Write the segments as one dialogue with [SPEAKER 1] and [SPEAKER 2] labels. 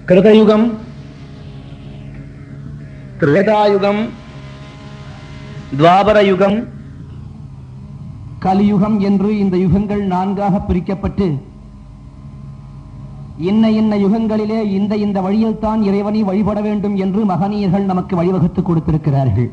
[SPEAKER 1] கிருதயுகம் திரேதாயுகம் துவாபர யுகம்
[SPEAKER 2] கலியுகம் என்று இந்த யுகங்கள் நான்காக பிரிக்கப்பட்டு இன்ன இன்ன யுகங்களிலே இந்த இந்த வழியில் தான் இறைவனை வழிபட வேண்டும் என்று மகனீயர்கள் நமக்கு வழிவகுத்து கொடுத்திருக்கிறார்கள்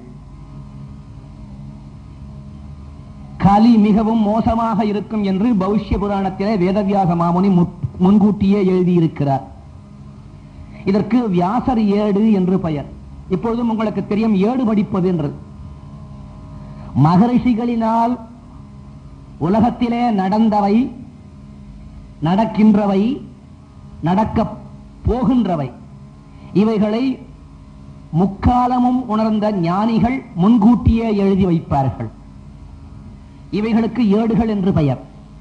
[SPEAKER 2] கலி மிகவும் மோசமாக இருக்கும் என்று பௌஷ்ய புராணத்திலே வேதவியாக மாமுனி முற்- முன்கூட்டியே எழுதியிருக்கிறார் இதற்கு வியாசர் ஏடு என்று பெயர் இப்பொழுதும் உங்களுக்கு தெரியும் ஏடு படிப்பது என்றது மகரிஷிகளினால் உலகத்திலே நடந்தவை நடக்கின்றவை நடக்கப் போகின்றவை இவைகளை முக்காலமும் உணர்ந்த ஞானிகள் முன்கூட்டியே எழுதி வைப்பார்கள் இவைகளுக்கு ஏடுகள் என்று பெயர்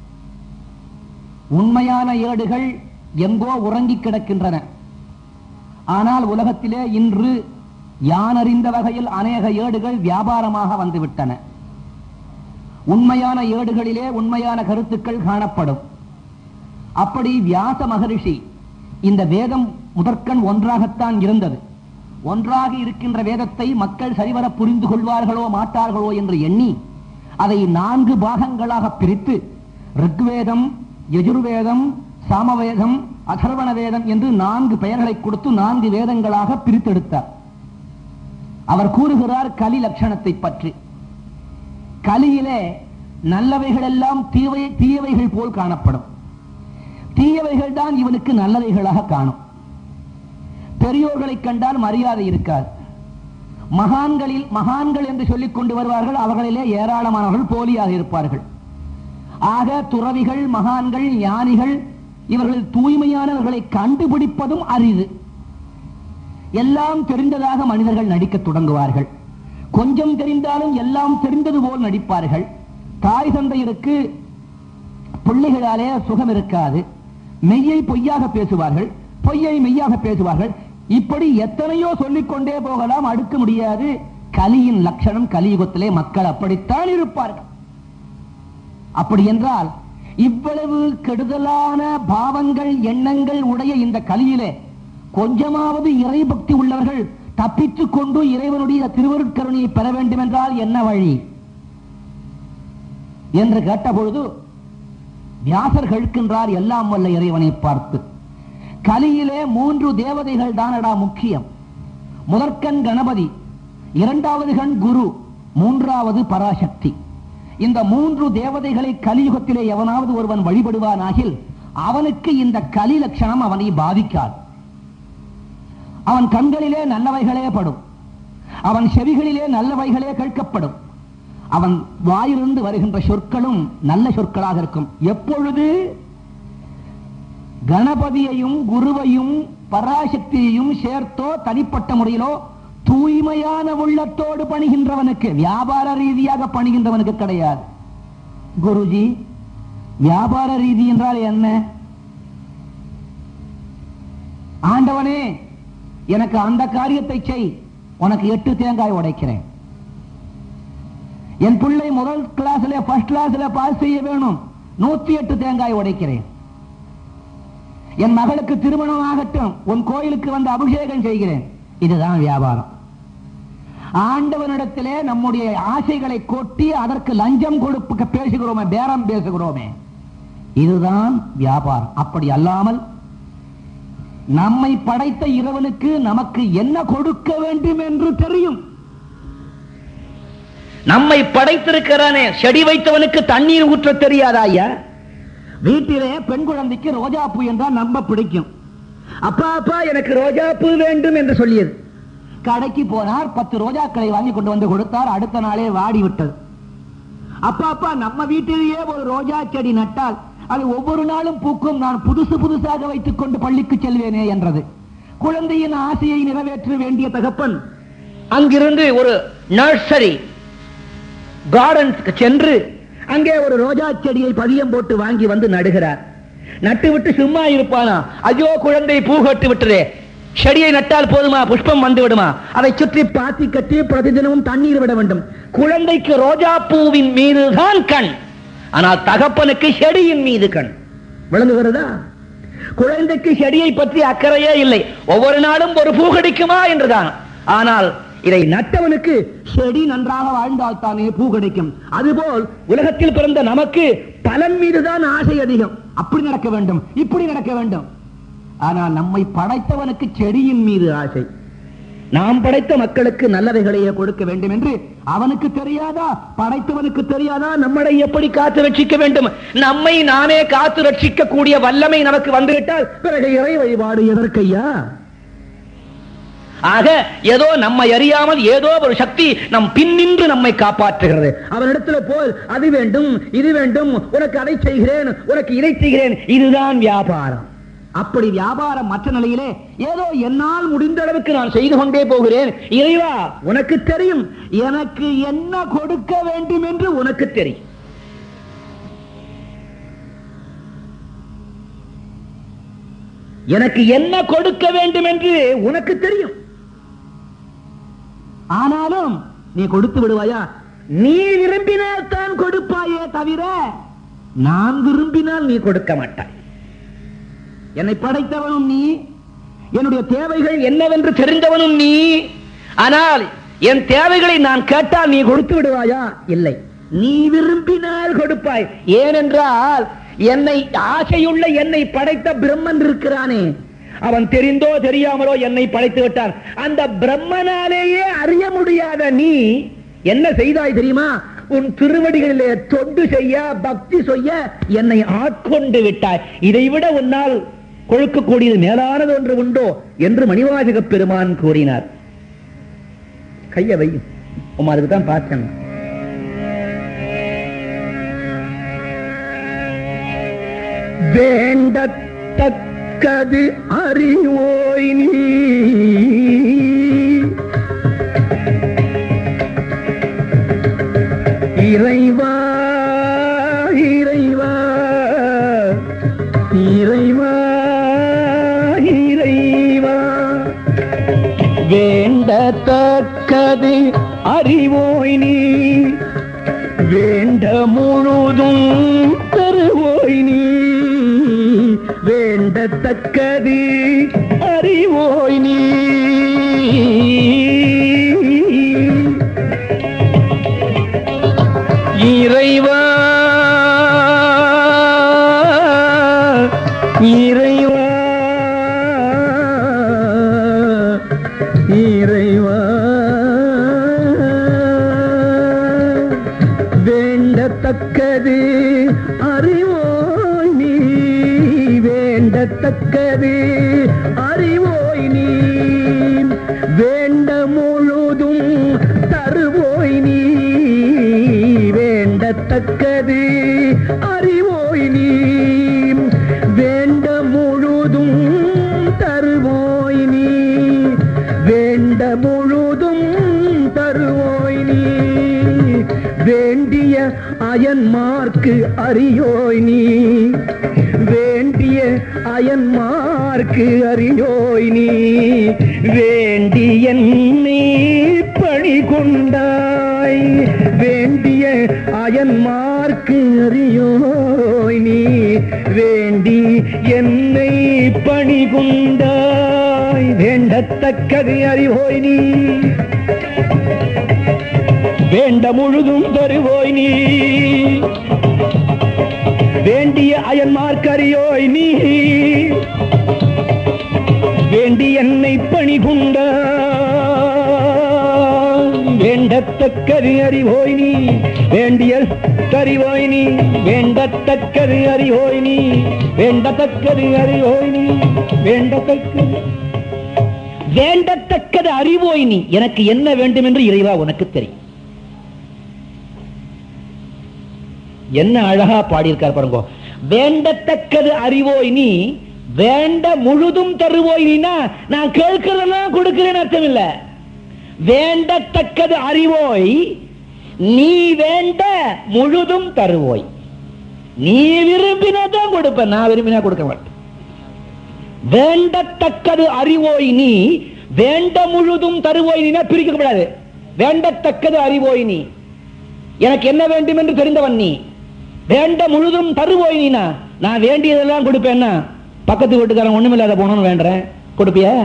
[SPEAKER 2] உண்மையான ஏடுகள் எங்கோ உறங்கி கிடக்கின்றன ஆனால் உலகத்திலே இன்று யானறிந்த வகையில் அநேக ஏடுகள் வியாபாரமாக வந்துவிட்டன உண்மையான ஏடுகளிலே உண்மையான கருத்துக்கள் காணப்படும் அப்படி வியாச மகரிஷி இந்த வேதம் முதற்கண் ஒன்றாகத்தான் இருந்தது ஒன்றாக இருக்கின்ற வேதத்தை மக்கள் சரிவர புரிந்து கொள்வார்களோ மாட்டார்களோ என்று எண்ணி அதை நான்கு பாகங்களாக பிரித்து ரிக்வேதம் யஜுர்வேதம் சாமவேதம் அதர்வண வேதம் என்று நான்கு பெயர்களை கொடுத்து நான்கு வேதங்களாக பிரித்தெடுத்தார் அவர் கூறுகிறார் கலி லட்சணத்தை பற்றி கலியிலே நல்லவைகள் எல்லாம் தீவை தீயவைகள் போல் காணப்படும் தீயவைகள் தான் இவனுக்கு நல்லவைகளாக காணும் பெரியோர்களை கண்டால் மரியாதை இருக்காது மகான்களில் மகான்கள் என்று சொல்லிக் கொண்டு வருவார்கள் அவர்களிலே ஏராளமானவர்கள் போலியாக இருப்பார்கள் ஆக துறவிகள் மகான்கள் ஞானிகள் இவர்கள் தூய்மையானவர்களை கண்டுபிடிப்பதும் அரிது எல்லாம் தெரிந்ததாக மனிதர்கள் நடிக்கத் தொடங்குவார்கள் கொஞ்சம் தெரிந்தாலும் எல்லாம் தெரிந்தது போல் நடிப்பார்கள் தாய் தந்தையருக்கு பிள்ளைகளாலே சுகம் இருக்காது மெய்யை பொய்யாக பேசுவார்கள் பொய்யை மெய்யாக பேசுவார்கள் இப்படி எத்தனையோ சொல்லிக்கொண்டே போகலாம் அடுக்க முடியாது கலியின் லட்சணம் கலியுகத்திலே மக்கள் அப்படித்தான் இருப்பார்கள் அப்படி என்றால் இவ்வளவு கெடுதலான பாவங்கள் எண்ணங்கள் உடைய இந்த கலியிலே கொஞ்சமாவது இறைபக்தி உள்ளவர்கள் தப்பித்துக் கொண்டு இறைவனுடைய திருவருட்கருணையை பெற வேண்டும் என்றால் என்ன வழி என்று கேட்டபொழுது வியாசர் கேட்கின்றார் எல்லாம் வல்ல இறைவனை பார்த்து கலியிலே மூன்று தேவதைகள் தானடா முக்கியம் முதற்கண் கணபதி இரண்டாவது கண் குரு மூன்றாவது பராசக்தி இந்த மூன்று தேவதைகளை கலியுகத்திலே எவனாவது ஒருவன் வழிபடுவானாகில் அவனுக்கு இந்த கலி லட்சணம் அவனை பாதிக்காது அவன் கண்களிலே நல்லவைகளே படும் அவன் செவிகளிலே நல்லவைகளே கேட்கப்படும் அவன் வாயிலிருந்து வருகின்ற சொற்களும் நல்ல சொற்களாக இருக்கும் எப்பொழுது கணபதியையும் குருவையும் பராசக்தியையும் சேர்த்தோ தனிப்பட்ட முறையிலோ தூய்மையான உள்ளத்தோடு பணிகின்றவனுக்கு வியாபார ரீதியாக பணிகின்றவனுக்கு கிடையாது குருஜி வியாபார ரீதி என்றால் என்ன ஆண்டவனே எனக்கு அந்த காரியத்தை செய் உனக்கு எட்டு தேங்காய் உடைக்கிறேன் என் பிள்ளை முதல் கிளாஸ்ல ஃபர்ஸ்ட் கிளாஸ்ல பாஸ் செய்ய வேணும் நூத்தி எட்டு தேங்காய் உடைக்கிறேன் என் மகளுக்கு திருமணம் ஆகட்டும் உன் கோயிலுக்கு வந்து அபிஷேகம் செய்கிறேன் இதுதான் வியாபாரம் ஆண்டவனிடத்திலே நம்முடைய ஆசைகளை கொட்டி அதற்கு லஞ்சம் கொடுக்க பேசுகிறோமே பேரம் பேசுகிறோமே இதுதான் வியாபாரம் அப்படி அல்லாமல் நம்மை படைத்த இறைவனுக்கு நமக்கு என்ன கொடுக்க வேண்டும் என்று தெரியும்
[SPEAKER 1] நம்மை படைத்திருக்கிறானே செடி வைத்தவனுக்கு தண்ணீர் ஊற்ற தெரியாதா ஐயா
[SPEAKER 2] வீட்டிலே பெண் குழந்தைக்கு ரோஜா பூ என்றால் நம்ப பிடிக்கும்
[SPEAKER 1] அப்பா அப்பா எனக்கு ரோஜா பூ வேண்டும் என்று சொல்லியது
[SPEAKER 2] கடைக்கு போனார் பத்து ரோஜாக்களை வாங்கி கொண்டு வந்து கொடுத்தார் அடுத்த நாளே வாடி விட்டது அப்பா அப்பா நம்ம வீட்டிலேயே ஒரு ரோஜா செடி நட்டால் அது ஒவ்வொரு நாளும் பூக்கும் நான் புதுசு புதுசாக வைத்துக் கொண்டு பள்ளிக்கு செல்வேனே என்றது குழந்தையின் ஆசையை நிறைவேற்ற வேண்டிய தகப்பன்
[SPEAKER 1] அங்கிருந்து ஒரு நர்சரி கார்டன்ஸ்க்கு சென்று அங்கே ஒரு ரோஜா செடியை பதியம் போட்டு வாங்கி வந்து நடுகிறார் நட்டு விட்டு சும்மா இருப்பானா ஐயோ குழந்தை பூ கட்டு விட்டதே செடியை நட்டால் போதுமா புஷ்பம் வந்து விடுமா அதை சுற்றி பாத்தி கட்டி பிரதிதினமும் தண்ணீர் விட வேண்டும் குழந்தைக்கு ரோஜா பூவின் மீதுதான் கண் ஆனால் தகப்பனுக்கு செடியின் மீது கண் விளங்குகிறதா குழந்தைக்கு செடியை பற்றி அக்கறையே இல்லை ஒவ்வொரு நாளும் ஒரு பூ கிடைக்குமா என்றுதான் ஆனால் இதை நட்டவனுக்கு
[SPEAKER 2] செடி நன்றாக வாழ்ந்தால் தானே பூ கிடைக்கும்
[SPEAKER 1] அதுபோல் உலகத்தில் பிறந்த நமக்கு பலன் மீதுதான் ஆசை அதிகம்
[SPEAKER 2] அப்படி நடக்க வேண்டும் இப்படி நடக்க வேண்டும் ஆனால் நம்மை படைத்தவனுக்கு
[SPEAKER 1] செடியின் மீது ஆசை நாம் படைத்த மக்களுக்கு நல்லவைகளையே கொடுக்க வேண்டும் என்று
[SPEAKER 2] அவனுக்கு தெரியாதா
[SPEAKER 1] படைத்தவனுக்கு தெரியாதா நம்மளை எப்படி காத்து ரட்சிக்க வேண்டும் நம்மை நாமே காத்து ரட்சிக்க கூடிய வல்லமை நமக்கு வந்துவிட்டால் பிறகு இறை வழிபாடு எதற்கையா ஆக ஏதோ நம்மை அறியாமல் ஏதோ ஒரு சக்தி நம் பின்னின்று நம்மை காப்பாற்றுகிறது அவனிடத்துல போல் அது வேண்டும் இது வேண்டும் உனக்கு அதை செய்கிறேன் உனக்கு இதை செய்கிறேன் இதுதான் வியாபாரம்
[SPEAKER 2] அப்படி வியாபாரம் மற்ற நிலையிலே
[SPEAKER 1] ஏதோ என்னால் முடிந்த அளவுக்கு நான் செய்து கொண்டே போகிறேன் இறைவா உனக்கு தெரியும்
[SPEAKER 2] எனக்கு என்ன கொடுக்க வேண்டும் என்று
[SPEAKER 1] உனக்கு தெரியும் எனக்கு என்ன கொடுக்க வேண்டும் என்று உனக்கு தெரியும்
[SPEAKER 2] ஆனாலும்
[SPEAKER 1] நீ கொடுத்து விடுவாயா நீ விரும்பினால் தான் கொடுப்பாயே தவிர நான் விரும்பினால் நீ கொடுக்க மாட்டாய் என்னை படைத்தவனும் நீ என்னுடைய தேவைகள் என்னவென்று தெரிந்தவனும் நீ ஆனால் என் தேவைகளை நான் கேட்டால் நீ கொடுத்து விடுவாயா இல்லை நீ விரும்பினால் கொடுப்பாய் ஏனென்றால் என்னை ஆசையுள்ள என்னை படைத்த பிரம்மன் இருக்கிறானே அவன் தெரிந்தோ தெரியாமலோ என்னை படைத்து விட்டான் அந்த பிரம்மனாலேயே அறிய முடியாத நீ என்ன செய்தாய் தெரியுமா உன் திருவடிகளிலே தொண்டு செய்ய பக்தி செய்ய என்னை ஆட்கொண்டு விட்டாய் இதை விட உன்னால் கொழுக்கக்கூடியது மேலானது ஒன்று உண்டோ என்று மணிவாசக பெருமான் கூறினார் கைய வை உமா அதுக்கு தான் பார்த்தேன் வேண்டத்தக்கது அறிவோய் நீ இறைவா இறைவா இறைவா இறைவா வேண்டத்தக்கது அறிவோய் நீ வேண்ட முழுதும் தருவோய் நீ வேண்டத்தக்கது அறிவோய் நீ இறைவா இறைவா இறைவா வேண்டத்தக்கது அறிவோய் நீ வேண்டத்தக்கது அறிவோய் நீ வேண்ட முழுதும் தருவோய் நீ வேண்டத்தக்கது அறிவோய் நீ வேண்ட முழுதும் தருவோய் நீ வேண்ட முழுதும் தருவோய் நீ வேண்டிய அயன்மார்க்கு அறியோய் நீ வேண்டிய அயன்மார்க்கு அறியோய் நீ வேண்டி என்னை பணி கொண்டாய் வேண்டிய அயன்மார்க்கு அறியோய் நீ வேண்டி என்னை பணி கொண்டாய் வேண்டத்தக்கது அறிவோய் நீ வேண்ட முழுதும் தருவோய் நீ வேண்டிய அயன்மார்க்கறியோய் நீ வேண்டி என்னை பணி கொண்ட வேண்டத்தக்கது அறிவோய் நீ வேண்டிய கறிவோய் நீ வேண்டத்தக்கது அறிவோய் நீ வேண்டத்தக்கது அறிவோய் நீ வேண்டத்தக்கது வேண்டத்தக்கது அறிவோய் நீ எனக்கு என்ன வேண்டும் என்று இறைவா உனக்கு தெரியும் என்ன அழகா பாடியிருக்கார் பாருங்க வேண்டத்தக்கது அறிவோய் நீ வேண்ட முழுதும் தருவோய் நீனா நான் கேட்கிறதெல்லாம் கொடுக்கிறேன்னு அர்த்தம் இல்ல வேண்டத்தக்கது அறிவோய் நீ வேண்ட முழுதும் தருவோய் நீ விரும்பினா தான் கொடுப்பேன் நான் விரும்பினா கொடுக்க மாட்டேன் வேண்டத்தக்கது அறிவோய் நீ வேண்ட முழுதும் தருவோய் நீனா பிரிக்கப்படாது வேண்டத்தக்கது அறிவோய் நீ எனக்கு என்ன வேண்டும் என்று தெரிந்தவன் நீ வேண்ட முழுதும் தருவோய் நீனா நான் வேண்டியதெல்லாம் கொடுப்பேன்னா பக்கத்து வீட்டுக்காரன் ஒண்ணுமில்லாத போனோம்னு வேண்டறேன் கொடுப்பியா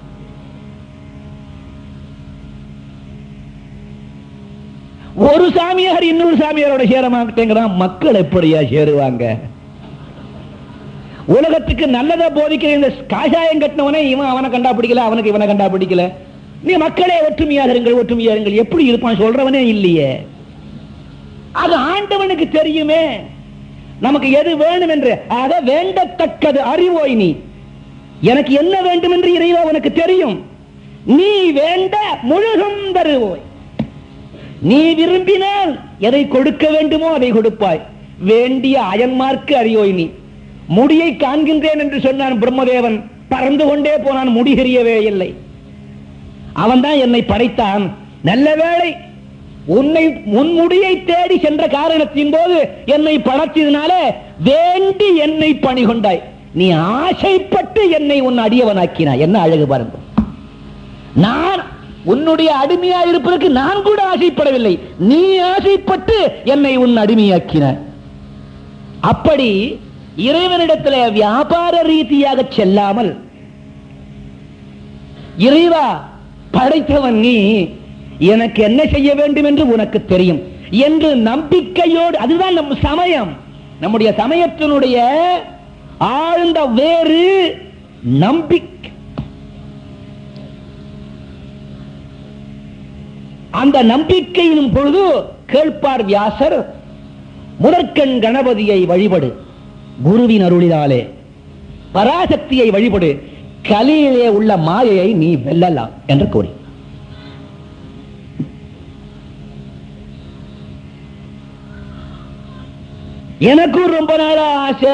[SPEAKER 1] ஒரு சாமியார் இன்னொரு சாமியாரோட சேர மாட்டேங்கிறான் மக்கள் எப்படியா சேருவாங்க உலகத்துக்கு நல்லதை போதிக்கிற இந்த காஷாயம் கட்டினவனே இவன் அவனை கண்டா பிடிக்கல அவனுக்கு இவனை கண்டா பிடிக்கல நீ மக்களே ஒற்றுமையாக இருங்கள் ஒற்றுமையாக இருங்கள் எப்படி இருப்பான் சொல்றவனே இல்லையே அது ஆண்டவனுக்கு தெரியுமே நமக்கு எது வேணும் என்று ஆக வேண்டத்தக்கது அறிவோய் நீ எனக்கு என்ன வேண்டும் என்று இறைவா உனக்கு தெரியும் நீ வேண்ட முழுதும் தருவோய் நீ விரும்பினால் எதை கொடுக்க வேண்டுமோ அதை கொடுப்பாய் வேண்டிய அயன்மார்க்கு அறியோய் நீ முடியை காண்கின்றேன் என்று சொன்னான் பிரம்மதேவன் பறந்து கொண்டே போனான் முடிகரியவே இல்லை அவன் தான் என்னை படைத்தான் நல்ல வேளை உன்னை உன் முடியை தேடி சென்ற காரணத்தின் போது என்னை படைத்ததினால வேண்டி என்னை பணி கொண்டாய் நீ ஆசைப்பட்டு என்னை உன் அடியவனாக்கினாய் என்ன அழகு பாருங்க நான் உன்னுடைய அடிமையா இருப்பதற்கு நான் கூட ஆசைப்படவில்லை நீ ஆசைப்பட்டு என்னை உன் அடிமையாக்கினாய் அப்படி இறைவனிடத்தில் வியாபார ரீதியாக செல்லாமல் இறைவா படைத்தவன் நீ எனக்கு என்ன செய்ய வேண்டும் என்று உனக்கு தெரியும் என்று நம்பிக்கையோடு அதுதான் நம் சமயம் நம்முடைய சமயத்தினுடைய ஆழ்ந்த வேறு நம்பிக்கை அந்த நம்பிக்கையின் பொழுது கேட்பார் வியாசர் முதற்கண் கணபதியை வழிபடு குருவின் அருளினாலே பராசக்தியை வழிபடு கலியிலே உள்ள மாயையை நீ வெல்லலாம் என்று கூறி எனக்கும் ரொம்ப நாளா ஆசை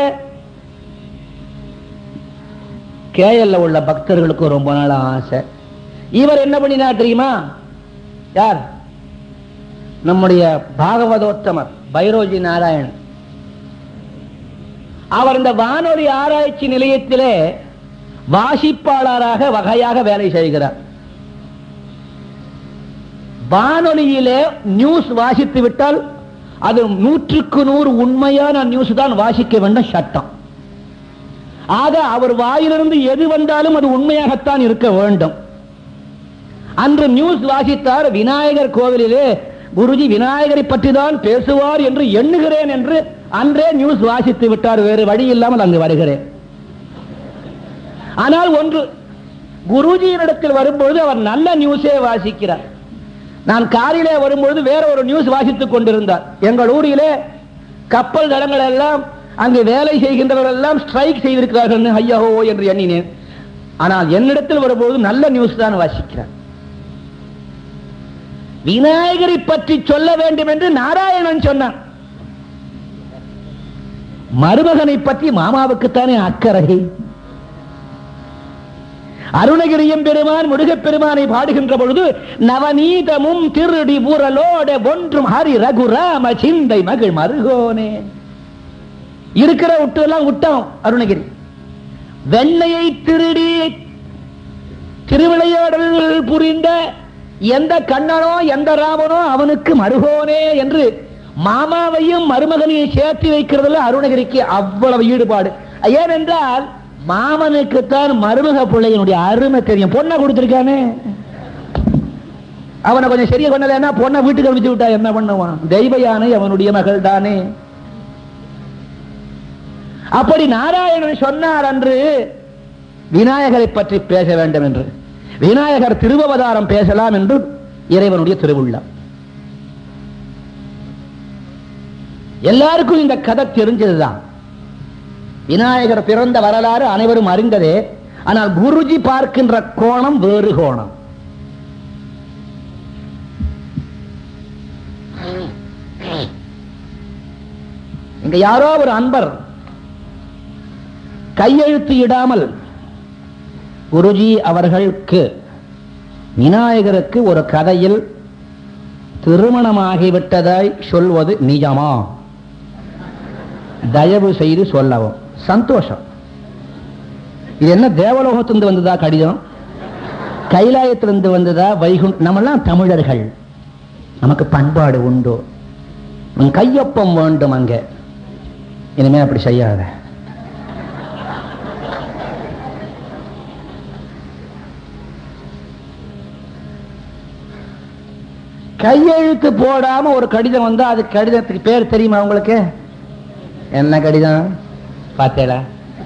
[SPEAKER 1] கேஎல்ல உள்ள பக்தர்களுக்கும் ரொம்ப நாளா ஆசை இவர் என்ன பண்ணினா தெரியுமா யார் நம்முடைய பாகவதோத்தமர் பைரோஜி நாராயணன் அவர் இந்த வானொலி ஆராய்ச்சி நிலையத்திலே வாசிப்பாளராக வகையாக வேலை செய்கிறார் வானொலியிலே நியூஸ் வாசித்து விட்டால் அது நூற்றுக்கு நூறு உண்மையான நியூஸ் தான் வாசிக்க வேண்டும் சட்டம் ஆக அவர் வாயிலிருந்து எது வந்தாலும் அது உண்மையாகத்தான் இருக்க வேண்டும் அன்று நியூஸ் வாசித்தார் விநாயகர் கோவிலிலே குருஜி விநாயகரை பற்றி தான் பேசுவார் என்று எண்ணுகிறேன் என்று அன்றே நியூஸ் வாசித்து விட்டார் வேறு வழி இல்லாமல் அங்கு வருகிறேன் ஆனால் ஒன்று குருஜியினிடத்தில் வரும்பொழுது அவர் நல்ல நியூஸே வாசிக்கிறார் நான் காரிலே வரும்பொழுது வேற ஒரு நியூஸ் வாசித்துக் கொண்டிருந்தார் எங்கள் ஊரிலே கப்பல் தடங்கள் எல்லாம் அங்கு வேலை செய்கின்றவர்கள் எல்லாம் ஸ்ட்ரைக் செய்திருக்கிறார்கள் ஐயோ என்று எண்ணினேன் ஆனால் என்னிடத்தில் வரும்போது நல்ல நியூஸ் தான் வாசிக்கிறார் விநாயகரை பற்றி சொல்ல வேண்டும் என்று நாராயணன் சொன்னான் மருமகனை பற்றி மாமாவுக்குத்தானே அக்கறை அருணகிரியம் பெருமான் முருகப் பெருமானை பாடுகின்ற பொழுது நவநீதமும் திருடி ஊரலோட ஒன்றும் ஹரி ரகுராம சிந்தை மகள் மருகோனே இருக்கிற விட்டு எல்லாம் விட்டோம் அருணகிரி வெண்ணையை திருடி திருவிளையாடல் புரிந்த எந்த கண்ணனோ எந்த ராமனோ அவனுக்கு மருகோனே என்று மாமாவையும் மருமகனையும் சேர்த்து வைக்கிறதுல அருணகிரிக்கு அவ்வளவு ஈடுபாடு ஏனென்றால் மாமனுக்குத்தான் மருமக பிள்ளையினுடைய அருமை தெரியும் பொண்ணை கொடுத்திருக்கானே அவனை கொஞ்சம் சரியா கொண்டலன்னா பொண்ணை வீட்டுக்கு அனுப்பிச்சு விட்டா என்ன பண்ணுவான் தெய்வ யானை அவனுடைய மகள் தானே அப்படி நாராயணன் சொன்னார் அன்று விநாயகரை பற்றி பேச வேண்டும் என்று விநாயகர் திருவவதாரம் பேசலாம் என்று இறைவனுடைய திருவுள்ளம் எல்லாருக்கும் இந்த கதை தெரிஞ்சதுதான் விநாயகர் பிறந்த வரலாறு அனைவரும் அறிந்ததே ஆனால் குருஜி பார்க்கின்ற கோணம் வேறு கோணம் இங்க யாரோ ஒரு அன்பர் கையெழுத்து இடாமல் குருஜி அவர்களுக்கு விநாயகருக்கு ஒரு கதையில் திருமணமாகிவிட்டதாய் சொல்வது நிஜமா தயவு செய்து சொல்லவும் சந்தோஷம் இது என்ன தேவலோகத்திலிருந்து வந்ததா கடிதம் கைலாயத்திலிருந்து வந்ததா வைகுண்ட் நம்மெல்லாம் தமிழர்கள் நமக்கு பண்பாடு உண்டு உன் கையொப்பம் வேண்டும் அங்க இனிமே அப்படி செய்யாத கையெழுத்து போடாம ஒரு கடிதம் வந்தா அது கடிதத்துக்கு பேர் தெரியுமா உங்களுக்கு என்ன கடிதம் பார்த்தேடா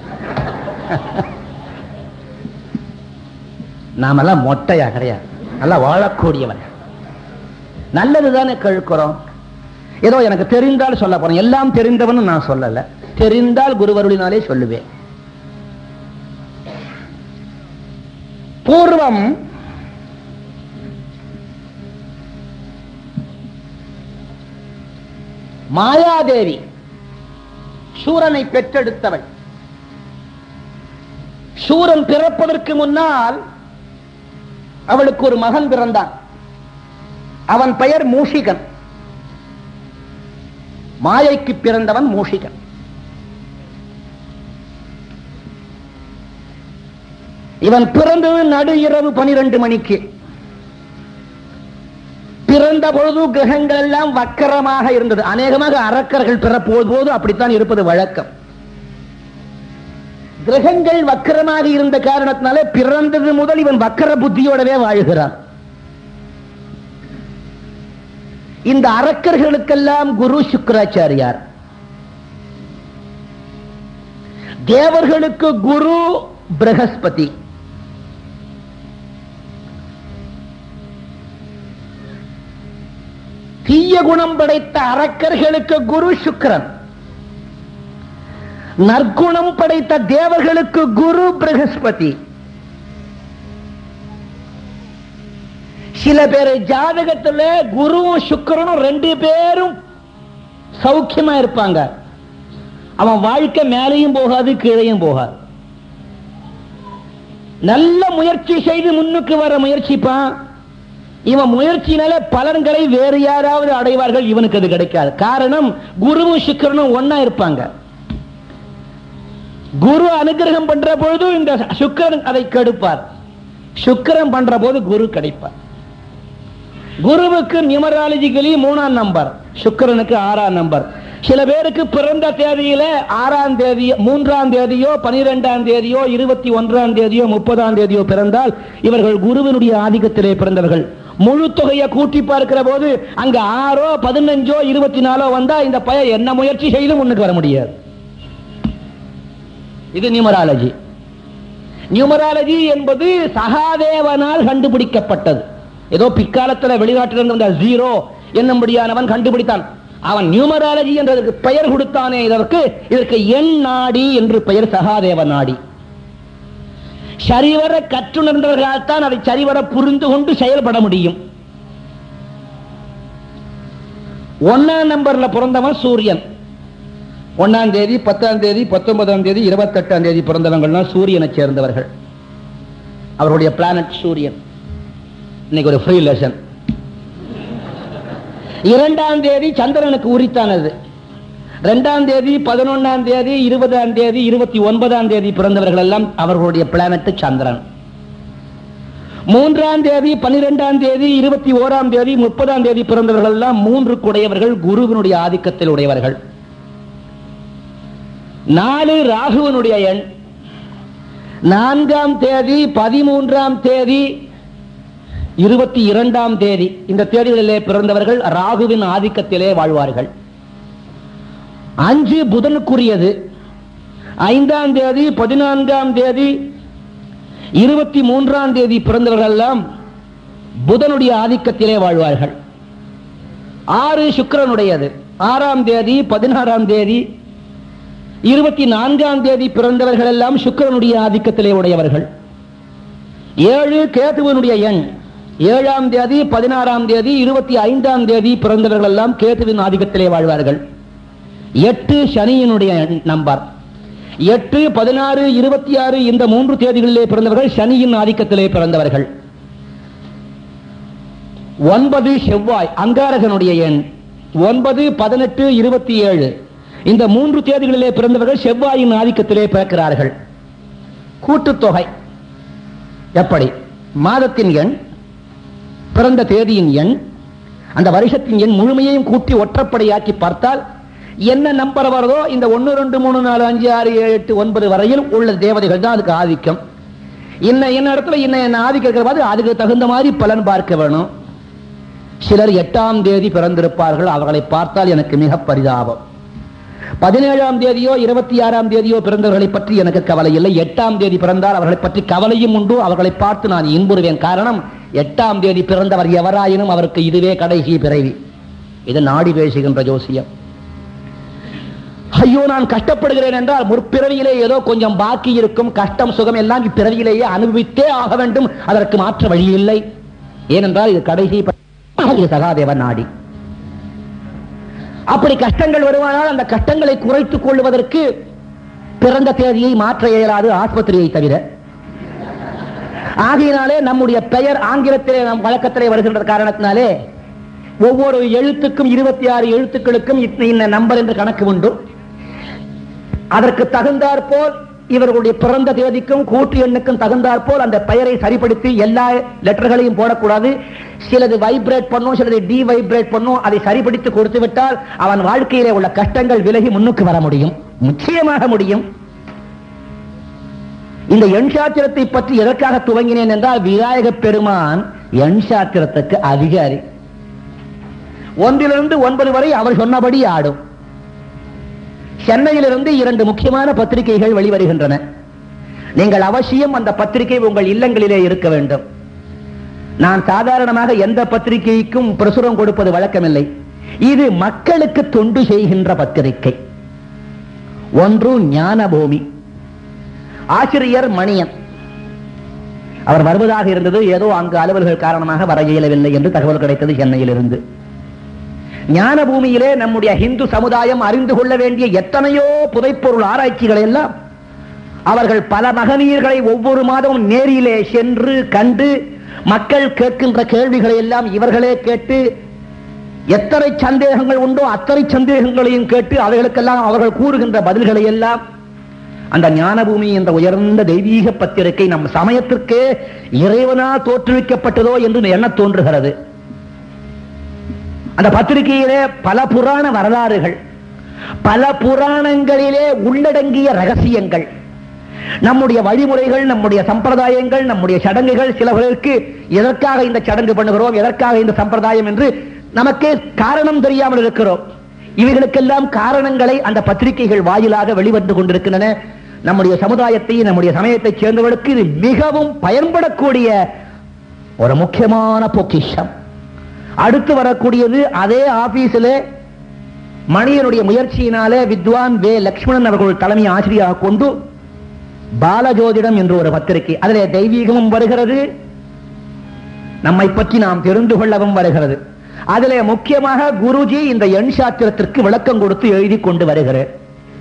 [SPEAKER 1] நாமெல்லாம் மொட்டையா கிடையாது நல்லா வாழக்கூடியவன் நல்லதுதானே கேட்கிறோம் ஏதோ எனக்கு தெரிந்தால் சொல்ல போறேன் எல்லாம் தெரிந்தவன் நான் சொல்லல தெரிந்தால் குருவருளினாலே சொல்லுவேன் பூர்வம் மாயாதேவி சூரனை பெற்றெடுத்தவள் சூரன் பிறப்பதற்கு முன்னால் அவளுக்கு ஒரு மகன் பிறந்தான் அவன் பெயர் மூஷிகன் மாயைக்கு பிறந்தவன் மூஷிகன் இவன் பிறந்தது நடு இரவு பனிரெண்டு மணிக்கு பிறந்த பொழுது கிரகங்கள் எல்லாம் வக்கரமாக இருந்தது அநேகமாக அரக்கர்கள் பிறப்போது போது அப்படித்தான் இருப்பது வழக்கம் கிரகங்கள் வக்கரமாக இருந்த காரணத்தினாலே பிறந்தது முதல் இவன் வக்கர புத்தியோடவே வாழ்கிறான் இந்த அரக்கர்களுக்கெல்லாம் குரு சுக்கராச்சாரியார் தேவர்களுக்கு குரு பிரகஸ்பதி தீய குணம் படைத்த அரக்கர்களுக்கு குரு சுக்கிரன் நற்குணம் படைத்த தேவர்களுக்கு குரு பிரகஸ்பதி சில பேர் ஜாதகத்துல குருவும் சுக்கிரனும் ரெண்டு பேரும் சௌக்கியமா இருப்பாங்க அவன் வாழ்க்கை மேலேயும் போகாது கீழையும் போகாது நல்ல முயற்சி செய்து முன்னுக்கு வர முயற்சிப்பான் இவன் முயற்சியினால பலன்களை வேறு யாராவது அடைவார்கள் இவனுக்கு அது கிடைக்காது காரணம் குருவும் சுக்கிரனும் ஒன்னா இருப்பாங்க குரு அனுகிரகம் பண்ற பொழுது இந்த சுக்கிரன் அதை கெடுப்பார் சுக்கிரன் பண்ற போது குரு கிடைப்பார் குருவுக்கு நியூமராலஜிக்கலி மூணாம் நம்பர் சுக்கிரனுக்கு ஆறாம் நம்பர் சில பேருக்கு பிறந்த தேதியில ஆறாம் தேதி மூன்றாம் தேதியோ பனிரெண்டாம் தேதியோ இருபத்தி ஒன்றாம் தேதியோ முப்பதாம் தேதியோ பிறந்தால் இவர்கள் குருவினுடைய ஆதிக்கத்திலே பிறந்தவர்கள் முழு தொகையை கூட்டி பார்க்கிற போது அங்க ஆறோ பதினஞ்சோ இருபத்தி நாலோ வந்தா இந்த பையன் என்ன முயற்சி செய்து முன்னுக்கு வர முடியாது இது நியூமராலஜி நியூமராலஜி என்பது சகாதேவனால் கண்டுபிடிக்கப்பட்டது ஏதோ பிற்காலத்தில் வெளிநாட்டிலிருந்து வந்த ஜீரோ என்னும்படியானவன் கண்டுபிடித்தான் அவன் நியூமராலஜி என்றதற்கு பெயர் கொடுத்தானே இதற்கு இதற்கு எண் நாடி என்று பெயர் சகாதேவ நாடி சரிவர கற்றுணர்ந்தவர்களால் தான் அதை சரிவர புரிந்து கொண்டு செயல்பட முடியும் ஒன்னாம் நம்பர்ல பிறந்தவன் சூரியன் ஒன்னாம் தேதி பத்தாம் தேதி பத்தொன்பதாம் தேதி இருபத்தெட்டாம் தேதி பிறந்தவங்கள்லாம் சூரியனை சேர்ந்தவர்கள் அவருடைய பிளானட் சூரியன் இன்னைக்கு ஒரு ஃப்ரீ லெசன் இரண்டாம் தேதி சந்திரனுக்கு உரித்தானது இரண்டாம் தேதி பதினொன்னாம் தேதி இருபதாம் தேதி இருபத்தி ஒன்பதாம் தேதி பிறந்தவர்கள் எல்லாம் அவர்களுடைய பிளானட் சந்திரன் மூன்றாம் தேதி பனிரெண்டாம் தேதி இருபத்தி ஓராம் தேதி முப்பதாம் தேதி பிறந்தவர்கள் எல்லாம் மூன்று குடையவர்கள் குருவினுடைய ஆதிக்கத்தில் உடையவர்கள் நாலு ராகுவனுடைய எண் நான்காம் தேதி பதிமூன்றாம் தேதி இருபத்தி இரண்டாம் தேதி இந்த தேதிகளிலே பிறந்தவர்கள் ராகுவின் ஆதிக்கத்திலே வாழ்வார்கள் அஞ்சு புதனுக்குரியது ஐந்தாம் தேதி பதினான்காம் தேதி இருபத்தி மூன்றாம் தேதி பிறந்தவர்கள் எல்லாம் புதனுடைய ஆதிக்கத்திலே வாழ்வார்கள் ஆறு சுக்கிரனுடையது ஆறாம் தேதி பதினாறாம் தேதி இருபத்தி நான்காம் தேதி பிறந்தவர்கள் எல்லாம் சுக்கிரனுடைய ஆதிக்கத்திலே உடையவர்கள் ஏழு கேதுவனுடைய எண் ஏழாம் தேதி பதினாறாம் தேதி இருபத்தி ஐந்தாம் தேதி பிறந்தவர்கள் எல்லாம் கேதுவின் ஆதிக்கத்திலே வாழ்வார்கள் எட்டு சனியினுடைய நம்பர் எட்டு பதினாறு இருபத்தி ஆறு இந்த மூன்று தேதிகளிலே பிறந்தவர்கள் சனியின் ஆதிக்கத்திலே பிறந்தவர்கள் ஒன்பது செவ்வாய் அங்காரகனுடைய எண் ஒன்பது பதினெட்டு இருபத்தி ஏழு இந்த மூன்று தேதிகளிலே பிறந்தவர்கள் செவ்வாயின் ஆதிக்கத்திலே பிறக்கிறார்கள் கூட்டுத்தொகை எப்படி மாதத்தின் எண் பிறந்த தேதியின் எண் அந்த வருஷத்தின் எண் முழுமையையும் கூட்டி ஒற்றப்படையாக்கி பார்த்தால் என்ன நம்பர் வருதோ இந்த ஒன்னு ரெண்டு மூணு நாலு அஞ்சு ஆறு ஏழு எட்டு ஒன்பது வரையில் உள்ள தேவதைகள் தான் அதுக்கு ஆதிக்கம் இன்ன என்ன இடத்துல இன்ன என்ன ஆதிக்கம் இருக்கிற மாதிரி அதுக்கு தகுந்த மாதிரி பலன் பார்க்க வேணும் சிலர் எட்டாம் தேதி பிறந்திருப்பார்கள் அவர்களை பார்த்தால் எனக்கு மிக பரிதாபம் பதினேழாம் தேதியோ இருபத்தி ஆறாம் தேதியோ பிறந்தவர்களை பற்றி எனக்கு கவலை இல்லை எட்டாம் தேதி பிறந்தால் அவர்களை பற்றி கவலையும் உண்டு அவர்களை பார்த்து நான் இன்புறுவேன் காரணம் எட்டாம் தேதி பிறந்தவர் எவராயினும் அவருக்கு இதுவே கடைசி பிறவி இது நாடி பேசுகின்ற ஜோசியம் ஐயோ நான் கஷ்டப்படுகிறேன் என்றால் முற்பிறவியிலே ஏதோ கொஞ்சம் பாக்கி இருக்கும் கஷ்டம் சுகம் எல்லாம் இப்பிறவியிலேயே அனுபவித்தே ஆக வேண்டும் அதற்கு மாற்ற வழி இல்லை ஏனென்றால் இது கடைசி ப- இது சகாதேவ நாடி அப்படி கஷ்டங்கள் வருவானால் அந்த கஷ்டங்களை குறைத்துக் கொள்வதற்கு பிறந்த தேதியை மாற்ற இயலாது ஆஸ்பத்திரியை தவிர ஆகையினாலே நம்முடைய பெயர் ஆங்கிலத்திலே நம் வழக்கத்திலே வருகின்ற காரணத்தினாலே ஒவ்வொரு எழுத்துக்கும் இருபத்தி ஆறு எழுத்துக்களுக்கும் இத்தனை இந்த நம்பர் என்று கணக்கு உண்டு அதற்கு தகுந்தாற்போல் இவர்களுடைய பிறந்த தேதிக்கும் கூட்டு எண்ணுக்கும் தகுந்தாற்போல் அந்த பெயரை சரிப்படுத்தி எல்லா லெட்டர்களையும் போடக்கூடாது சிலது வைப்ரேட் பண்ணும் சிலது டி வைப்ரேட் பண்ணும் அதை சரிப்படுத்தி கொடுத்து விட்டால் அவன் வாழ்க்கையிலே உள்ள கஷ்டங்கள் விலகி முன்னுக்கு வர முடியும் நிச்சயமாக முடியும் இந்த எண் சாத்திரத்தை பற்றி எதற்காக துவங்கினேன் என்றால் விநாயக பெருமான் எண் சாத்திரத்துக்கு அதிகாரி ஒன்றிலிருந்து ஒன்பது வரை அவர் சொன்னபடி ஆடும் சென்னையிலிருந்து இரண்டு முக்கியமான பத்திரிகைகள் வெளிவருகின்றன நீங்கள் அவசியம் அந்த பத்திரிகை உங்கள் இல்லங்களிலே இருக்க வேண்டும் நான் சாதாரணமாக எந்த பத்திரிகைக்கும் பிரசுரம் கொடுப்பது வழக்கமில்லை இது மக்களுக்கு தொண்டு செய்கின்ற பத்திரிகை ஒன்று ஞானபூமி ஆசிரியர் மணியன் அவர் வருவதாக இருந்தது ஏதோ அங்கு அலுவல்கள் காரணமாக வர இயலவில்லை என்று தகவல் கிடைத்தது சென்னையிலிருந்து ஞான பூமியிலே நம்முடைய இந்து சமுதாயம் அறிந்து கொள்ள வேண்டிய எத்தனையோ புதைப்பொருள் ஆராய்ச்சிகளை எல்லாம் அவர்கள் பல மகனீயர்களை ஒவ்வொரு மாதமும் நேரிலே சென்று கண்டு மக்கள் கேட்கின்ற கேள்விகளை எல்லாம் இவர்களே கேட்டு எத்தனை சந்தேகங்கள் உண்டோ அத்தனை சந்தேகங்களையும் கேட்டு அவைகளுக்கெல்லாம் அவர்கள் கூறுகின்ற பதில்களை எல்லாம் அந்த ஞானபூமி என்ற உயர்ந்த தெய்வீக பத்திரிகை நம் சமயத்திற்கே இறைவனால் தோற்றுவிக்கப்பட்டதோ என்று எண்ணத் தோன்றுகிறது அந்த பத்திரிகையிலே பல புராண வரலாறுகள் பல புராணங்களிலே உள்ளடங்கிய ரகசியங்கள் நம்முடைய வழிமுறைகள் நம்முடைய சம்பிரதாயங்கள் நம்முடைய சடங்குகள் சிலவர்களுக்கு எதற்காக இந்த சடங்கு பண்ணுகிறோம் எதற்காக இந்த சம்பிரதாயம் என்று நமக்கே காரணம் தெரியாமல் இருக்கிறோம் இவைகளுக்கெல்லாம் காரணங்களை அந்த பத்திரிகைகள் வாயிலாக வெளிவந்து கொண்டிருக்கின்றன நம்முடைய சமுதாயத்தை நம்முடைய சமயத்தைச் சேர்ந்தவர்களுக்கு இது மிகவும் பயன்படக்கூடிய ஒரு முக்கியமான பொக்கிஷம் அடுத்து வரக்கூடியது அதே ஆபீஸிலே மணியனுடைய முயற்சியினாலே வித்வான் வே லக்ஷ்மணன் அவர்கள் தலைமை ஆசிரியராக கொண்டு பாலஜோதிடம் என்று ஒரு பத்திரிகை அதிலே தெய்வீகமும் வருகிறது நம்மை பற்றி நாம் தெரிந்து கொள்ளவும் வருகிறது அதிலே முக்கியமாக குருஜி இந்த எண் சாத்திரத்திற்கு விளக்கம் கொடுத்து எழுதி கொண்டு வருகிறார்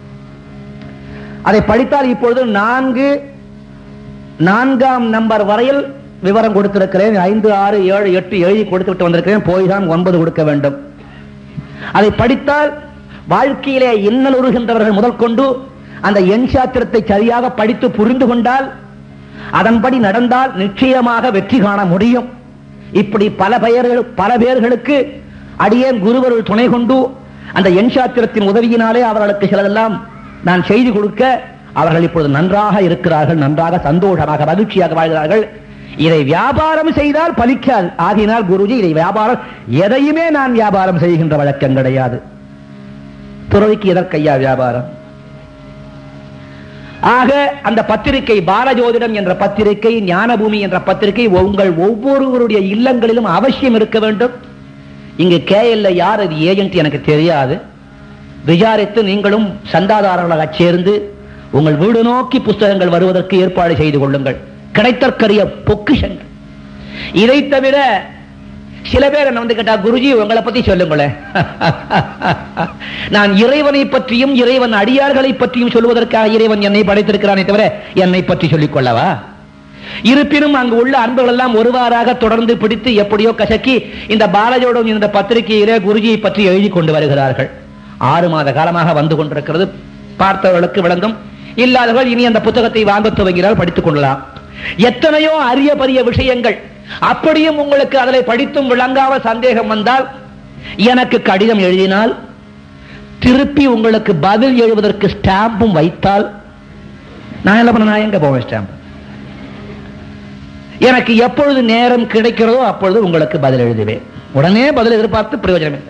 [SPEAKER 1] அதை படித்தால் இப்பொழுது நான்கு நான்காம் நம்பர் வரையில் விவரம் கொடுத்திருக்கிறேன் ஐந்து ஆறு ஏழு எட்டு எழுதி கொடுத்து விட்டு வந்திருக்கிறேன் போய் தான் ஒன்பது கொடுக்க வேண்டும் அதை படித்தால் வாழ்க்கையிலே இன்னல் உருகின்றவர்கள் முதல் கொண்டு அந்த எண் சாத்திரத்தை சரியாக படித்து புரிந்து கொண்டால் அதன்படி நடந்தால் நிச்சயமாக வெற்றி காண முடியும் இப்படி பல பெயர்கள் பல பேர்களுக்கு அடியேன் குருவருள் துணை கொண்டு அந்த எண் சாத்திரத்தின் உதவியினாலே அவர்களுக்கு சிலதெல்லாம் நான் செய்தி கொடுக்க அவர்கள் இப்பொழுது நன்றாக இருக்கிறார்கள் நன்றாக சந்தோஷமாக மகிழ்ச்சியாக வாழ்கிறார்கள் இதை வியாபாரம் செய்தால் பலிக்காது ஆகினால் குருஜி இதை வியாபாரம் எதையுமே நான் வியாபாரம் செய்கின்ற வழக்கம் கிடையாது துறவிக்கு எதற்கையா வியாபாரம் ஆக அந்த பத்திரிகை பாலஜோதிடம் என்ற பத்திரிகை ஞானபூமி என்ற பத்திரிகை உங்கள் ஒவ்வொருவருடைய இல்லங்களிலும் அவசியம் இருக்க வேண்டும் இங்கு கேஎல்ல யார் அது ஏஜென்ட் எனக்கு தெரியாது விசாரித்து நீங்களும் சந்தாதாரர்களாக சேர்ந்து உங்கள் வீடு நோக்கி புஸ்தகங்கள் வருவதற்கு ஏற்பாடு செய்து கொள்ளுங்கள் கிடைத்தற்கரிய பொக்கிஷங்கள் இதை தவிர சில பேர் என்ன வந்து கேட்டா குருஜி உங்களை பத்தி சொல்லுங்களேன் நான் இறைவனை பற்றியும் இறைவன் அடியார்களை பற்றியும் சொல்வதற்காக இறைவன் என்னை படைத்திருக்கிறானே தவிர என்னை பற்றி சொல்லிக் கொள்ளவா இருப்பினும் அங்கு உள்ள அன்புகள் எல்லாம் ஒருவாறாக தொடர்ந்து பிடித்து எப்படியோ கசக்கி இந்த பாலஜோடம் இந்த பத்திரிகையிலே குருஜியை பற்றி எழுதி கொண்டு வருகிறார்கள் ஆறு மாத காலமாக வந்து கொண்டிருக்கிறது பார்த்தவர்களுக்கு விளங்கும் இல்லாதவர்கள் இனி அந்த புத்தகத்தை வாங்க துவங்கினால் படித்துக் கொள்ளலாம் எத்தனையோ அரிய பரிய விஷயங்கள் அப்படியும் உங்களுக்கு அதில் படித்தும் விளங்காத சந்தேகம் வந்தால் எனக்கு கடிதம் எழுதினால் திருப்பி உங்களுக்கு பதில் எழுவதற்கு ஸ்டாம்பும் வைத்தால் நான் என்ன பண்ண நான் எங்க போவேன் ஸ்டாம்ப் எனக்கு எப்பொழுது நேரம் கிடைக்கிறதோ அப்பொழுது உங்களுக்கு பதில் எழுதுவேன் உடனே பதில் எதிர்பார்த்து பிரயோஜனம் இல்லை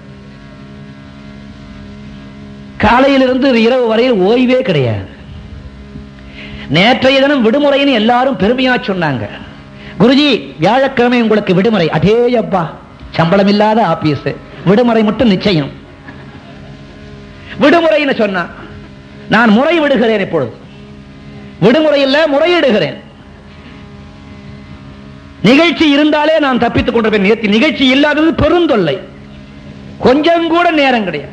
[SPEAKER 1] காலையிலிருந்து இரவு வரையில் ஓய்வே கிடையாது நேற்றைய தினம் விடுமுறைன்னு எல்லாரும் பெருமையா சொன்னாங்க குருஜி வியாழக்கிழமை உங்களுக்கு விடுமுறை அடே அப்பா சம்பளம் இல்லாத ஆபீஸ் விடுமுறை மட்டும் நிச்சயம் விடுமுறைன்னு சொன்னா நான் முறை விடுகிறேன் இப்பொழுது விடுமுறை இல்ல முறையிடுகிறேன் நிகழ்ச்சி இருந்தாலே நான் தப்பித்துக் கொண்டிருப்பேன் நேற்று நிகழ்ச்சி இல்லாதது பெருந்தொல்லை கொஞ்சம் கூட நேரம் கிடையாது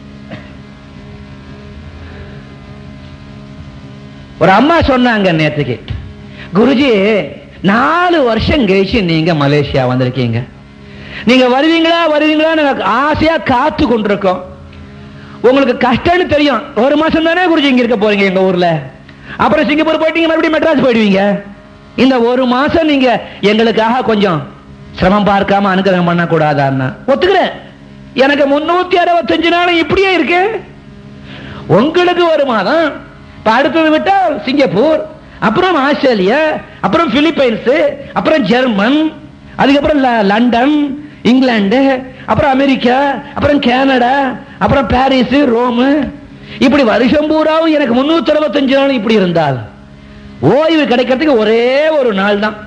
[SPEAKER 1] ஒரு அம்மா சொன்னாங்க நேற்றுக்கு குருஜி நாலு வருஷம் கழிச்சு நீங்க மலேசியா வந்திருக்கீங்க நீங்க வருவீங்களா வருவீங்களா நாங்க ஆசையா காத்து கொண்டிருக்கோம் உங்களுக்கு கஷ்டம்னு தெரியும் ஒரு மாசம் தானே குருஜி இங்க இருக்க போறீங்க எங்க ஊர்ல அப்புறம் சிங்கப்பூர் போயிட்டீங்க மறுபடியும் மெட்ராஸ் போயிடுவீங்க இந்த ஒரு மாசம் நீங்க எங்களுக்காக கொஞ்சம் சிரமம் பார்க்காம அனுகிரகம் பண்ண கூடாதான்னா ஒத்துக்கிறேன் எனக்கு முன்னூத்தி அறுபத்தஞ்சு நாள் இப்படியே இருக்கு உங்களுக்கு ஒரு மாதம் இப்ப அடுத்தது விட்டா சிங்கப்பூர் அப்புறம் ஆஸ்திரேலியா அப்புறம் பிலிப்பைன்ஸ் அப்புறம் ஜெர்மன் அதுக்கப்புறம் ல- லண்டன் இங்கிலாந்து அப்புறம் அமெரிக்கா அப்புறம் கனடா அப்புறம் பாரிஸ் ரோம் இப்படி வருஷம் பூராவும் எனக்கு முன்னூத்தி அறுபத்தஞ்சு நாள் இப்படி இருந்தால் ஓய்வு கிடைக்கிறதுக்கு ஒரே ஒரு நாள் தான்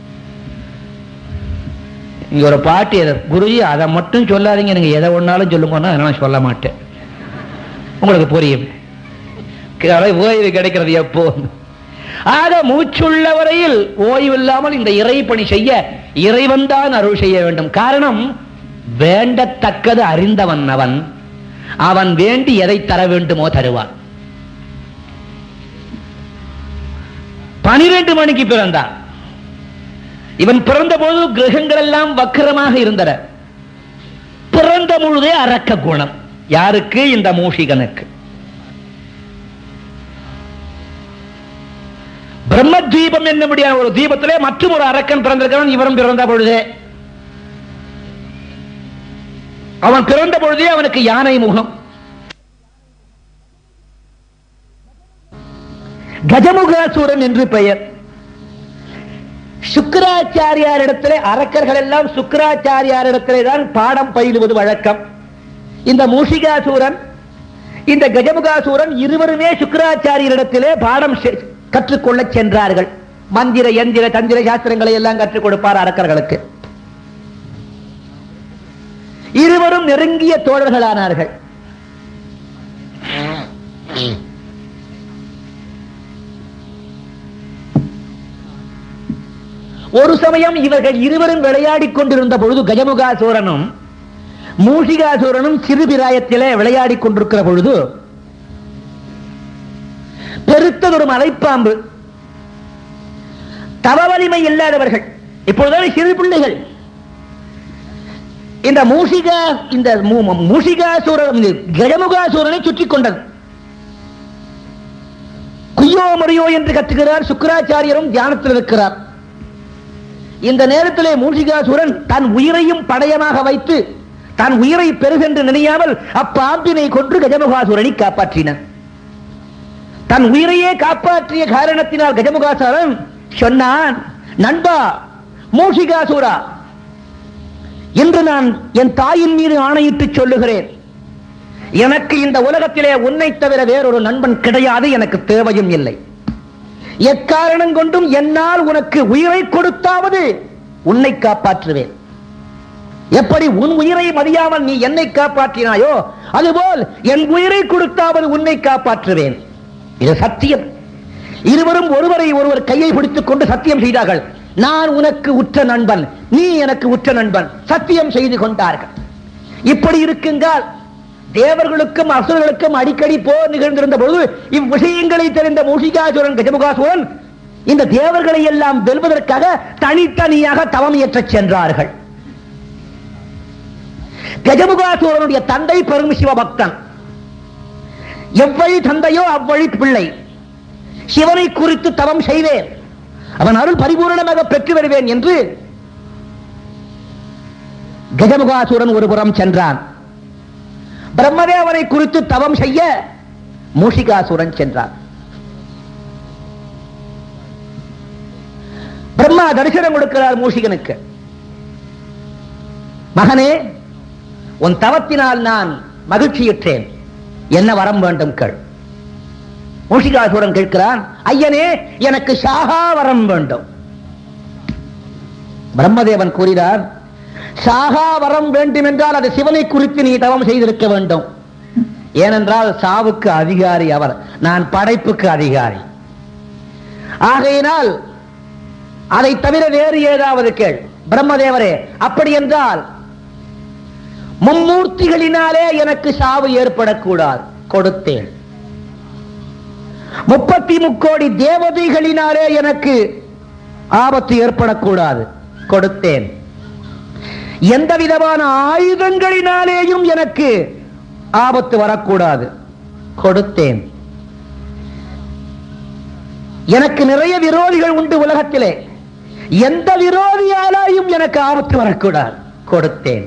[SPEAKER 1] இங்க ஒரு பாட்டு எது- குருஜி அதை மட்டும் சொல்லாதீங்க நீங்க எதை ஒன்னாலும் சொல்லுங்கன்னா அதெல்லாம் சொல்ல மாட்டேன் உங்களுக்கு புரியும் கடை ஓய்வு கிடைக்கிறது எப்போ ஆக மூச்சுள்ள வரையில் ஓய்வு இல்லாமல் இந்த இறைப்பணி செய்ய இறைவன் தான் அருள் செய்ய வேண்டும் காரணம் வேண்டத்தக்கது அறிந்தவன் அவன் அவன் வேண்டி எதை தர வேண்டுமோ தருவான் பனிரெண்டு மணிக்கு பிறந்தான் இவன் பிறந்த போது கிரகங்கள் எல்லாம் வக்கரமாக இருந்தன பிறந்த பொழுதே அரக்க குணம் யாருக்கு இந்த மூஷிகனுக்கு பிரம்ம தீபம் என்னுடைய ஒரு தீபத்திலே மற்றும் ஒரு அரக்கன் பிறந்திருக்கிறான் இவரும் பிறந்த பொழுதே அவன் பிறந்த பொழுதே அவனுக்கு யானை முகம் கஜமுகாசூரன் என்று பெயர் சுக்கராச்சாரியாரிடத்திலே அரக்கர்கள் எல்லாம் சுக்கராச்சாரியாரிடத்திலே தான் பாடம் பயிலுவது வழக்கம் இந்த மூஷிகாசூரன் இந்த கஜமுகாசூரன் இருவருமே சுக்கராச்சாரியரிடத்திலே பாடம் செ- கற்றுக்கொள்ளச் சென்றார்கள் மந்திர எந்திர தந்திர சாஸ்திரங்களை எல்லாம் கற்றுக் கொடுப்பார் அரக்கர்களுக்கு இருவரும் நெருங்கிய தோழர்களானார்கள் ஒரு சமயம் இவர்கள் இருவரும் விளையாடிக் கொண்டிருந்த பொழுது கஜமுகாசூரனும் மூஷிகாசூரனும் சிறுபிராயத்திலே விளையாடிக் கொண்டிருக்கிற பொழுது பெருத்ததொரு மலைப்பாம்பு தவ வலிமை இல்லாதவர்கள் இப்பொழுதுதான் சிறு பிள்ளைகள் இந்த மூஷிகா இந்த மூ- மூ- மூஷிகாசூரன் இந்த கஜமுகாசூரனை சுற்றி கொண்டது குய்யோ முறையோ என்று கத்துகிறார் சுக்கராச்சாரியரும் தியானத்தில் இருக்கிறார் இந்த நேரத்திலே மூஷிகாசுரன் தன் உயிரையும் படயமாக வைத்து தன் உயிரை பெருகென்று நினையாமல் அப்பாம்பினை கொன்று கஜமுகாசுரனை காப்பாற்றினான் தன் உயிரையே காப்பாற்றிய காரணத்தினால் கஜமுகாசுரன் சொன்னான் நண்பா மூஷிகாசுரா இன்று நான் என் தாயின் மீது ஆணையிட்டு சொல்லுகிறேன் எனக்கு இந்த உலகத்திலே உன்னை தவிர வேறொரு நண்பன் கிடையாது எனக்கு தேவையும் இல்லை எக்காரணம் கொண்டும் என்னால் உனக்கு உயிரை கொடுத்தாவது உன்னை காப்பாற்றுவேன் எப்படி உன் உயிரை மதியாமல் நீ என்னை காப்பாற்றினாயோ அதுபோல் என் உயிரை கொடுத்தாவது உன்னை காப்பாற்றுவேன் இது சத்தியம் இருவரும் ஒருவரை ஒருவர் கையை பிடித்துக் கொண்டு சத்தியம் செய்தார்கள் நான் உனக்கு உற்ற நண்பன் நீ எனக்கு உற்ற நண்பன் சத்தியம் செய்து கொண்டார்கள் இப்படி இருக்குங்கால் தேவர்களுக்கும் அசுரர்களுக்கும் அடிக்கடி போர் நிகழ்ந்திருந்த பொழுது இவ்விஷயங்களை தெரிந்த மூஷிகாசுரன் கஜமுகாசுரன் இந்த தேவர்களை எல்லாம் வெல்வதற்காக தனித்தனியாக தவம் இயற்றச் சென்றார்கள் கஜமுகாசுரனுடைய தந்தை பெரும் சிவபக்தன் எவ்வழி தந்தையோ அவ்வழி பிள்ளை சிவனை குறித்து தவம் செய்வேன் அவன் அருள் பரிபூரணமாக பெற்று வருவேன் என்று கஜமுகாசுரன் ஒரு புறம் சென்றான் பிரம்மதேவனை குறித்து தவம் செய்ய மூஷிகாசுரன் சென்றான் பிரம்மா தரிசனம் கொடுக்கிறார் மூஷிகனுக்கு மகனே உன் தவத்தினால் நான் மகிழ்ச்சியுற்றேன் என்ன வரம் வேண்டும் கேள் மூஷிகாசுரன் கேட்கிறான் ஐயனே எனக்கு சாகா வரம் வேண்டும் பிரம்மதேவன் கூறினார் சாகா வரம் வேண்டும் என்றால் அது சிவனை குறித்து நீ தவம் செய்திருக்க வேண்டும் ஏனென்றால் சாவுக்கு அதிகாரி அவர் நான் படைப்புக்கு அதிகாரி ஆகையினால் அதை தவிர வேறு ஏதாவது கேள் பிரம்மதேவரே அப்படி என்றால் மும்மூர்த்திகளினாலே எனக்கு சாவு ஏற்படக்கூடாது கொடுத்தேன் முப்பத்தி முக்கோடி தேவதைகளினாலே எனக்கு ஆபத்து ஏற்படக்கூடாது கொடுத்தேன் எந்த விதமான ஆயுதங்களினாலேயும் எனக்கு ஆபத்து வரக்கூடாது கொடுத்தேன் எனக்கு நிறைய விரோதிகள் உண்டு உலகத்திலே எந்த விரோதியாலேயும் எனக்கு ஆபத்து வரக்கூடாது கொடுத்தேன்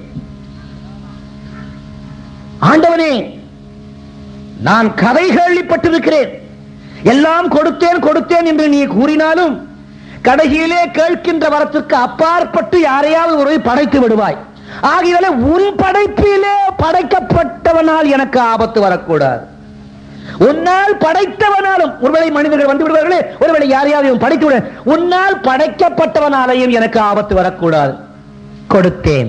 [SPEAKER 1] ஆண்டவனே நான் கதை கேள்விப்பட்டிருக்கிறேன் எல்லாம் கொடுத்தேன் கொடுத்தேன் என்று நீ கூறினாலும் கடைசியிலே கேட்கின்ற வரத்திற்கு அப்பாற்பட்டு யாரையாவது ஒரு படைத்து விடுவாய் ஆகியவரை உன் படைப்பிலே படைக்கப்பட்டவனால் எனக்கு ஆபத்து வரக்கூடாது உன்னால் படைத்தவனாலும் ஒருவேளை மனிதர்கள் வந்து விடுவார்களே ஒருவேளை யாரையாவது படைத்து விட உன்னால் படைக்கப்பட்டவனாலையும் எனக்கு ஆபத்து வரக்கூடாது கொடுத்தேன்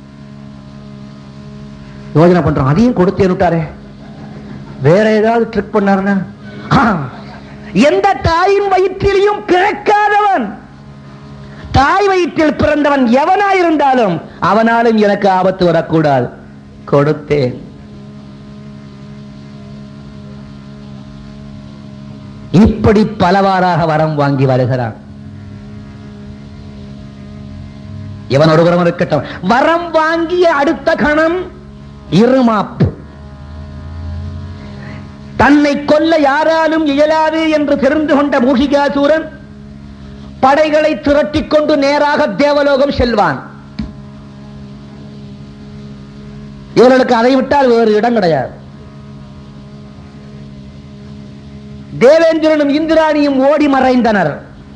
[SPEAKER 1] யோஜனை பண்றோம் அதையும் கொடுத்தேன் விட்டாரே வேற ஏதாவது ட்ரிக் பண்ணாருன்னா ஆ, எந்த தாயின் வயிற்றிலையும் பிறக்காதவன் தாய் வயிற்றில் பிறந்தவன் எவனாயிருந்தாலும் அவனாலும் எனக்கு ஆபத்து வரக்கூடாது கொடுத்தேன் இப்படி பலவாறாக வரம் வாங்கி வருகிறான் இவன் ஒரு புறம் இருக்கட்டும் வரம் வாங்கிய அடுத்த கணம் இருமாப்பு தன்னை கொல்ல யாராலும் இயலாது என்று தெரிந்து கொண்ட மூஷிகாசூரன் படைகளை திரட்டிக் கொண்டு நேராக தேவலோகம் செல்வான் இவர்களுக்கு அதை விட்டால் வேறு இடம் கிடையாது தேவேந்திரனும் இந்திராணியும் ஓடி மறைந்தனர்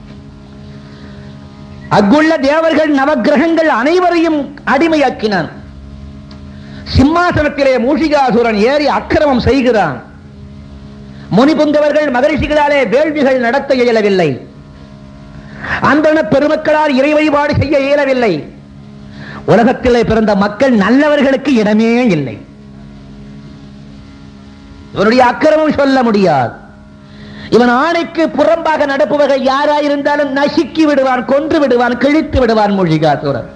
[SPEAKER 1] அங்குள்ள தேவர்கள் நவக்கிரகங்கள் அனைவரையும் அடிமையாக்கினான் சிம்மாசனத்திலே மூஷிகாசுரன் ஏறி அக்கிரமம் செய்கிறான் முனிபுந்தவர்கள் மகரிஷிகளாலே வேள்விகள் நடத்த இயலவில்லை அந்தன பெருமக்களால் இறை வழிபாடு செய்ய இயலவில்லை உலகத்திலே பிறந்த மக்கள் நல்லவர்களுக்கு இடமே இல்லை இவருடைய அக்கிரமம் சொல்ல முடியாது இவன் ஆணைக்கு புறம்பாக நடப்பவர்கள் யாராயிருந்தாலும் நசுக்கி விடுவான் கொன்று விடுவான் கிழித்து விடுவான் மூழ்கிகாசுரன்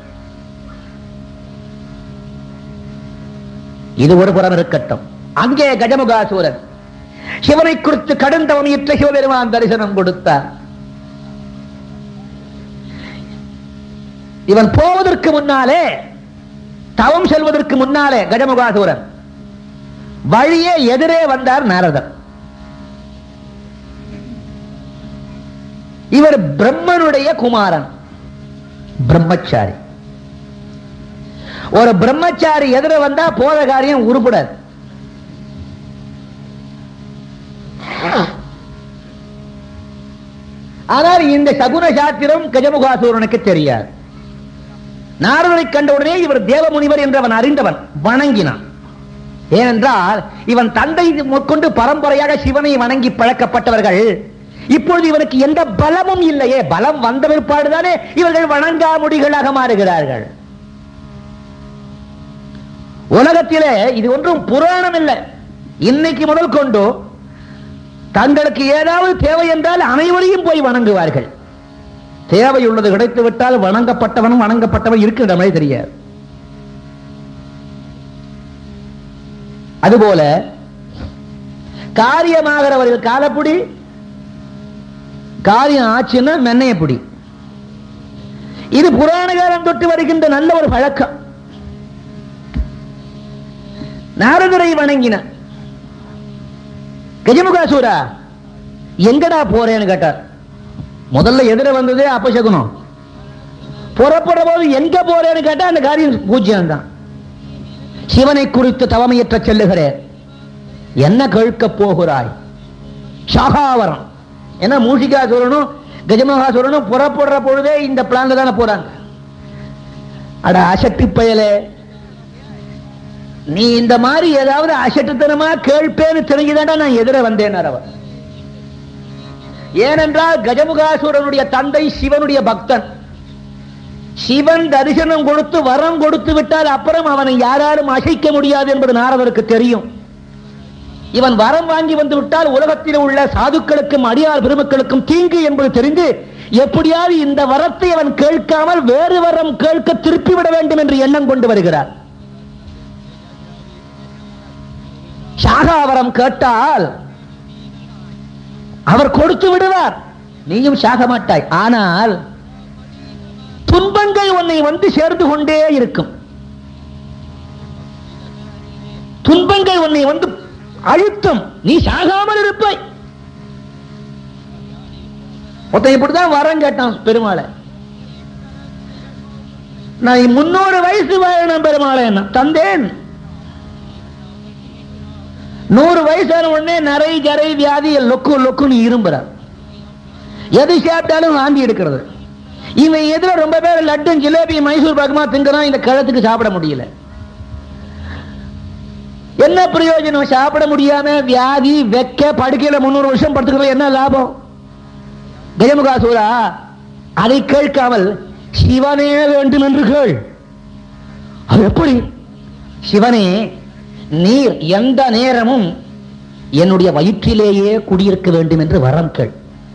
[SPEAKER 1] இது ஒரு புறம் இருக்கட்டும் அங்கே கஜமுகாசூரன் சிவனை குறித்து கடுந்தவம் இற்ற சிவபெருமான் தரிசனம் கொடுத்தார் இவன் போவதற்கு முன்னாலே தவம் செல்வதற்கு முன்னாலே கஜமுகாசூரன் வழியே எதிரே வந்தார் நாரதர் இவர் பிரம்மனுடைய குமாரன் பிரம்மச்சாரி ஒரு பிரம்மச்சாரி எதிர வந்தா போத காரியம் உருப்படாது ஆனால் இந்த சகுன சாத்திரம் கஜமுகாசூரனுக்கு தெரியாது நாரதரை கண்டவுடனே இவர் தேவமுனிவர் என்று அவன் அறிந்தவன் வணங்கினான் ஏனென்றால் இவன் தந்தை கொண்டு பரம்பரையாக சிவனை வணங்கி பழக்கப்பட்டவர்கள் இப்பொழுது இவனுக்கு எந்த பலமும் இல்லையே பலம் வந்த பிற்பாடுதானே இவர்கள் வணங்காமுடிகளாக மாறுகிறார்கள் உலகத்திலே இது ஒன்றும் புராணம் இல்லை இன்னைக்கு முதல் கொண்டு தங்களுக்கு ஏதாவது தேவை என்றால் அனைவரையும் போய் வணங்குவார்கள் தேவை உள்ளது கிடைத்து விட்டால் வணங்கப்பட்டவனும் வணங்கப்பட்டவன் இருக்கின்ற மாதிரி தெரியாது அதுபோல காரியமாகிறவர்கள் காலப்புடி காரியம் ஆச்சுன்னா மென்னைய பிடி இது புராண காலம் தொட்டு வருகின்ற நல்ல ஒரு பழக்கம் நாரதரை வணங்கின கஜமுகாசூரா எங்கடா போறேன்னு கேட்டார் முதல்ல எதிர வந்ததே அபசகுனம் புறப்படுற போது எங்க போறேன்னு கேட்டா அந்த காரியம் பூஜ்யம் தான் சிவனை குறித்து தவமையற்ற செல்லுகிறேன் என்ன கேட்க போகிறாய் சாகாவரம் ஏன்னா மூஷிகாசுரனும் கஜமகாசுரனும் புறப்படுற பொழுதே இந்த பிளான்ல தானே போறாங்க அட அசட்டு பயலே நீ இந்த மாதிரி ஏதாவது அசட்டுத்தனமா கேள்பேன்னு தெரிஞ்சுதாண்டா நான் எதிர வந்தேன் அவர் ஏனென்றால் கஜமுகாசுரனுடைய தந்தை சிவனுடைய பக்தன் சிவன் தரிசனம் கொடுத்து வரம் கொடுத்து விட்டால் அப்புறம் அவனை யாராலும் அசைக்க முடியாது என்பது நாரதருக்கு தெரியும் இவன் வரம் வாங்கி வந்து விட்டால் உலகத்தில் உள்ள சாதுக்களுக்கும் அடியார் பெருமக்களுக்கும் தீங்கு என்பது தெரிந்து எப்படியாவது இந்த வரத்தை அவன் கேட்காமல் வேறு வரம் கேட்க திருப்பிவிட வேண்டும் என்று எண்ணம் கொண்டு வருகிறார் சாகாவரம் கேட்டால் அவர் கொடுத்து விடுவார் நீயும் சாக மாட்டாய் ஆனால் துன்பங்கள் உன்னை வந்து சேர்ந்து கொண்டே இருக்கும் துன்பங்கள் உன்னை வந்து அழுத்தம் நீ சாகாமல் இருப்பாய் ஒருத்தன் இப்படிதான் வரம் கேட்டான் பெருமாளை நான் முன்னூறு வயசு வாழணும் பெருமாளை என்ன தந்தேன் நூறு வயசான உடனே நரை ஜரை வியாதி லொக்கு லொக்குன்னு இரும்புறார் எது சாப்பிட்டாலும் வாந்தி எடுக்கிறது இவன் எதிர ரொம்ப பேர் லட்டும் ஜிலேபி மைசூர் பாக்குமா திங்குறான் இந்த கழுத்துக்கு சாப்பிட முடியல என்ன பிரயோஜனம் சாப்பிட முடியாம வியாதி வெக்க படுக்கையில முன்னூறு வருஷம் படுத்துக்கிறது என்ன லாபம் கஜமுகாசூரா அதை கேட்காமல் சிவனே வேண்டும் என்று கேள் அது எப்படி சிவனே நீர் எந்த நேரமும் என்னுடைய வயிற்றிலேயே குடியிருக்க வேண்டும் என்று வரம் கேள்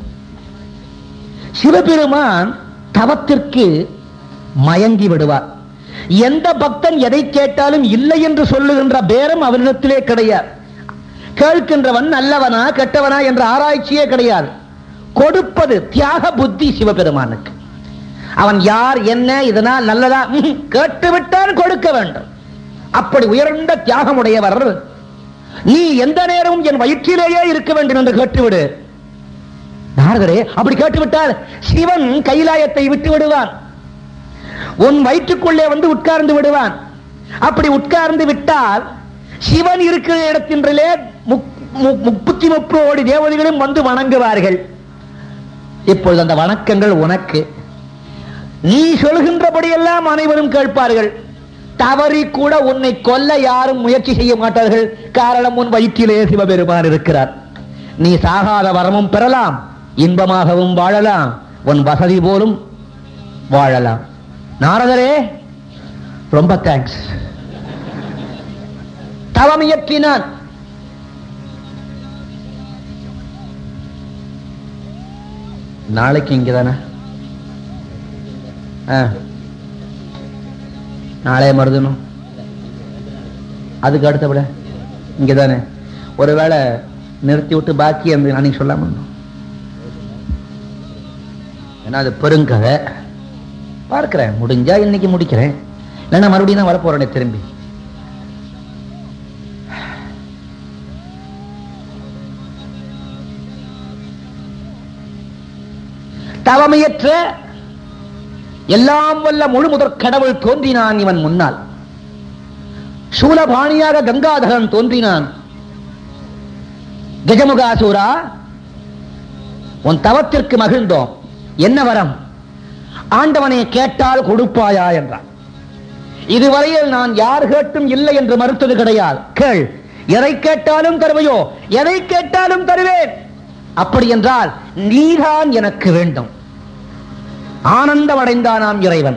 [SPEAKER 1] சிவபெருமான் தவத்திற்கு மயங்கி விடுவார் எந்த பக்தன் எதை கேட்டாலும் இல்லை என்று சொல்லுகின்ற பேரம் அவனிடத்திலே கிடையாது கேட்கின்றவன் நல்லவனா கெட்டவனா என்ற ஆராய்ச்சியே கிடையாது கொடுப்பது தியாக புத்தி சிவபெருமானுக்கு அவன் யார் என்ன இதனால் நல்லதா ம்ஹும். கேட்டுவிட்டால் கொடுக்க வேண்டும் அப்படி உயர்ந்த தியாகமுடையவர் நீ எந்த நேரமும் என் வயிற்றிலேயே இருக்க வேண்டும் என்று கேட்டுவிடு நாரதரே அப்படி கேட்டுவிட்டால் சிவன் கைலாயத்தை விட்டு விடுவான் உன் வயிற்றுக்குள்ளே வந்து உட்கார்ந்து விடுவான் அப்படி உட்கார்ந்து விட்டால் சிவன் இருக்கிற இடத்தின்றே முப்பத்தி முப்போடி தேவதைகளும் வந்து வணங்குவார்கள் இப்பொழுது அந்த வணக்கங்கள் உனக்கு நீ சொல்கின்றபடியெல்லாம் அனைவரும் கேட்பார்கள் தவறி கூட உன்னை கொல்ல யாரும் முயற்சி செய்ய மாட்டார்கள் காரணம் உன் வயிற்றிலே சிவபெருமான் இருக்கிறார் நீ சாகாத வரமும் பெறலாம் இன்பமாகவும் வாழலாம் உன் வசதி போலும் வாழலாம் நாரதரே ரொம்ப தேங்க்ஸ் தவம் இயற்றினான் நாளைக்கு இங்கதானே ஆ நாளைய மருதனும் அதுக்கு அடுத்தபட இங்கே தானே ஒருவேளை நிறுத்தி விட்டு பாக்கி அந்த அன்னைக்கு சொல்லாம இருந்தோம். ஏன்னா அது பெருங்கதை பார்க்கிறேன் முடிஞ்சா இன்னைக்கு முடிக்கிறேன் இல்லைன்னா மறுபடியும் தான் வரப்போறேனே திரும்பி தவமையற்ற எல்லாம் வல்ல முழு முதற் கடவுள் தோன்றினான் இவன் முன்னால் சூலபாணியாக கங்காதரன் தோன்றினான் கஜமுகாசூரா உன் தவத்திற்கு மகிழ்ந்தோம் என்ன வரம் ஆண்டவனை கேட்டால் கொடுப்பாயா என்றான் இதுவரையில் நான் யார் கேட்டும் இல்லை என்று மறுத்தது கிடையாது கேள் எதை கேட்டாலும் தருவையோ எதை கேட்டாலும் தருவேன் அப்படி என்றால் நீதான் எனக்கு வேண்டும் ஆனந்தம் அடைந்தானாம் இறைவன்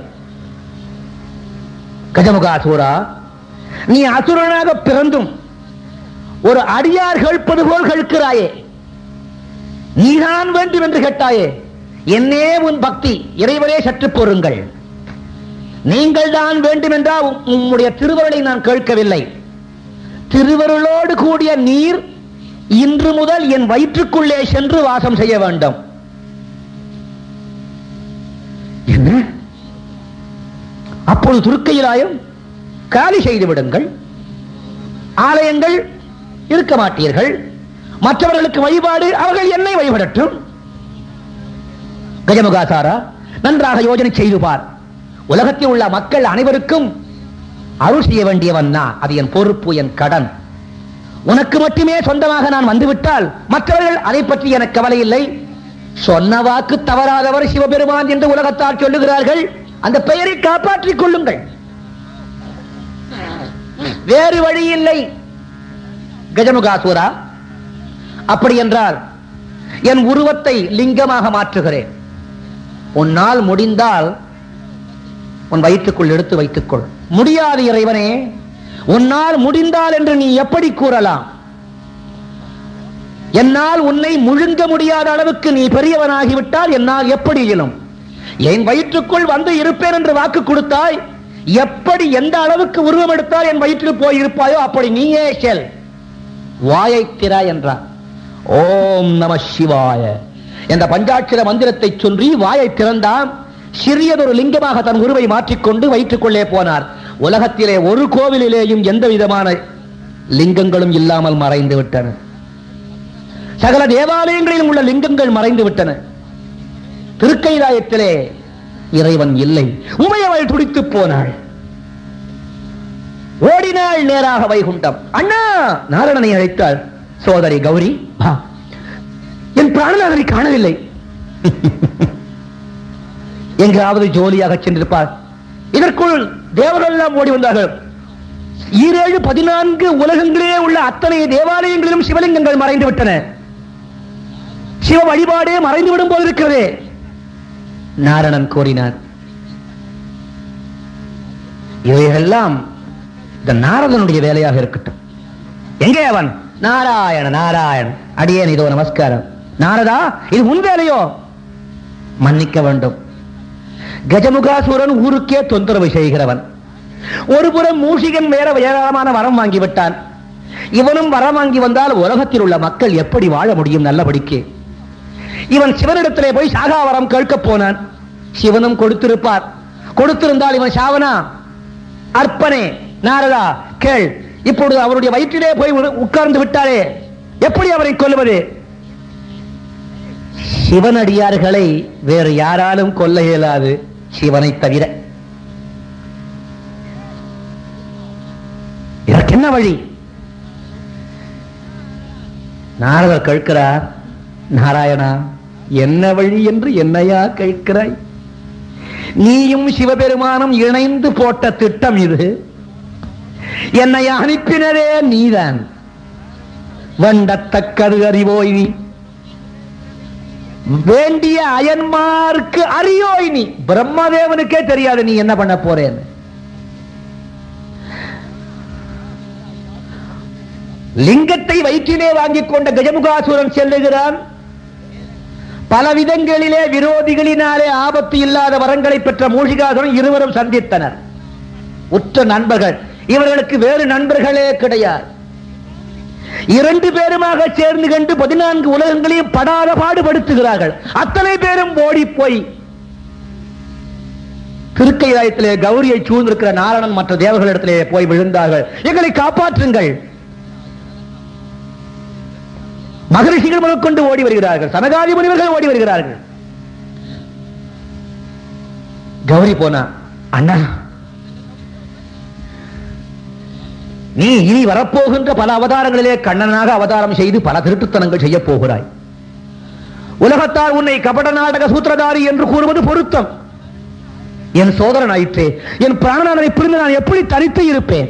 [SPEAKER 1] கஜமுகாசூரா நீ அசுரனாக பிறந்தும் ஒரு அடியார் கேட்பது போல் கேட்கிறாயே நீதான் வேண்டும் என்று கேட்டாயே என்னே உன் பக்தி இறைவனே சற்று பொறுங்கள் நீங்கள் தான் வேண்டும் என்றால் உம்- உம்முடைய திருவருளை நான் கேட்கவில்லை திருவருளோடு கூடிய நீர் இன்று முதல் என் வயிற்றுக்குள்ளே சென்று வாசம் செய்ய வேண்டும் என்ன அப்பொழுது துருக்கையிலாயும் காலி செய்து விடுங்கள் ஆலயங்கள் இருக்க மாட்டீர்கள் மற்றவர்களுக்கு வழிபாடு அவர்கள் என்னை வழிபடட்டும் கஜமுகாசாரா நன்றாக யோஜனை செய்து பார் உலகத்தில் உள்ள மக்கள் அனைவருக்கும் அருள் செய்ய வேண்டியவன் நான் அது என் பொறுப்பு என் கடன் உனக்கு மட்டுமே சொந்தமாக நான் வந்துவிட்டால் மற்றவர்கள் அதை பற்றி எனக்கு கவலை இல்லை சொன்ன வாக்கு தவறாதவர் சிவபெருமான் என்று உலகத்தார் சொல்லுகிறார்கள் அந்த பெயரை காப்பாற்றிக் கொள்ளுங்கள் வேறு வழி இல்லை கஜமுகாசுரா அப்படி என்றால் என் உருவத்தை லிங்கமாக மாற்றுகிறேன் உன்னால் முடிந்தால் உன் வயிற்றுக்குள் எடுத்து வைத்துக்கொள் முடியாது இறைவனே உன்னால் முடிந்தால் என்று நீ எப்படி கூறலாம் என்னால் உன்னை முழுங்க முடியாத அளவுக்கு நீ பெரியவனாகிவிட்டால் என்னால் எப்படி இயலும் என் வயிற்றுக்குள் வந்து இருப்பேன் என்று வாக்கு கொடுத்தாய் எப்படி எந்த அளவுக்கு உருவம் எடுத்தால் என் வயிற்றில் போய் இருப்பாயோ அப்படி நீயே செல் வாயை திறா என்றார் ஓம் நம சிவாய என்ற பஞ்சாட்சர மந்திரத்தை சொல்லி வாயை திறந்தான் சிறியதொரு லிங்கமாக தன் உருவை மாற்றிக்கொண்டு வயிற்றுக்குள்ளே போனார் உலகத்திலே ஒரு கோவிலிலேயும் எந்த விதமான லிங்கங்களும் இல்லாமல் மறைந்து விட்டன சகல தேவாலயங்களிலும் உள்ள லிங்கங்கள் மறைந்து விட்டன திருக்கைலாயத்திலே இறைவன் இல்லை உமையவள் துடித்து போனாள் ஓடினாள் நேராக வைகுண்டம் அண்ணா நாரணனை அழைத்தாள் சோதரி கௌரி வா. என் பிராணநாதனை காணவில்லை எங்காவது ஜோலியாக சென்றிருப்பார் இதற்குள் தேவர்கள் எல்லாம் ஓடி வந்தார்கள் ஈரேழு பதினான்கு உலகங்களிலே உள்ள அத்தனை தேவாலயங்களிலும் சிவலிங்கங்கள் மறைந்து விட்டன சிவ வழிபாடே மறைந்து விடும் போது இருக்கிறதே நாரணன் கூறினார் இவையெல்லாம் இந்த நாரதனுடைய வேலையாக இருக்கட்டும் எங்கே அவன் நாராயண நாராயண் அடியேன் இதோ நமஸ்காரம் நாரதா இது உன் வேலையோ மன்னிக்க வேண்டும் கஜமுகாசுரன் ஊருக்கே தொந்தரவு செய்கிறவன் ஒருபுறம் மூஷிகன் வேற ஏராளமான வரம் வாங்கி விட்டான் இவனும் வரம் வாங்கி வந்தால் உலகத்தில் உள்ள மக்கள் எப்படி வாழ முடியும் நல்லபடிக்கு இவன் சிவனிடத்திலே போய் சாகா வரம் கேட்க போனான் சிவனும் கொடுத்திருப்பார் கொடுத்திருந்தால் இவன் சாவனா அற்பனே நாரதா கேள் இப்பொழுது அவருடைய வயிற்றிலே போய் உ- உட்கார்ந்து விட்டாரே எப்படி அவரை கொல்லுவது சிவனடியார்களை வேறு யாராலும் கொல்ல இயலாது சிவனை தவிர இதற்கு என்ன வழி நாரதர் கேட்கிறார் நாராயணா என்ன வழி என்று என்னையா கேட்கிறாய் நீயும் சிவபெருமானும் இணைந்து போட்ட திட்டம் இது என்னை அனுப்பினரே நீதான் வண்டத்தக்கது அறிவோய் நீ வேண்டிய அயன்மார்க்கு அறியோய் நீ பிரம்மதேவனுக்கே தெரியாது நீ என்ன பண்ண போறேன்னு லிங்கத்தை வயிற்றிலே வாங்கிக் கொண்ட கஜமுகாசுரன் செல்லுகிறான் பல விதங்களிலே விரோதிகளினாலே ஆபத்து இல்லாத வரங்களை பெற்ற மூஷிகாசுரன் இருவரும் சந்தித்தனர் உற்ற நண்பர்கள் இவர்களுக்கு வேறு நண்பர்களே கிடையாது இரண்டு பேருமாக சேர்ந்து கண்டு பதினான்கு உலகங்களையும் படாத பாடுபடுத்துகிறார்கள் அத்தனை பேரும் ஓடி போய் திருக்கைலாயத்திலே கௌரியை சூழ்ந்திருக்கிற நாரணன் மற்ற தேவர்களிடத்திலே போய் விழுந்தார்கள் எங்களை காப்பாற்றுங்கள் மகரிஷிகள் முதற்கொண்டு ஓடி வருகிறார்கள் சனகாதி முனிவர்கள் ஓடி வருகிறார்கள் கௌரி போனா அண்ணா நீ இனி வரப்போகின்ற பல அவதாரங்களிலே கண்ணனாக அவதாரம் செய்து பல திருட்டுத்தனங்கள் செய்ய போகிறாய் உலகத்தார் உன்னை கபட நாடக சூத்திரதாரி என்று கூறுவது பொருத்தம் என் சோதரன் ஆயிற்றே என் பிராணனை பிரிந்து நான் எப்படி தரித்து இருப்பேன்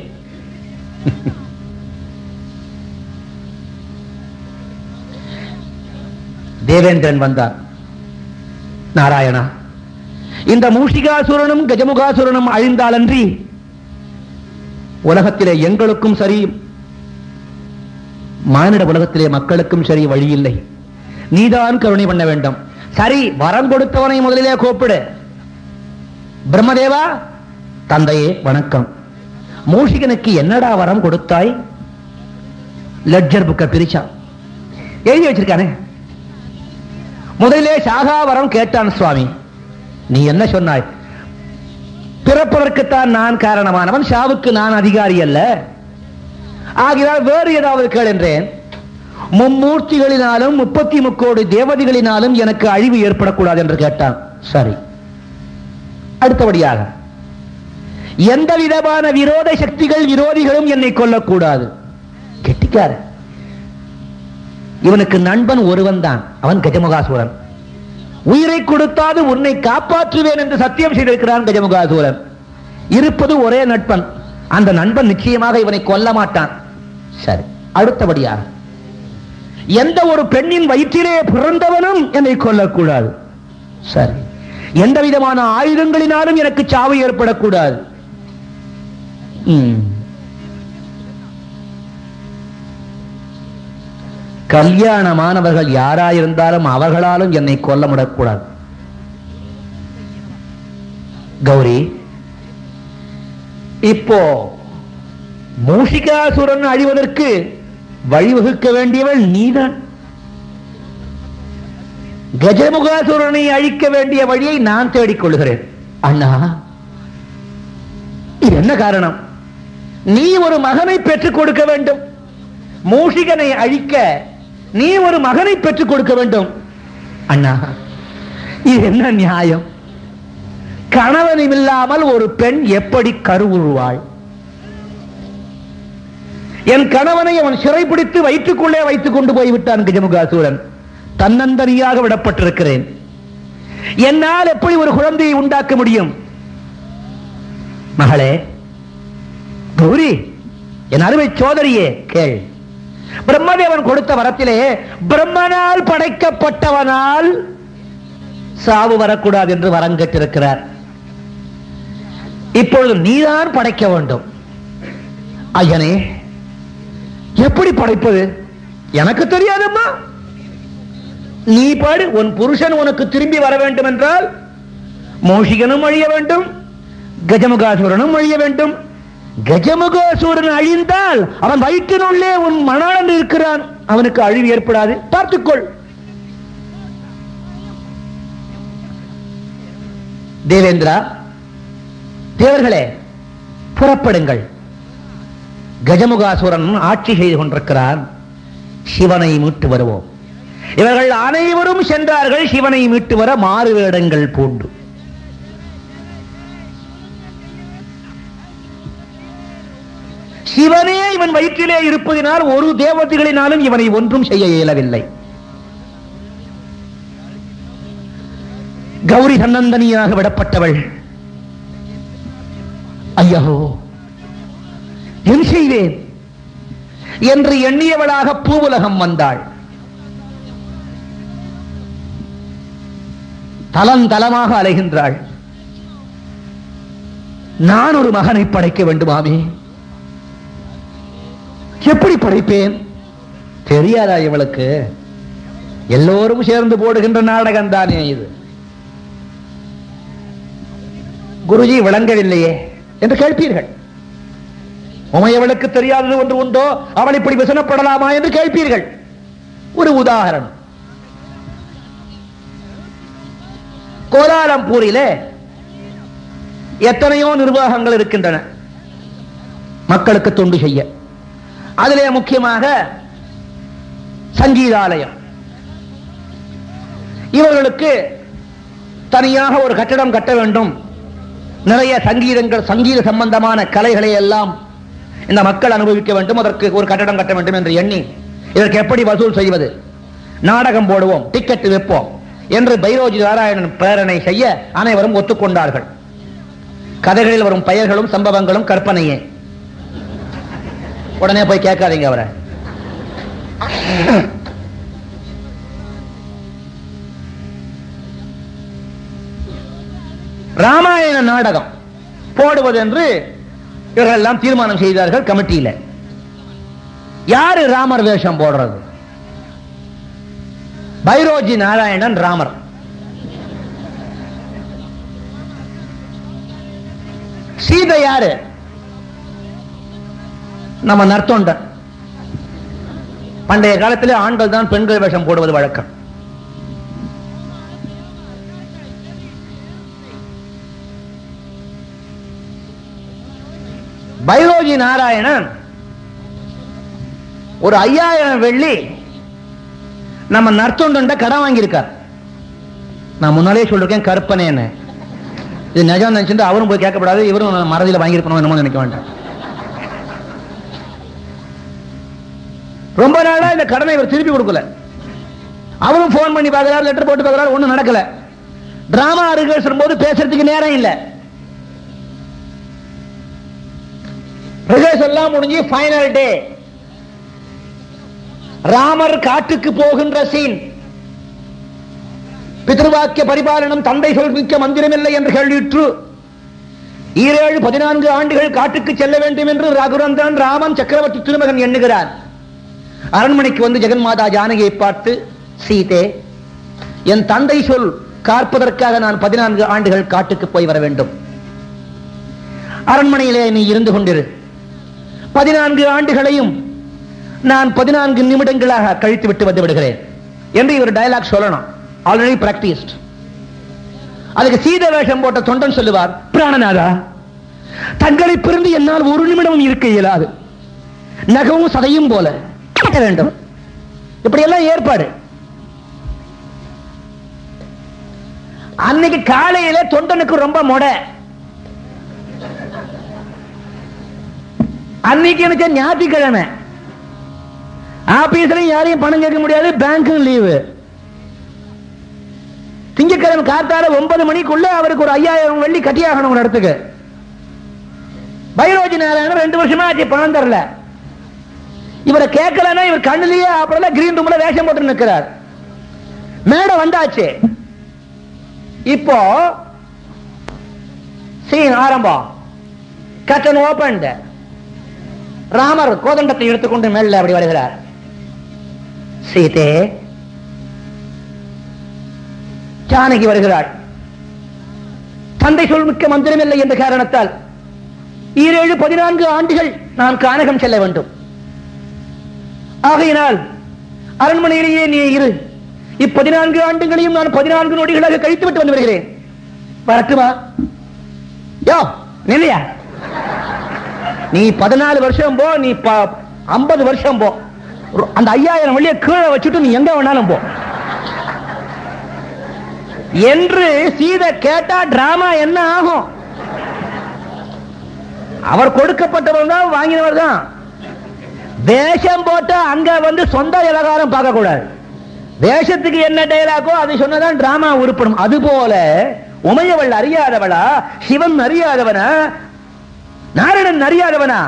[SPEAKER 1] தேவேந்திரன் வந்தார் நாராயணா இந்த மூஷிகாசுரனும் கஜமுகாசுரனும் அழிந்தாலன்றி உலகத்திலே எங்களுக்கும் சரி மானிட உலகத்திலே மக்களுக்கும் சரி வழி இல்லை நீதான் கருணை பண்ண வேண்டும் சரி வரம் கொடுத்தவனை முதலிலே கூப்பிடு பிரம்மதேவா தந்தையே வணக்கம் மூஷிகனுக்கு என்னடா வரம் கொடுத்தாய் லெட்ஜர் புக்க பிரிச்சா எழுதி வச்சிருக்கானே முதலிலே சாகா வரம் கேட்டான் சுவாமி நீ என்ன சொன்னாய் பிறப்பதற்குத்தான் நான் காரணமானவன் சாவுக்கு நான் அதிகாரி அல்ல ஆகினால் வேறு ஏதாவது கேள் என்றேன் மும்மூர்த்திகளினாலும் முப்பத்தி முக்கோடி தேவதைகளினாலும் எனக்கு அழிவு ஏற்படக்கூடாது என்று கேட்டான் சரி அடுத்தபடியாக எந்த விதமான விரோத சக்திகள் விரோதிகளும் என்னை கொல்லக்கூடாது கெட்டிக்கார இவனுக்கு நண்பன் ஒருவன் தான் அவன் கஜமுகாசுரன் உயிரை கொடுத்தாது உன்னை காப்பாற்றுவேன் என்று சத்தியம் செய்திருக்கிறான் கஜமுகாசுரன் இருப்பது ஒரே நட்பன் அந்த நண்பன் நிச்சயமாக இவனை கொல்ல மாட்டான் சரி அடுத்தபடியாக எந்த ஒரு பெண்ணின் வயிற்றிலே பிறந்தவனும் என்னை கொல்லக்கூடாது சரி எந்த விதமான ஆயுதங்களினாலும் எனக்கு சாவு ஏற்படக்கூடாது ம். கல்யாணமானவர்கள் யாராயிருந்தாலும் அவர்களாலும் என்னை கொல்ல முடக்கூடாது கௌரி இப்போ மூஷிகாசுரன் அழிவதற்கு வழிவகுக்க வேண்டியவள் நீதான் கஜமுகாசுரனை அழிக்க வேண்டிய வழியை நான் தேடிக் கொள்கிறேன் அண்ணா இது என்ன காரணம் நீ ஒரு மகனை பெற்றுக் கொடுக்க வேண்டும் மூஷிகனை அழிக்க நீ ஒரு மகனை பெற்றுக் கொடுக்க வேண்டும் அண்ணா இது என்ன நியாயம் கணவனும் இல்லாமல் ஒரு பெண் எப்படி கருவுருவாள் என் கணவனை அவன் சிறைபிடித்து வயிற்றுக்குள்ளே வைத்துக் கொண்டு போய்விட்டான் கஜமுகாசூரன் தன்னந்தனியாக விடப்பட்டிருக்கிறேன் என்னால் எப்படி ஒரு குழந்தையை உண்டாக்க முடியும் மகளே கௌரி என் அருமை சோதரியே கேள் பிரம்மதேவன் கொடுத்த வரத்திலே பிரம்மனால் படைக்கப்பட்டவனால் சாவு வரக்கூடாது என்று வரம் கேட்டிருக்கிறார் இப்பொழுது நீதான் படைக்க வேண்டும் ஐயனே எப்படி படைப்பது எனக்கு தெரியாதம்மா நீ பாடு உன் புருஷன் உனக்கு திரும்பி வர வேண்டும் என்றால் மோஷிகனும் அழிய வேண்டும் கஜமுகாசுரனும் அழிய வேண்டும் கஜமுகாசுரன் அழிந்தால் அவன் வயிற்றினுள்ளே உன் மணாளன் இருக்கிறான் அவனுக்கு அழிவு ஏற்படாது பார்த்துக்கொள் தேவேந்திரா தேவர்களே புறப்படுங்கள் கஜமுகாசுரன் ஆட்சி செய்து கொண்டிருக்கிறான் சிவனை மீட்டு வருவோம் இவர்கள் அனைவரும் சென்றார்கள் சிவனை மீட்டு வர மாறு வேடங்கள் பூண்டு சிவனே இவன் வயிற்றிலே இருப்பதினால் ஒரு தேவதைகளினாலும் இவனை ஒன்றும் செய்ய இயலவில்லை கௌரி தன்னந்தனியாக விடப்பட்டவள் ஐயோ என் செய்வேன் என்று எண்ணியவளாக பூவுலகம் வந்தாள் தலந்தலமாக அலைகின்றாள் நான் ஒரு மகனை படைக்க வேண்டுமாமே எப்படி படைப்பேன் தெரியாதா இவளுக்கு எல்லோரும் சேர்ந்து போடுகின்ற நாடகம் தானே இது குருஜி விளங்கவில்லையே என்று கேட்பீர்கள் உமையவளுக்கு தெரியாதது ஒன்று உண்டோ அவள் இப்படி விசனப்படலாமா என்று கேட்பீர்கள் ஒரு உதாரணம் கோலாலம்பூரிலே எத்தனையோ நிர்வாகங்கள் இருக்கின்றன மக்களுக்கு தொண்டு செய்ய அதிலே முக்கியமாக சங்கீதாலயம் இவர்களுக்கு தனியாக ஒரு கட்டடம் கட்ட வேண்டும் நிறைய சங்கீதங்கள் சங்கீத சம்பந்தமான கலைகளை எல்லாம் இந்த மக்கள் அனுபவிக்க வேண்டும் அதற்கு ஒரு கட்டடம் கட்ட வேண்டும் என்று எண்ணி இதற்கு எப்படி வசூல் செய்வது நாடகம் போடுவோம் டிக்கெட் விற்போம் என்று பைரோஜி நாராயணன் பிரேரணை செய்ய அனைவரும் ஒத்துக்கொண்டார்கள் கதைகளில் வரும் பெயர்களும் சம்பவங்களும் கற்பனையே உடனே போய் கேட்காதீங்க அவரை ராமாயண நாடகம் போடுவது என்று இவர்கள் எல்லாம் தீர்மானம் செய்தார்கள் கமிட்டியில யாரு ராமர் வேஷம் போடுறது பைரோஜி நாராயணன் ராமர் சீதை யாரு நம்ம நர்த்தோண்டன் பண்டைய காலத்திலே ஆண்கள் தான் பெண்கள் வேஷம் போடுவது வழக்கம் பைரோஜி நாராயணன் ஒரு ஐயாயிரம் வெள்ளி நம்ம நர்த்தொண்ட கடன் வாங்கியிருக்கார் நான் முன்னாலே சொல்லிருக்கேன் கற்பனைன்னு இது நிஜம் நினைச்சிட்டு அவரும் போய் கேட்கப்படாது இவரும் மறதியில வாங்கியிருக்கணும் என்னமோ நினைக்க வேண்டாம் ரொம்ப நாளா இந்த கடனை இவர் திருப்பி கொடுக்கல அவரும் போன் பண்ணி பார்க்கிறார் லெட்டர் போட்டு பார்க்கிறார் ஒண்ணும் நடக்கல டிராமா ரிஹர்சல் போது பேசுறதுக்கு நேரம் இல்ல ரிஹர்ஸ் எல்லாம் முடிஞ்சு ஃபைனல் டே ராமர் காட்டுக்கு போகின்ற சீன் பித்ருவாக்கிய பரிபாலனம் தந்தை சொல் மிக்க மந்திரமில்லை என்று கேள்வியுற்று ஈரேழு பதினான்கு ஆண்டுகள் காட்டுக்கு செல்ல வேண்டும் என்று ரகுரந்தன் ராமன் சக்கரவர்த்தி திருமகன் எண்ணுகிறார் அரண்மனைக்கு வந்து ஜெகன்மாதா ஜானகியை பார்த்து சீதே என் தந்தை சொல் காப்பதற்காக நான் பதினான்கு ஆண்டுகள் காட்டுக்கு போய் வர வேண்டும் அரண்மனையிலே நீ இருந்து கொண்டிரு பதினான்கு ஆண்டுகளையும் நான் பதினான்கு நிமிடங்களாக கழித்து விட்டு வந்து விடுகிறேன் என்று இவர் டயலாக் சொல்லணும் ஆல்ரெடி பிராக்டிஸ்ட் அதுக்கு சீத வேஷம் போட்ட தொண்டன் சொல்லுவார் பிராணநாதா தங்களை பிறந்து என்னால் ஒரு நிமிடமும் இருக்க இயலாது நகவும் சதையும் போல கேட்க வேண்டும் இப்படி எல்லாம் ஏற்பாடு அன்னைக்கு காலையில தொண்டனுக்கு ரொம்ப மொடை அன்னைக்கு எனக்கு ஞாயிற்றுக்கிழமை ஆபீஸ்லயும் யாரையும் பணம் கேட்க முடியாது பேங்க்கும் லீவு திங்கட்கிழமை காத்தால ஒன்பது மணிக்குள்ள அவருக்கு ஒரு ஐயாயிரம் வெள்ளி கட்டியாகணும் ஒரு இடத்துக்கு பைரோஜி நாராயணன் ரெண்டு வருஷமா ஆச்சு பணம் தரல இவரை கேட்கலன்னா இவர் கண்ணுலயே அப்புறம் கிரீன் ரூம்ல வேஷம் போட்டு நிற்கிறார் மேடை வந்தாச்சு இப்போ சீன் ஆரம்பம் கட்டன் ஓபன் ராமர் கோதண்டத்தை எடுத்துக்கொண்டு மேல அப்படி வருகிறார் சீதே ஜானகி வருகிறாள் தந்தை சொல் மிக்க மந்திரமில்லை என்ற காரணத்தால் ஈரேழு பதினான்கு ஆண்டுகள் நான் கானகம் செல்ல வேண்டும் ஆகையினால் அரண்மனையிலேயே நீ இரு இப்பதினான்கு ஆண்டுகளையும் நான் பதினான்கு நொடிகளாக கழித்து விட்டு வந்து வருகிறேன் வரட்டுமா யோ நிலையா நீ பதினாலு வருஷம் போ நீ ஐம்பது வருஷம் போ அந்த ஐயாயிரம் வழிய கீழே வச்சுட்டு நீ எங்க வேணாலும் போ என்று சீத கேட்டா டிராமா என்ன ஆகும் அவர் கொடுக்கப்பட்டவர் தான் வாங்கினவர் தான் வேஷம் போட்டு அங்க வந்து சொந்த விவகாரம் பார்க்க கூடாது வேஷத்துக்கு என்ன டைலாக்கோ அது சொன்னதான் டிராமா உருப்படும் அது போல உமையவள் அறியாதவளா சிவன் அறியாதவனா நாரணன் அறியாதவனா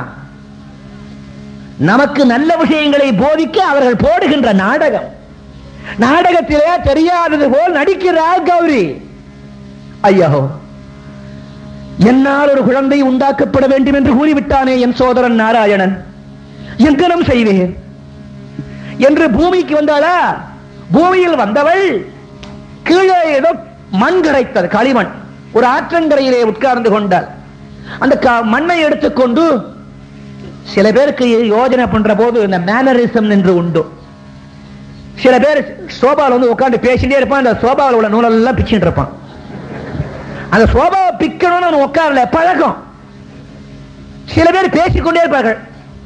[SPEAKER 1] நமக்கு நல்ல விஷயங்களை போதிக்க அவர்கள் போடுகின்ற நாடகம் நாடகத்திலே தெரியாதது போல் நடிக்கிறார் கௌரி ஐயோ என்னால் ஒரு குழந்தை உண்டாக்கப்பட வேண்டும் என்று கூறிவிட்டானே என் சோதரன் நாராயணன் எங்கனம் செய்வேன் என்று பூமிக்கு வந்தாளா பூமியில் வந்தவள் கீழே ஏதோ மண் கிடைத்தது களிமண் ஒரு ஆற்றங்கரையிலே உட்கார்ந்து கொண்டாள் அந்த மண்ணை எடுத்துக்கொண்டு சில பேருக்கு யோஜனை பண்ற போது இந்த மேனரிசம் என்று உண்டு சில பேர் சோபாவில் வந்து உட்காந்து பேசிட்டே இருப்பான் அந்த சோபாவில் உள்ள நூலெல்லாம் பிச்சுட்டு இருப்பான் அந்த சோபாவை பிக்கணும்னு உட்காரல பழக்கம் சில பேர் பேசிக்கொண்டே இருப்பார்கள்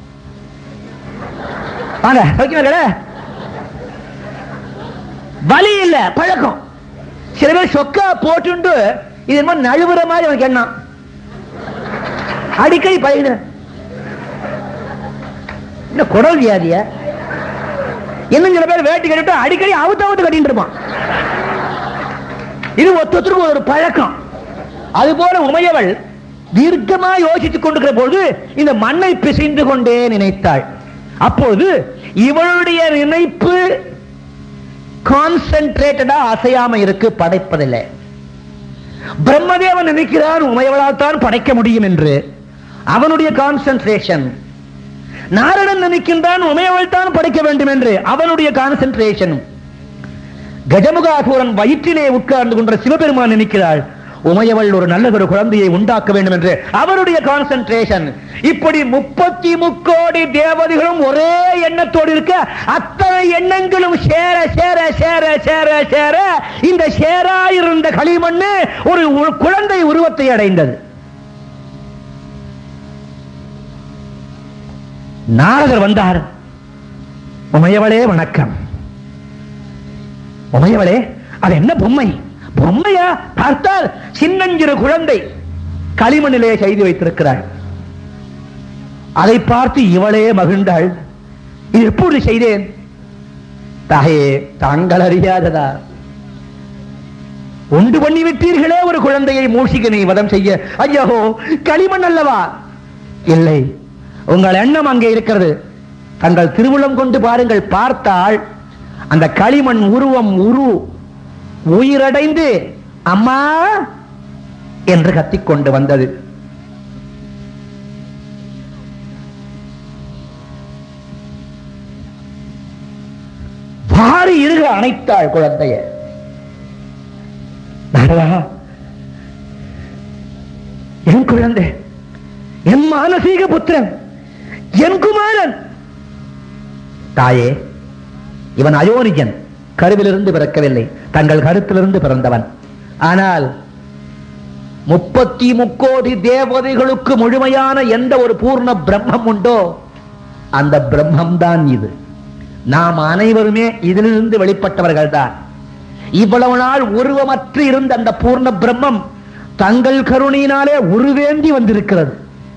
[SPEAKER 1] வாங்க வைக்கல வலி இல்ல பழக்கம் சில பேர் சொக்கா போட்டு இது என்ன நழுவுற மாதிரி அவனுக்கு எண்ணம் அடிக்கடி பழகின என்ன குடல் வியாதிய இன்னும் சில பேர் வேட்டி கட்டிட்டு அடிக்கடி அவுத்து அவுத்து கட்டிட்டு இருப்பான் இது ஒருத்தருக்கு ஒரு பழக்கம் அது போல உமையவள் தீர்க்கமா யோசித்துக் கொண்டிருக்கிற போது இந்த மண்ணை பிசைந்து கொண்டே நினைத்தாள் அப்போது இவளுடைய நினைப்பு கான்சென்ட்ரேட்டடா அசையாம இருக்கு படைப்பதில்லை பிரம்மதேவன் நினைக்கிறான் உமையவளால் தான் படைக்க முடியும் என்று அவனுடைய கான்சென்ட்ரேஷன் நாரணன் நினைக்கின்றான் உமையவள் தான் படைக்க வேண்டும் என்று அவனுடைய கான்சென்ட்ரேஷன் கஜமுகாசூரன் வயிற்றிலே உட்கார்ந்து கொண்ட சிவபெருமான் நினைக்கிறாள் உமையவள் ஒரு நல்ல ஒரு குழந்தையை உண்டாக்க வேண்டும் என்று அவருடைய கான்சென்ட்ரேஷன் இப்படி முப்பத்தி முக்கோடி தேவதைகளும் ஒரே எண்ணத்தோடு இருக்க அத்தனை எண்ணங்களும் சேர சேர சேர சேர சேர இந்த சேராயிருந்த களிமண்ணு ஒரு உ- குழந்தை உருவத்தை அடைந்தது நாரதர் வந்தார் உமையவளே வணக்கம் உமையவளே அது என்ன பொம்மை பொம்மையா பார்த்தால் சின்னஞ்சிறு குழந்தை களிமண்ணிலே செய்து வைத்திருக்கிறாள் அதை பார்த்து இவளே மகிழ்ந்தாள் இது எப்படி செய்தேன் தாயே தாங்கள் அறியாததா உண்டு பண்ணி விட்டீர்களே ஒரு குழந்தையை மூஷிகனை வதம் செய்ய ஐயோ களிமண் அல்லவா இல்லை உங்கள் எண்ணம் அங்கே இருக்கிறது தங்கள் திருவுளம் கொண்டு பாருங்கள் பார்த்தால் அந்த களிமண் உருவம் உரு உயிரடைந்து அம்மா என்று கத்திக்கொண்டு வந்தது வாரி இருக அணைத்தாள் குழந்தைய நாரதா, என் குழந்தை என் மானசீக புத்திரன் என் குமாரன் தாயே இவன் அயோனிஜன் கருவிலிருந்து பிறக்கவில்லை தங்கள் கருத்திலிருந்து பிறந்தவன் ஆனால் முப்பத்தி முக்கோடி தேவதைகளுக்கு முழுமையான எந்த ஒரு பூர்ண பிரம்மம் உண்டோ அந்த பிரம்மம் தான் இது நாம் அனைவருமே இதிலிருந்து வெளிப்பட்டவர்கள் தான் இவ்வளவு நாள் உருவமற்று இருந்த அந்த பூர்ண பிரம்மம் தங்கள் கருணையினாலே உருவேந்தி வந்திருக்கிறது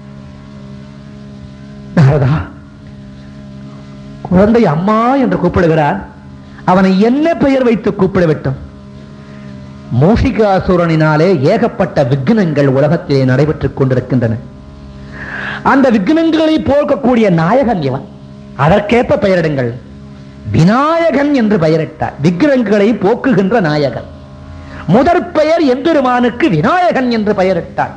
[SPEAKER 1] நாரதா, குழந்தை அம்மா என்று கூப்பிடுகிறான் அவனை என்ன பெயர் வைத்து கூப்பிட விட்டோம் மூஷிகாசுரனினாலே ஏகப்பட்ட விக்னங்கள் உலகத்திலே நடைபெற்றுக் கொண்டிருக்கின்றன அந்த விக்னங்களை போக்கக்கூடிய நாயகன் இவன் அதற்கேற்ப பெயரிடுங்கள் விநாயகன் என்று பெயரிட்டார் விக்கிரங்களை போக்குகின்ற நாயகன் முதற் பெயர் எம்பெருமானுக்கு விநாயகன் என்று பெயரிட்டார்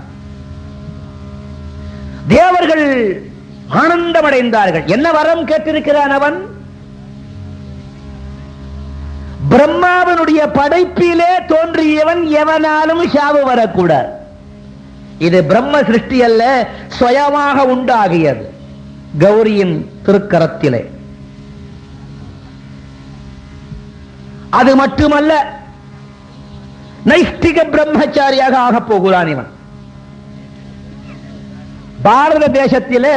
[SPEAKER 1] தேவர்கள் ஆனந்தமடைந்தார்கள் என்ன வரம் கேட்டிருக்கிறான் அவன் பிரம்மாவனுடைய படைப்பிலே தோன்றியவன் எவனாலும் சாவு வரக்கூடாது இது பிரம்ம சிருஷ்டி அல்ல சுயமாக உண்டாகியது கௌரியின் திருக்கரத்திலே அது மட்டுமல்ல நைஷ்டிக பிரம்மச்சாரியாக ஆகப் போகிறான் இவன் பாரத தேசத்திலே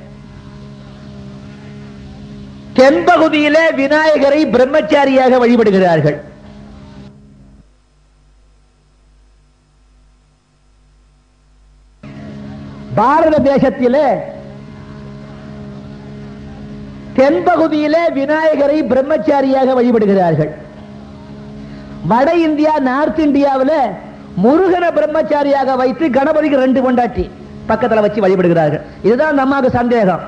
[SPEAKER 1] தென்பகுதியிலே விநாயகரை பிரம்மச்சாரியாக வழிபடுகிறார்கள் பாரத தேசத்திலே தென்பகுதியிலே விநாயகரை பிரம்மச்சாரியாக வழிபடுகிறார்கள் வட இந்தியா நார்த் இந்தியாவில் முருகன பிரம்மச்சாரியாக வைத்து கணபதிக்கு ரெண்டு கொண்டாட்டி பக்கத்துல வச்சு வழிபடுகிறார்கள் இதுதான் நமக்கு சந்தேகம்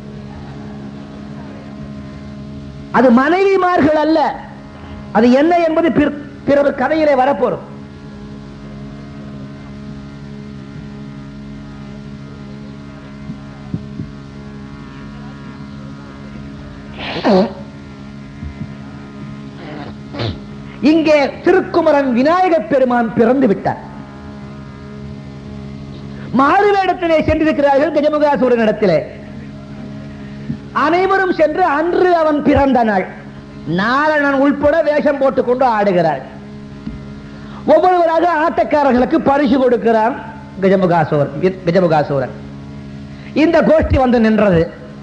[SPEAKER 1] அது மனைவிமார்கள் அல்ல அது என்ன என்பது பிற- பிறகு கதையிலே வரப்போறோம் இங்கே திருக்குமரன் விநாயகப் பெருமான் பிறந்து விட்டார் மாறுவேடத்திலே சென்றிருக்கிறார்கள் கஜமுகாசூரன் இடத்திலே அனைவரும் சென்று அன்று அவன் பிறந்த நாள் நாரணன் உள்பட வேஷம் போட்டுக் கொண்டு ஆடுகிறார் ஒவ்வொருவராக ஆட்டக்காரர்களுக்கு பரிசு கொடுக்கிறான் கஜமுகாசூரன் கஜமுகாசூரன் இந்த கோஷ்டி வந்து நின்றது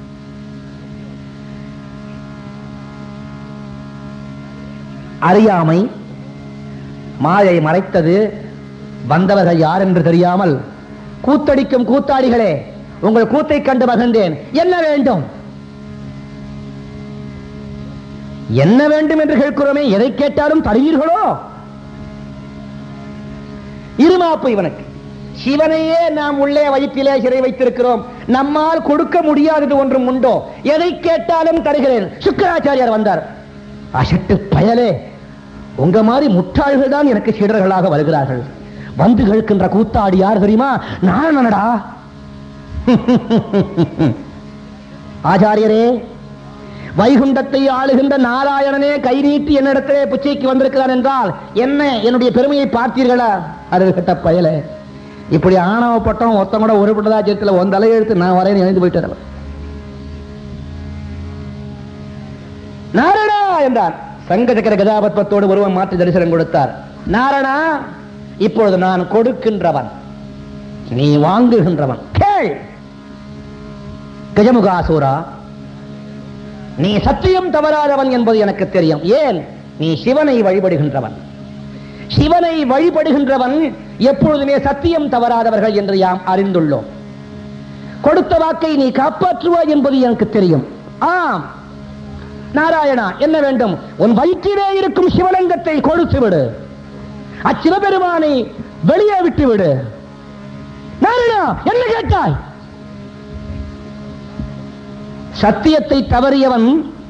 [SPEAKER 1] அறியாமை மாயை மறைத்தது வந்தவர்கள் யார் என்று தெரியாமல் கூத்தடிக்கும் கூத்தாடிகளே உங்கள் கூத்தை கண்டு மகிழ்ந்தேன் என்ன வேண்டும் என்ன வேண்டும் என்று கேட்கிறோமே எதை கேட்டாலும் தருவீர்களோ இருமாப்பு இவனுக்கு சிவனையே நாம் உள்ளே வயிற்றிலே சிறை வைத்திருக்கிறோம் நம்மால் கொடுக்க முடியாதது ஒன்றும் உண்டோ எதை கேட்டாலும் தருகிறேன் சுக்கராச்சாரியார் வந்தார் அசட்டு பயலே உங்க மாதிரி முட்டாள்கள் தான் எனக்கு சீடர்களாக வருகிறார்கள் வந்து கேட்கின்ற கூத்தாடி யார் தெரியுமா நாரணனடா ஆச்சாரியரே வைகுண்டத்தை ஆளுகின்ற நாராயணனே கை நீட்டி என்னிடத்திலே பிச்சைக்கு வந்திருக்கிறான் என்றால் என்ன என்னுடைய பெருமையை பார்த்தீர்களா அது கிட்ட பயலே இப்படி ஆணவப்பட்டோம் ஒருத்தன் கூட உருப்பட்டதா சேர்த்துல உன் தலையெழுத்து நான் வரேன் எழுந்து போயிட்டு நாரணா என்றார் சங்க சக்கர கதாபத்மத்தோடு ஒருவன் மாற்றி தரிசனம் கொடுத்தார் நாரணா இப்பொழுது நான் கொடுக்கின்றவன் நீ வாங்குகின்றவன் கேள் கஜமுகாசூரா நீ சத்தியம் தவறாதவன் என்பது எனக்கு தெரியும் ஏன் நீ சிவனை வழிபடுகின்றவன் சிவனை வழிபடுகின்றவன் எப்பொழுதுமே சத்தியம் தவறாதவர்கள் என்று யாம் அறிந்துள்ளோம் கொடுத்த வாக்கை நீ காப்பாற்றுவாய் என்பது எனக்கு தெரியும் ஆம் நாராயணா என்ன வேண்டும் உன் வயிற்றிலே இருக்கும் சிவலிங்கத்தை கொடுத்து விடு அச்சிவபெருமானை வெளியே விட்டு விடு நாராயணா என்ன கேட்டாய் சத்தியத்தை தவறியவன்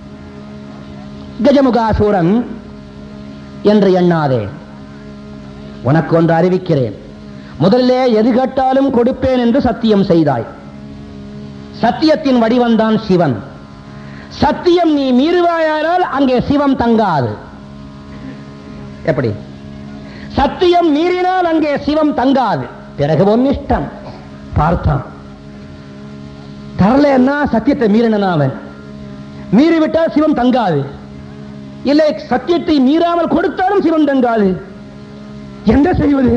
[SPEAKER 1] கஜமுகாசூரன் என்று எண்ணாதே உனக்கு ஒன்று அறிவிக்கிறேன் முதல்லே எது கேட்டாலும் கொடுப்பேன் என்று சத்தியம் செய்தாய் சத்தியத்தின் வடிவம்தான் சிவன் சத்தியம் நீ மீறுவாயானால் அங்கே சிவம் தங்காது எப்படி சத்தியம் மீறினால் அங்கே சிவம் தங்காது பிறகு ஒன்னிஷ்டம் பார்த்தான் தரலன்னா சத்தியத்தை மீறினான் அவன் மீறிவிட்டால் சிவம் தங்காது இல்லை சத்தியத்தை மீறாமல் கொடுத்தாலும் சிவம் தங்காது என்ன செய்வது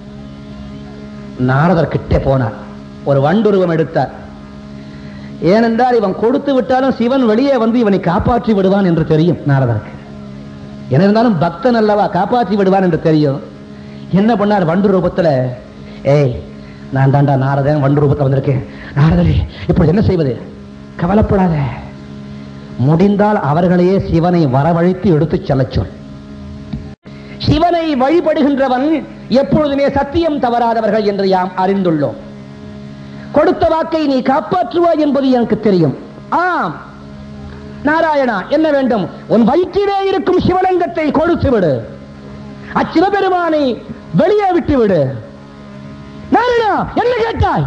[SPEAKER 1] நாரதர் கிட்டே போனார் ஒரு வண்டுருவம் எடுத்தார் ஏனென்றால் இவன் கொடுத்து விட்டாலும் சிவன் வெளியே வந்து இவனை காப்பாற்றி விடுவான் என்று தெரியும் நாரதருக்கு என்ன இருந்தாலும் பக்தன் அல்லவா காப்பாற்றி விடுவான் என்று தெரியும் என்ன பண்ணார் வண்டு ரூபத்துல ஏய் நான் தாண்டா நாரதன் வண்டு ரூபத்தில் வந்திருக்கேன் நாரதரே இப்பொழுது என்ன செய்வது கவலைப்படாத முடிந்தால் அவர்களையே சிவனை வரவழைத்து எடுத்துச் செல்லச் சொல் சிவனை வழிபடுகின்றவன் எப்பொழுதுமே சத்தியம் தவறாதவர்கள் என்று யாம் அறிந்துள்ளோம் கொடுத்த வாக்கை நீ காப்பாற்றுவாய் என்பது எனக்கு தெரியும் ஆம் நாராயணா என்ன வேண்டும் உன் வயிற்றிலே இருக்கும் சிவலிங்கத்தை கொடுத்து விடு அச்சிவபெருமானை வெளியே விட்டு விடு நாராயணா என்ன கேட்டாய்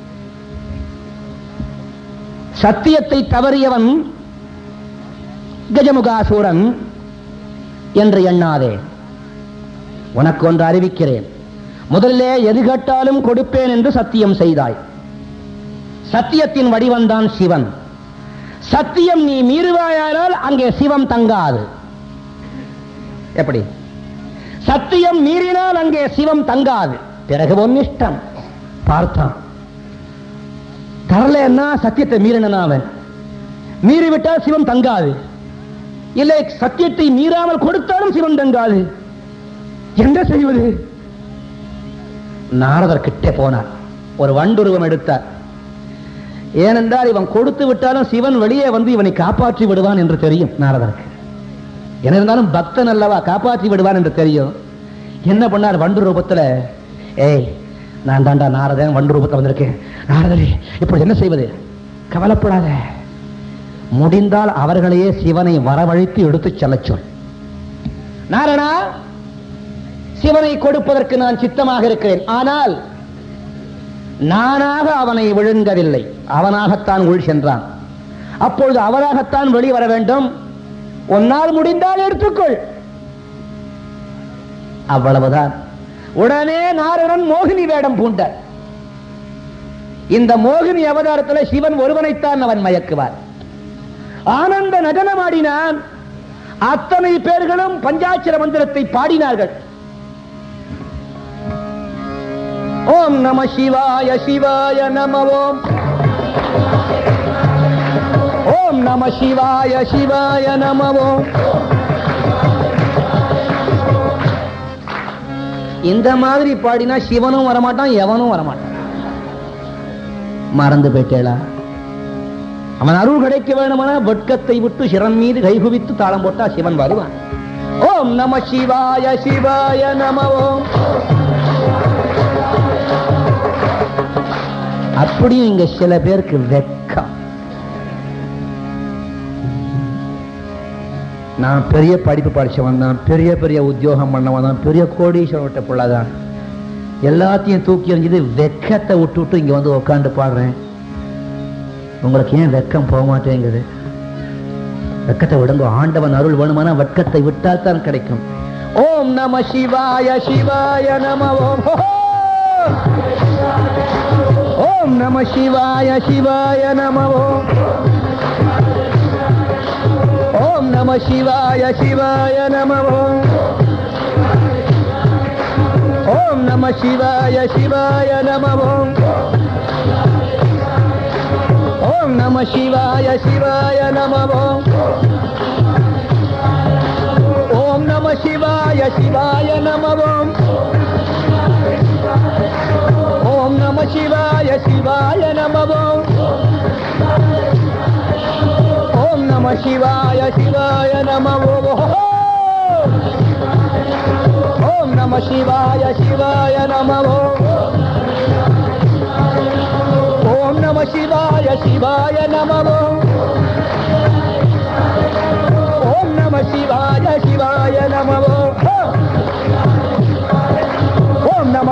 [SPEAKER 1] சத்தியத்தை தவறியவன் கஜமுகாசூரன் என்று எண்ணாதே உனக்கு ஒன்று அறிவிக்கிறேன் முதல்லே எது கேட்டாலும் கொடுப்பேன் என்று சத்தியம் செய்தாய் சத்தியத்தின் வடிவம்தான் சிவன் சத்தியம் நீ மீறுவாயானால் அங்கே சிவம் தங்காது எப்படி சத்தியம் மீறினால் அங்கே சிவம் தங்காது பிறகு ஒன்னிஷ்டம் பார்த்தான் தரலன்னா சத்தியத்தை மீறினான் அவன் மீறிவிட்டால் சிவம் தங்காது இல்லை சத்தியத்தை மீறாமல் கொடுத்தாலும் சிவம் தங்காது என்ன செய்வது நாரதர் கிட்டே போனார் ஒரு வண்டுருவம் எடுத்தார் ஏனென்றால் இவன் கொடுத்து விட்டாலும் சிவன் வெளியே வந்து இவனை காப்பாற்றி விடுவான் என்று தெரியும் நாரதருக்கு என்ன இருந்தாலும் பக்தன் அல்லவா காப்பாற்றி விடுவான் என்று தெரியும் என்ன பண்ணார் வண்டு ரூபத்துல ஏய் நான் தாண்டா நாரதன் வண்டு ரூபத்தில் வந்திருக்கேன் நாரதரே இப்பொழுது என்ன செய்வது கவலைப்படாத முடிந்தால் அவர்களையே சிவனை வரவழைத்து எடுத்துச் செல்லச் சொல் நாரணா சிவனை கொடுப்பதற்கு நான் சித்தமாக இருக்கிறேன் ஆனால் நானாக அவனை விழுங்கவில்லை அவனாகத்தான் உள் சென்றான் அப்பொழுது அவராகத்தான் வெளிவர வேண்டும் உன்னால் முடிந்தால் எடுத்துக்கொள் அவ்வளவுதான் உடனே நாரணன் மோகினி வேடம் பூண்டார் இந்த மோகினி அவதாரத்தில் சிவன் ஒருவனைத்தான் அவன் மயக்குவார் ஆனந்த நடனமாடினான் அத்தனை பேர்களும் பஞ்சாட்சர மந்திரத்தை பாடினார்கள் ஓம் நம சிவாய சிவாய நம ஓம் ஓம் நம சிவாய சிவாய நம ஓம் இந்த மாதிரி பாடினா சிவனும் வரமாட்டான் எவனும் வரமாட்டான் மறந்து போயிட்டேளா அவன் அருள் கிடைக்க வேணுமான வெட்கத்தை விட்டு சிரம் மீது கைகுவித்து தாளம் போட்டா சிவன் வருவான் ஓம் நம சிவாய சிவாய நம ஓம் அப்படியும் இங்க சில பேருக்கு வெக்கம் நான் பெரிய படிப்பு படிச்சவன் தான் பெரிய பெரிய உத்தியோகம் பண்ணவன் தான் பெரிய கோடீஸ்வரன் விட்ட பிள்ளைதான் எல்லாத்தையும் தூக்கி எறிஞ்சது வெக்கத்தை விட்டு விட்டு இங்க வந்து உட்காந்து பாடுறேன் உங்களுக்கு ஏன் வெக்கம் போக மாட்டேங்குது வெக்கத்தை விடுங்க ஆண்டவன் அருள் வேணுமானா வெட்கத்தை விட்டால் தான் கிடைக்கும் ஓம் நம சிவாய சிவாய நம ஓம் ஹோ, ஹோ. ஓம் நம சிவாய சிவாய நம ஓம் ஓம் நம சிவாய சிவாய நம ஓம் ஓம் நம சிவாய சிவாய நம ஓம் ஓம் நம சிவாய சிவாய நம ஓம் ஓம் நம சிவாய சிவாய நம ஓம் ஓம் நம சிவாய சிவாய நம ஓம் ஓம் நம சிவாய சிவாய நம ஓம் நம சிவாய சிவாய நம ஓம் நம சிவாய சிவாய நம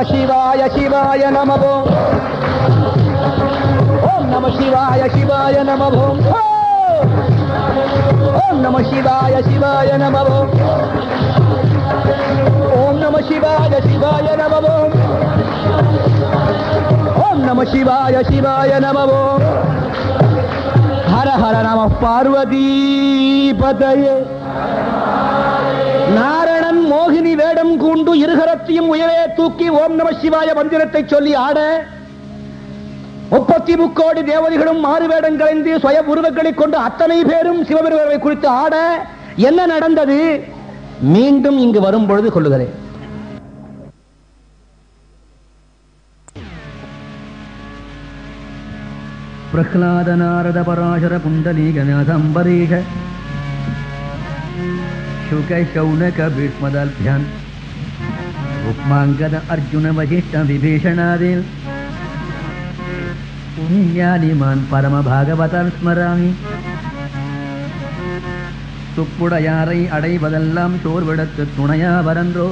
[SPEAKER 1] சிவாய சிவாய நமவோ ஓம் நம சிவாய சிவாய நமவோ ஓம் நம சிவாய சிவாய நமவோ ஓம் நம சிவாய சிவாய நமவோ ஓம் நம சிவாய சிவாய நமவோ ஹர ஹர நம பார்வதி பதயே நாரணன் மோகினி வேடம் கூண்டு இருகரத்தையும் உயரே தூக்கி ஓம் நம சிவாய மந்திரத்தை சொல்லி ஆட முப்பத்தி முக்கோடி தேவதைகளும் மாறு வேடம் கலைந்து சுய உருவங்களை கொண்டு அத்தனை பேரும் சிவபெருமானை குறித்து ஆட என்ன நடந்தது மீண்டும் இங்கு வரும் பொழுது கொள்ளுகிறேன் பிரஹ்லாத நாரத பராசர புண்டலீகநாத அம்பரீஷ शुक शौनक भीष्मदल्भ्यान् उपमाङ्गद अर्जुन वसिष्ठ विभीषणादीन् पुण्यानिमान् பரமபாகவதால் ஸ்மராமி துப்புடையாரை அடைவதெல்லாம் சோர்விடத்து துணையா வரன்றோ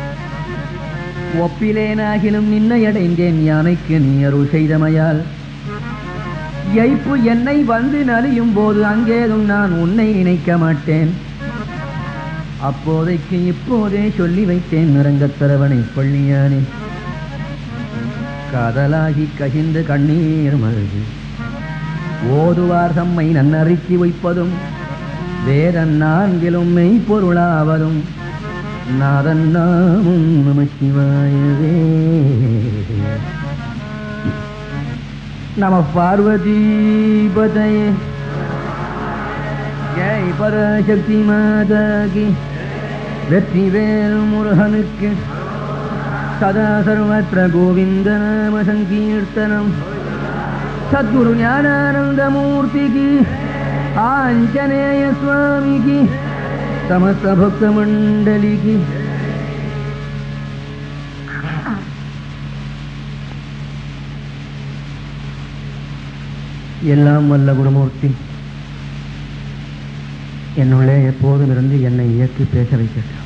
[SPEAKER 1] ஒப்பிலேனாகிலும் நின்னை அடைந்தேன் யானைக்கு நீ அருள் செய்தமையால் எய்ப்பு என்னை வந்து நலியும் போது அங்கேதும் நான் உன்னை நினைக்க மாட்டேன் அப்போதைக்கு இப்போதே சொல்லி வைத்தேன் நிறங்கத்தரவனை பள்ளியானே காதலாகி கசிந்து கண்ணீர் மல்கி ஓதுவார் தம்மை நன்னறிக்கி வைப்பதும் வேற நான்கிலும் மெய்ப்பொருளாவதும் நாதன் நாமும் நம சிவாயவே நம பார்வதி பதையே ஜெய் பராசக்தி மாதாகி வெற்றிவேல் முருகனுக்கு சதா சர்வத்திர கோவிந்த நாம சங்கீர்த்தனம் சத்குரு ஞானானந்த மூர்த்திக்கு ஆஞ்சநேய சுவாமிக்கு சமஸ்த பக்த மண்டலிக்கு எல்லாம் வல்ல குருமூர்த்தி என்னுள்ளே எப்போதும் இருந்து என்னை இயக்கி பேச வைக்கட்டும்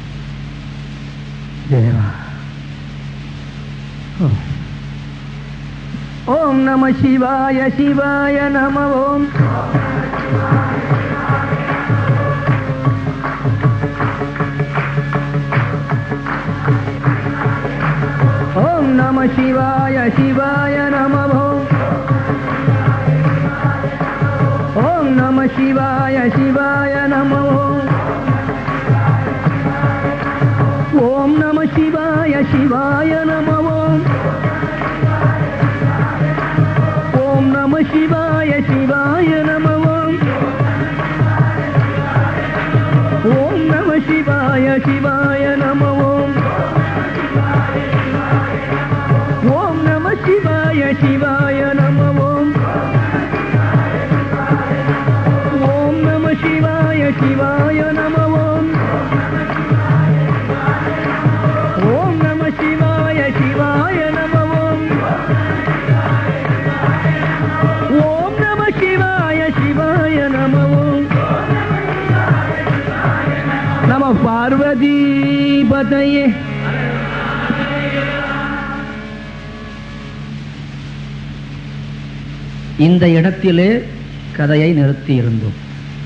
[SPEAKER 1] தேவா ஓ. ஓம் நம சிவாய சிவாய நம ஓம் ஓம் நம சிவாய சிவாய நம ஓம் ஓம் நம சிவாய சிவாய நம ஓம் ஓம் நம சிவாய சிவாய நம ஓம் ஓம் நம சிவாய சிவாய நம ஓம் ஓம் நம சிவாய சிவாய நம ஓம் ஓம் நம சிவாய சிவாய நம ஓம் ஓம் நம சிவாய சிவாய நம ஓம் ஓம் நம சிவாய சிவாய நம ஓம் ஓம் நம சிவாய சிவாய நம ஓம் நம பார்வதி பதையே இந்த இடத்திலே கதையை நிறுத்தி இருந்தோம்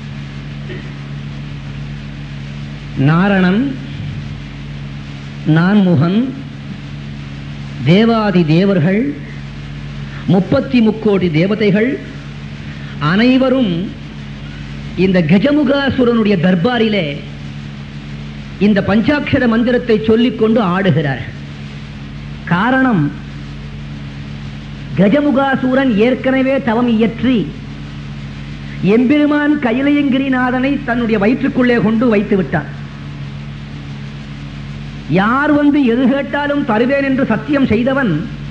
[SPEAKER 1] நாரணன் நான்முகன் தேவாதி தேவர்கள் முப்பத்தி முக்கோடி தேவதைகள் அனைவரும் இந்த கஜமுகாசுரனுடைய தர்பாரிலே இந்த பஞ்சாட்சர மந்திரத்தை சொல்லிக்கொண்டு ஆடுகிறார்கள் காரணம் கஜமுகாசூரன் ஏற்கனவே தவம் இயற்றி எம்பெருமான் கையிலையங்கிரிநாதனை தன்னுடைய வயிற்றுக்குள்ளே கொண்டு வைத்து விட்டான் யார் வந்து எது கேட்டாலும் தருவேன் என்று சத்தியம் செய்தவன்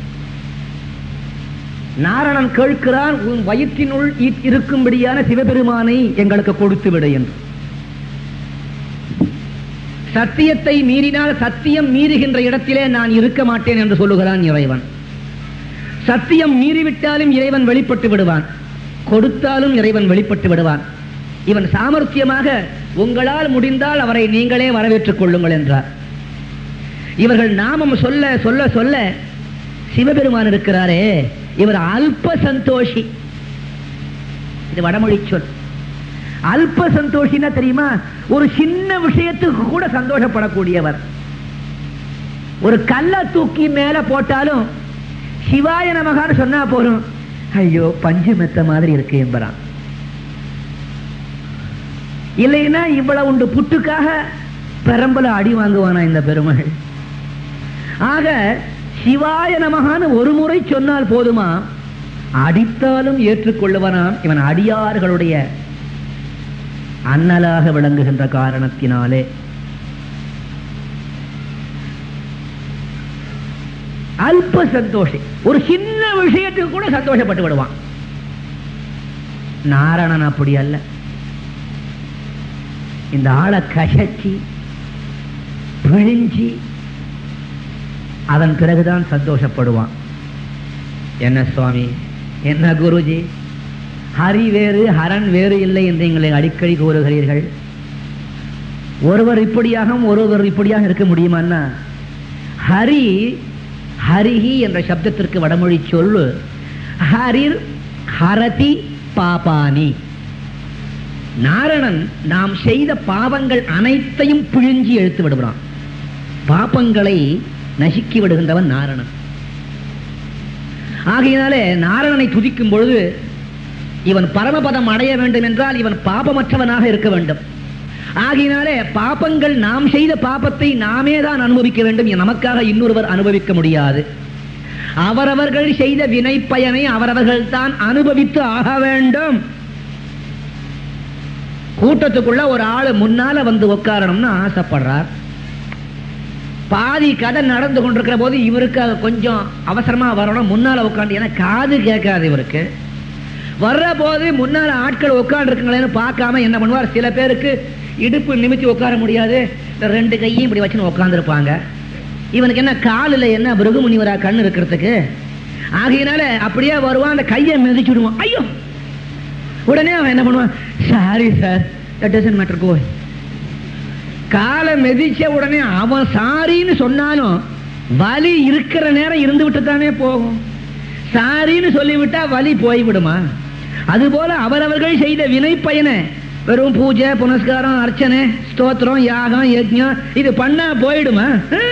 [SPEAKER 1] நாரணன் கேட்கிறான் உன் வயிற்றினுள் இ- இருக்கும்படியான சிவபெருமானை எங்களுக்கு கொடுத்து விடு என்று சத்தியத்தை மீறினால் சத்தியம் மீறுகின்ற இடத்திலே நான் இருக்க மாட்டேன் என்று சொல்லுகிறான் இறைவன் சத்தியம் மீறிவிட்டாலும் இறைவன் வெளிப்பட்டு விடுவான் கொடுத்தாலும் இறைவன் வெளிப்பட்டு விடுவான் இவன் சாமர்த்தியமாக உங்களால் முடிந்தால் அவரை நீங்களே வரவேற்றுக் கொள்ளுங்கள் என்றார் இவர்கள் நாமம் சொல்ல சொல்ல சொல்ல சிவபெருமான் இருக்கிறாரே இவர் அல்ப சந்தோஷி இது வடமொழி சொல் அல்ப சந்தோஷின்னா தெரியுமா ஒரு சின்ன விஷயத்துக்கு கூட சந்தோஷப்படக்கூடியவர் ஒரு கல்ல தூக்கி மேல போட்டாலும் சிவாய நமகான்னு சொன்னா போதும் ஐயோ பஞ்சு மெத்த மாதிரி இருக்கு என்பறான் இல்லைன்னா இவ்வளவு உண்டு புட்டுக்காக பெரம்பல அடி வாங்குவானா இந்த பெருமகள் ஆக சிவாய நமகான்னு ஒரு முறை சொன்னால் போதுமா அடித்தாலும் ஏற்றுக்கொள்ளுவனாம் இவன் அடியார்களுடைய அண்ணலாக விளங்குகின்ற காரணத்தினாலே அல்ப சந்தோஷி ஒரு சின்ன விஷயத்துக்கு கூட சந்தோஷப்பட்டு விடுவான் நாராயணன் அப்படி அல்ல இந்த ஆளை கசச்சி பிழிஞ்சி அதன் பிறகுதான் சந்தோஷப்படுவான் என்ன சுவாமி என்ன குருஜி ஹரி வேறு ஹரன் வேறு இல்லை என்று எங்களை அடிக்கடி கூறுகிறீர்கள் ஒருவர் இப்படியாக ஒருவர் இப்படியாக இருக்க முடியுமான்னா ஹரி ஹரிஹி என்ற சப்தத்திற்கு வடமொழி சொல்லு ஹரிர் ஹரதி பாபானி நாரணன் நாம் செய்த பாவங்கள் அனைத்தையும் பிழிஞ்சி எடுத்து விடுகிறான் பாப்பங்களை நசுக்கி விடுகின்றவன் நாரணன் ஆகையினாலே நாரணனை துதிக்கும் பொழுது இவன் பரமபதம் அடைய வேண்டும் என்றால் இவன் பாபமற்றவனாக இருக்க வேண்டும் ஆகையினாலே பாபங்கள் நாம் செய்த பாபத்தை நாமே தான் அனுபவிக்க வேண்டும் நமக்காக இன்னொருவர் அனுபவிக்க முடியாது அவரவர்கள் செய்த வினை பயனை அவரவர்கள் தான் அனுபவித்து ஆக வேண்டும் கூட்டத்துக்குள்ள ஒரு ஆளு முன்னால வந்து உட்காரணும்னு ஆசைப்படுறார் பாதி கதை நடந்து கொண்டிருக்கிற போது இவருக்கு கொஞ்சம் அவசரமா வரணும் முன்னால உட்காந்து ஏன்னா காது கேட்காது இவருக்கு வர்ற போது முன்னால ஆட்கள் உட்கார்ந்து இருக்குங்களேன்னு பார்க்காம என்ன பண்ணுவார் சில பேருக்கு இடுப்பு நிமித்தி உட்கார முடியாது இந்த ரெண்டு கையும் இப்படி வச்சுன்னு உட்காந்துருப்பாங்க இவனுக்கு என்ன காலில் என்ன பிருகு முனிவரா கண் இருக்கிறதுக்கு ஆகையினால அப்படியே வருவான் அந்த கையை மிதிச்சு விடுவான் ஐயோ உடனே அவன் என்ன பண்ணுவான் sorry sir that doesn't matter go காலை மிதிச்ச உடனே அவன் சாரின்னு சொன்னாலும் வலி இருக்கிற நேரம் இருந்து விட்டு தானே போகும் சாரின்னு சொல்லிவிட்டா வலி போய்விடுமா அதுபோல அவரவர்கள் செய்த வினை பயனை வெறும் பூஜை புனஸ்காரம் அர்ச்சனை ஸ்தோத்திரம் யாகம் யஜ்ஞம் இது பண்ணா போயிடுமா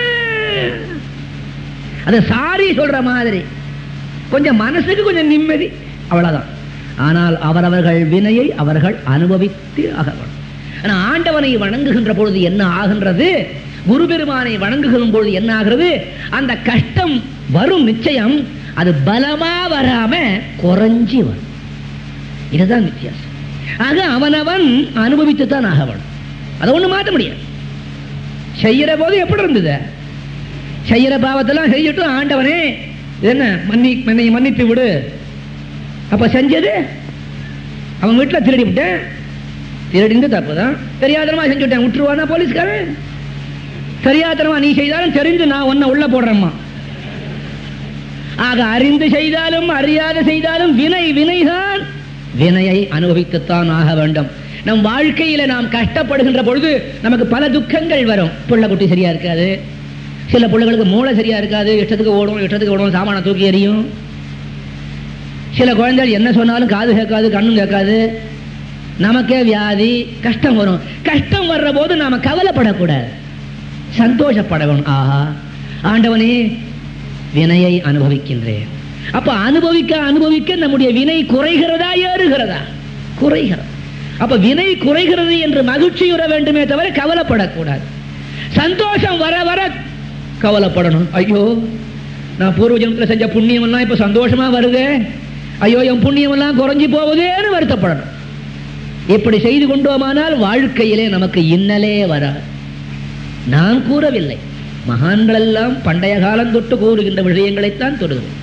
[SPEAKER 1] அது சாரி சொல்ற மாதிரி கொஞ்சம் மனசுக்கு கொஞ்சம் நிம்மதி அவ்வளவுதான் ஆனால் அவரவர்கள் வினையை அவர்கள் அனுபவித்து ஆக வேண்டும் ஆனா ஆண்டவனை வணங்குகின்ற பொழுது என்ன ஆகின்றது குரு பெருமானை வணங்குகிற பொழுது என்ன ஆகிறது அந்த கஷ்டம் வரும் நிச்சயம் அது பலமா வராம குறைஞ்சி வரும் இதுதான் வித்தியாசம் ஆக அவனவன் அனுபவித்து தான் ஆக வேணும் அதை ஒண்ணு மாற்ற முடியாது செய்யற போது எப்படி இருந்தது செய்யற பாவத்தெல்லாம் செய்யட்டு ஆண்டவனே இது என்ன மன்னி என்னை மன்னித்து விடு அப்ப செஞ்சது அவன் வீட்டுல திருடி விட்டேன் திருடிந்து தப்புதான் தெரியாதனமா செஞ்சுட்டேன் விட்டுருவானா போலீஸ்காரன் தெரியாதனமா நீ செய்தாலும் தெரிந்து நான் உன்னை உள்ள போடுறேம்மா ஆக அறிந்து செய்தாலும் அறியாத செய்தாலும் வினை வினைதான் வினையை அனுபவித்துத்தான் ஆக வேண்டும் நம் வாழ்க்கையில நாம் கஷ்டப்படுகின்ற பொழுது நமக்கு பல துக்கங்கள் வரும் புள்ள குட்டி சரியா இருக்காது சில பிள்ளைகளுக்கு மூளை சரியா இருக்காது இஷ்டத்துக்கு ஓடும் இஷ்டத்துக்கு ஓடும் சாமான தூக்கி எறியும் சில குழந்தைகள் என்ன சொன்னாலும் காது கேட்காது கண்ணும் கேட்காது நமக்கே வியாதி கஷ்டம் வரும் கஷ்டம் வர்ற போது நாம கவலைப்படக்கூடாது சந்தோஷப்பட வேணும் ஆஹா ஆண்டவனே வினையை அனுபவிக்கின்றேன் அப்ப அனுபவிக்க அனுபவிக்க நம்முடைய வினை குறைகிறதா ஏறுகிறதா குறைகிறது அப்ப வினை குறைகிறது என்று மகிழ்ச்சியுற வேண்டுமே தவிர கவலைப்படக்கூடாது சந்தோஷம் வர வர கவலைப்படணும் ஐயோ நான் பூர்வ ஜென்மத்தில் செஞ்ச புண்ணியம் எல்லாம் இப்ப சந்தோஷமா வருது ஐயோ என் புண்ணியம் எல்லாம் குறைஞ்சி போகுதேன்னு வருத்தப்படணும் இப்படி செய்து கொண்டோமானால் வாழ்க்கையிலே நமக்கு இன்னலே வராது நான் கூறவில்லை மகான்கள் எல்லாம் பண்டைய காலம் தொட்டு கூறுகின்ற விஷயங்களைத்தான் தொடுகிறோம்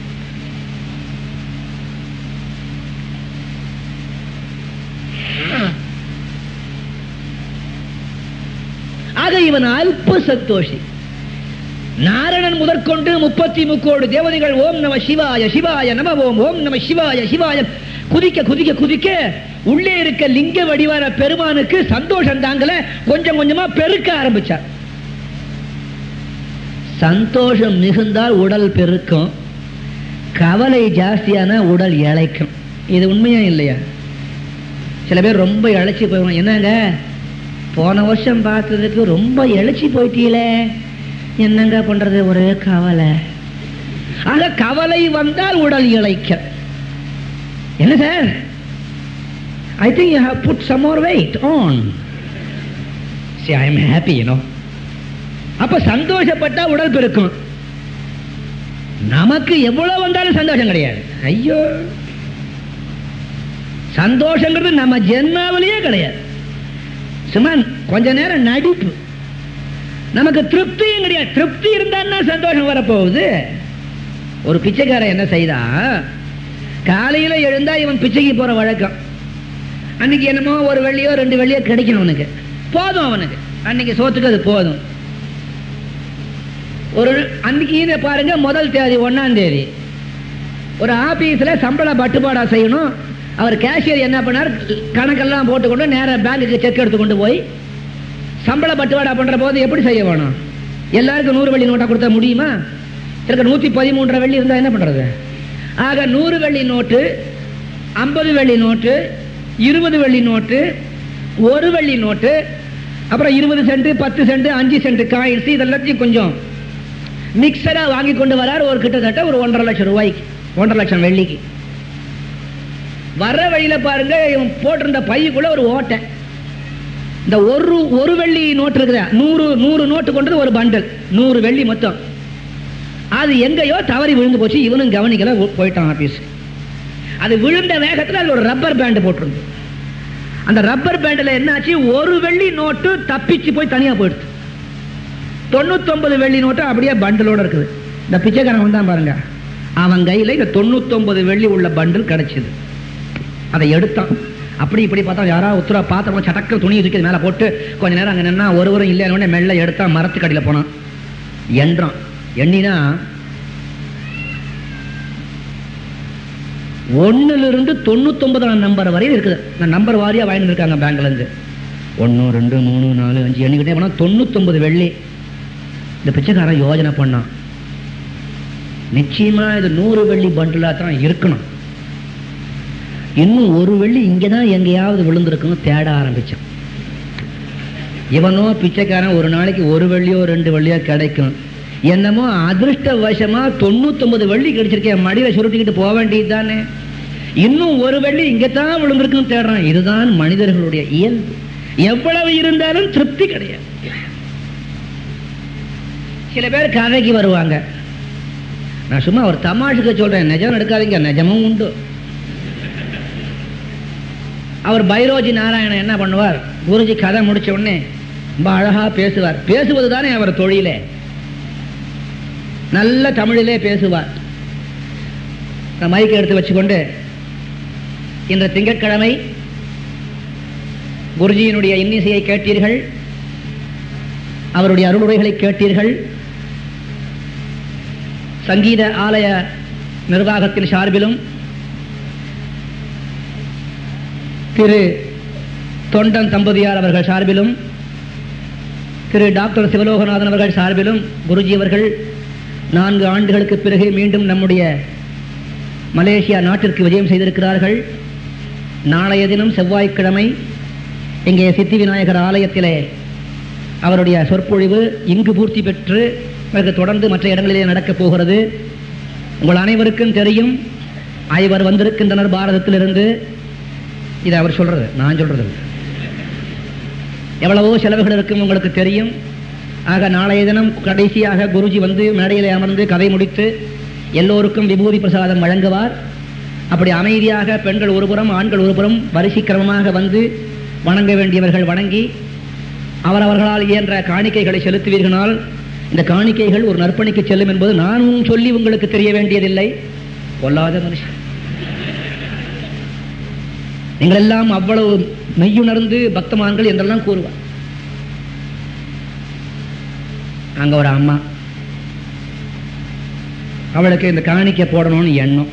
[SPEAKER 1] ஆக இவன் அல்ப சந்தோஷி நாரணன் முதற்கொண்டு முப்பத்தி முக்கோடு தேவதைகள் ஓம் நம சிவாய சிவாய நம ஓம் ஓம் நம சிவாய சிவாய குதிக்க குதிக்க குதிக்க உள்ளே இருக்க லிங்க வடிவான பெருமானுக்கு சந்தோஷம் தாங்கல கொஞ்சம் கொஞ்சமா பெருக்க ஆரம்பிச்சார் சந்தோஷம் மிகுந்தால் உடல் பெருக்கும் கவலை ஜாஸ்தியான உடல் இழைக்கும் இது உண்மையா இல்லையா சில பேர் ரொம்ப இழைச்சி போயிடுவாங்க என்னங்க போன வருஷம் பார்த்ததுக்கு ரொம்ப இழைச்சி போயிட்டீங்களே என்னங்க பண்றது ஒரே கவலை ஆக கவலை வந்தால் உடல் இழைக்க என்ன sir I think you have put some more weight on see I am happy you know அப்ப சந்தோஷப்பட்டா உடல் பெருக்கும் நமக்கு எவ்வளவு வந்தாலும் சந்தோஷம் கிடையாது ஐயோ சந்தோஷங்கிறது நம்ம ஜென்மாவிலேயே கிடையாது சும்மா கொஞ்ச நேரம் நடிப்பு நமக்கு திருப்தியும் கிடையாது திருப்தி இருந்தா சந்தோஷம் வரப்போகுது ஒரு பிச்சைக்காரன் என்ன செய்தா காலையில எழுந்தா இவன் பிச்சைக்கு போற வழக்கம் அன்னைக்கு என்னமோ ஒரு வெள்ளியோ ரெண்டு வெள்ளியோ கிடைக்கணும் அவனுக்கு போதும் அவனுக்கு அன்னைக்கு சோத்துக்கு அது போதும் ஒரு அன்னைக்கு பாருங்க முதல் தேதி ஒன்னாம் தேதி ஒரு ஆபீஸ்ல சம்பள பட்டுப்பாடா செய்யணும் அவர் கேஷியர் என்ன பண்ணார் கணக்கெல்லாம் போட்டுக்கொண்டு நேரா பேங்குக்கு செக் எடுத்து கொண்டு போய் சம்பள பட்டுவாடா பண்ற போது எப்படி செய்ய வேணும் எல்லாருக்கும் நூறு வெள்ளி நோட்டா கொடுத்தா முடியுமா இருக்க நூத்தி பதிமூன்றரை வெள்ளி இருந்தா என்ன பண்றது ஆக நூறு வெள்ளி நோட்டு ஐம்பது வெள்ளி நோட்டு இருபது வெள்ளி நோட்டு ஒரு வெள்ளி நோட்டு அப்புறம் இருபது சென்ட் பத்து சென்ட் அஞ்சு சென்ட் காயின்ஸ் இதெல்லாத்தையும் கொஞ்சம் மிக்சரா வாங்கி கொண்டு வரார் ஒரு கிட்டத்தட்ட ஒரு ஒன்றரை லட்சம் ரூபாய்க்கு ஒன்றரை லட்சம் வெள்ளிக்கு வர்ற வழியில பாருங்க இவன் போட்டிருந்த பைக்குள்ள ஒரு ஓட்டை இந்த ஒரு ஒரு வெள்ளி நோட்டு இருக்குதா நூறு நூறு நோட்டு கொண்டது ஒரு பண்டல் நூறு வெள்ளி மொத்தம் அது எங்கேயோ தவறி விழுந்து போச்சு இவனும் கவனிக்கல உ- போயிட்டான் ஆபீஸ் அது விழுந்த வேகத்துல அது ஒரு ரப்பர் பேண்ட் போட்டிருந்து அந்த ரப்பர் பேண்ட்ல என்னாச்சு ஒரு வெள்ளி நோட்டு தப்பிச்சு போய் தனியா போயிடுது தொண்ணூத்தொன்பது வெள்ளி நோட்டு அப்படியே பண்டலோட இருக்குது இந்த பிச்சைக்காரன் வந்தான் பாருங்க அவன் கையில இந்த தொண்ணூத்தொன்பது வெள்ளி உள்ள பண்டில் கிடைச்சது அதை எடுத்தான் அப்படி இப்படி பார்த்தா யாராவது உத்தரா பார்த்தவங்க சட்டக்க துணி தூக்கி மேல போட்டு கொஞ்ச நேரம் அங்க நின்னா ஒருவரும் இல்லைன்னு மெல்ல எடுத்தான் மரத்துக்கடியில போனான் என்றான் எண்ணினா ஒண்ணுல இருந்து தொண்ணூத்தொன்பதாம் நம்பர் வரையும் இருக்குது நான் நம்பர் வாரியா வாங்கிட்டு இருக்காங்க பேங்க்ல இருந்து ஒன்று ரெண்டு மூணு நாலு அஞ்சு எண்ணிக்கிட்டே போனா தொண்ணூத்தொன்பது வெள்ளி இந்த பிச்சைக்காரன் யோஜனை பண்ணான் நிச்சயமா இது நூறு வெள்ளி பண்டிலா தான் இருக்கணும் இன்னும் ஒரு வெள்ளி இங்கதான் எங்கேயாவது விழுந்திருக்குன்னு தேட ஆரம்பிச்சான் இவனோ பிச்சைக்காரன் ஒரு நாளைக்கு ஒரு வெள்ளியோ ரெண்டு வெள்ளியோ கிடைக்கும் என்னமோ அதிர்ஷ்ட வசமா தொண்ணூத்தொன்பது வெள்ளி கிடைச்சிருக்கேன் மடியில சுருட்டிக்கிட்டு போக வேண்டியது தானே இன்னும் ஒரு வெள்ளி இங்கத்தான் விழுந்திருக்குன்னு தேடுறான் இதுதான் மனிதர்களுடைய இயல்பு எவ்வளவு இருந்தாலும் திருப்தி கிடையாது சில பேர் கதைக்கு வருவாங்க நான் சும்மா ஒரு தமாஷுக்கு சொல்றேன் நிஜம் எடுக்காதீங்க நிஜமும் உண்டு அவர் பைரோஜி நாராயணன் என்ன பண்ணுவார் குருஜி கதை முடிச்ச உடனே ரொம்ப அழகா பேசுவார் பேசுவது தானே அவர் தொழிலே நல்ல தமிழிலே பேசுவார் நான் மைக்கை எடுத்து வச்சுக்கொண்டு இன்று திங்கட்கிழமை குருஜியினுடைய இன்னிசையை கேட்டீர்கள் அவருடைய அருளுரைகளை கேட்டீர்கள் சங்கீத ஆலய நிர்வாகத்தின் சார்பிலும் திரு தொண்டன் தம்பதியார் அவர்கள் சார்பிலும் திரு டாக்டர் சிவலோகநாதன் அவர்கள் சார்பிலும் குருஜி அவர்கள் நான்கு ஆண்டுகளுக்கு பிறகு மீண்டும் நம்முடைய மலேசியா நாட்டிற்கு விஜயம் செய்திருக்கிறார்கள் நாளைய தினம் செவ்வாய்க்கிழமை இங்கே சித்தி விநாயகர் ஆலயத்திலே அவருடைய சொற்பொழிவு இங்கு பூர்த்தி பெற்று பிறகு தொடர்ந்து மற்ற இடங்களிலே நடக்கப் போகிறது உங்கள் அனைவருக்கும் தெரியும் ஐவர் வந்திருக்கின்றனர் பாரதத்திலிருந்து இது அவர் சொல்றது நான் சொல்றது இல்ல. எவ்வளவோ செலவுகள் இருக்கும் உங்களுக்கு தெரியும் ஆக நாளைய தினம் கடைசியாக குருஜி வந்து மேடையில் அமர்ந்து கதை முடித்து எல்லோருக்கும் விபூதி பிரசாதம் வழங்குவார் அப்படி அமைதியாக பெண்கள் ஒருபுறம் ஆண்கள் ஒருபுறம் வரிசை கிரமமாக வந்து வணங்க வேண்டியவர்கள் வணங்கி அவரவர்களால் இயன்ற காணிக்கைகளை செலுத்துவீர்களால் இந்த காணிக்கைகள் ஒரு நற்பணிக்கு செல்லும் என்பது நானும் சொல்லி உங்களுக்கு தெரிய வேண்டியதில்லை கொல்லாத மனுஷன் நீங்கள் எல்லாம் அவ்வளவு மெய்யுணர்ந்து பக்தமான்கள் என்றெல்லாம் கூறுவார் அங்க ஒரு அம்மா அவளுக்கு இந்த காணிக்கை போடணும்னு எண்ணம்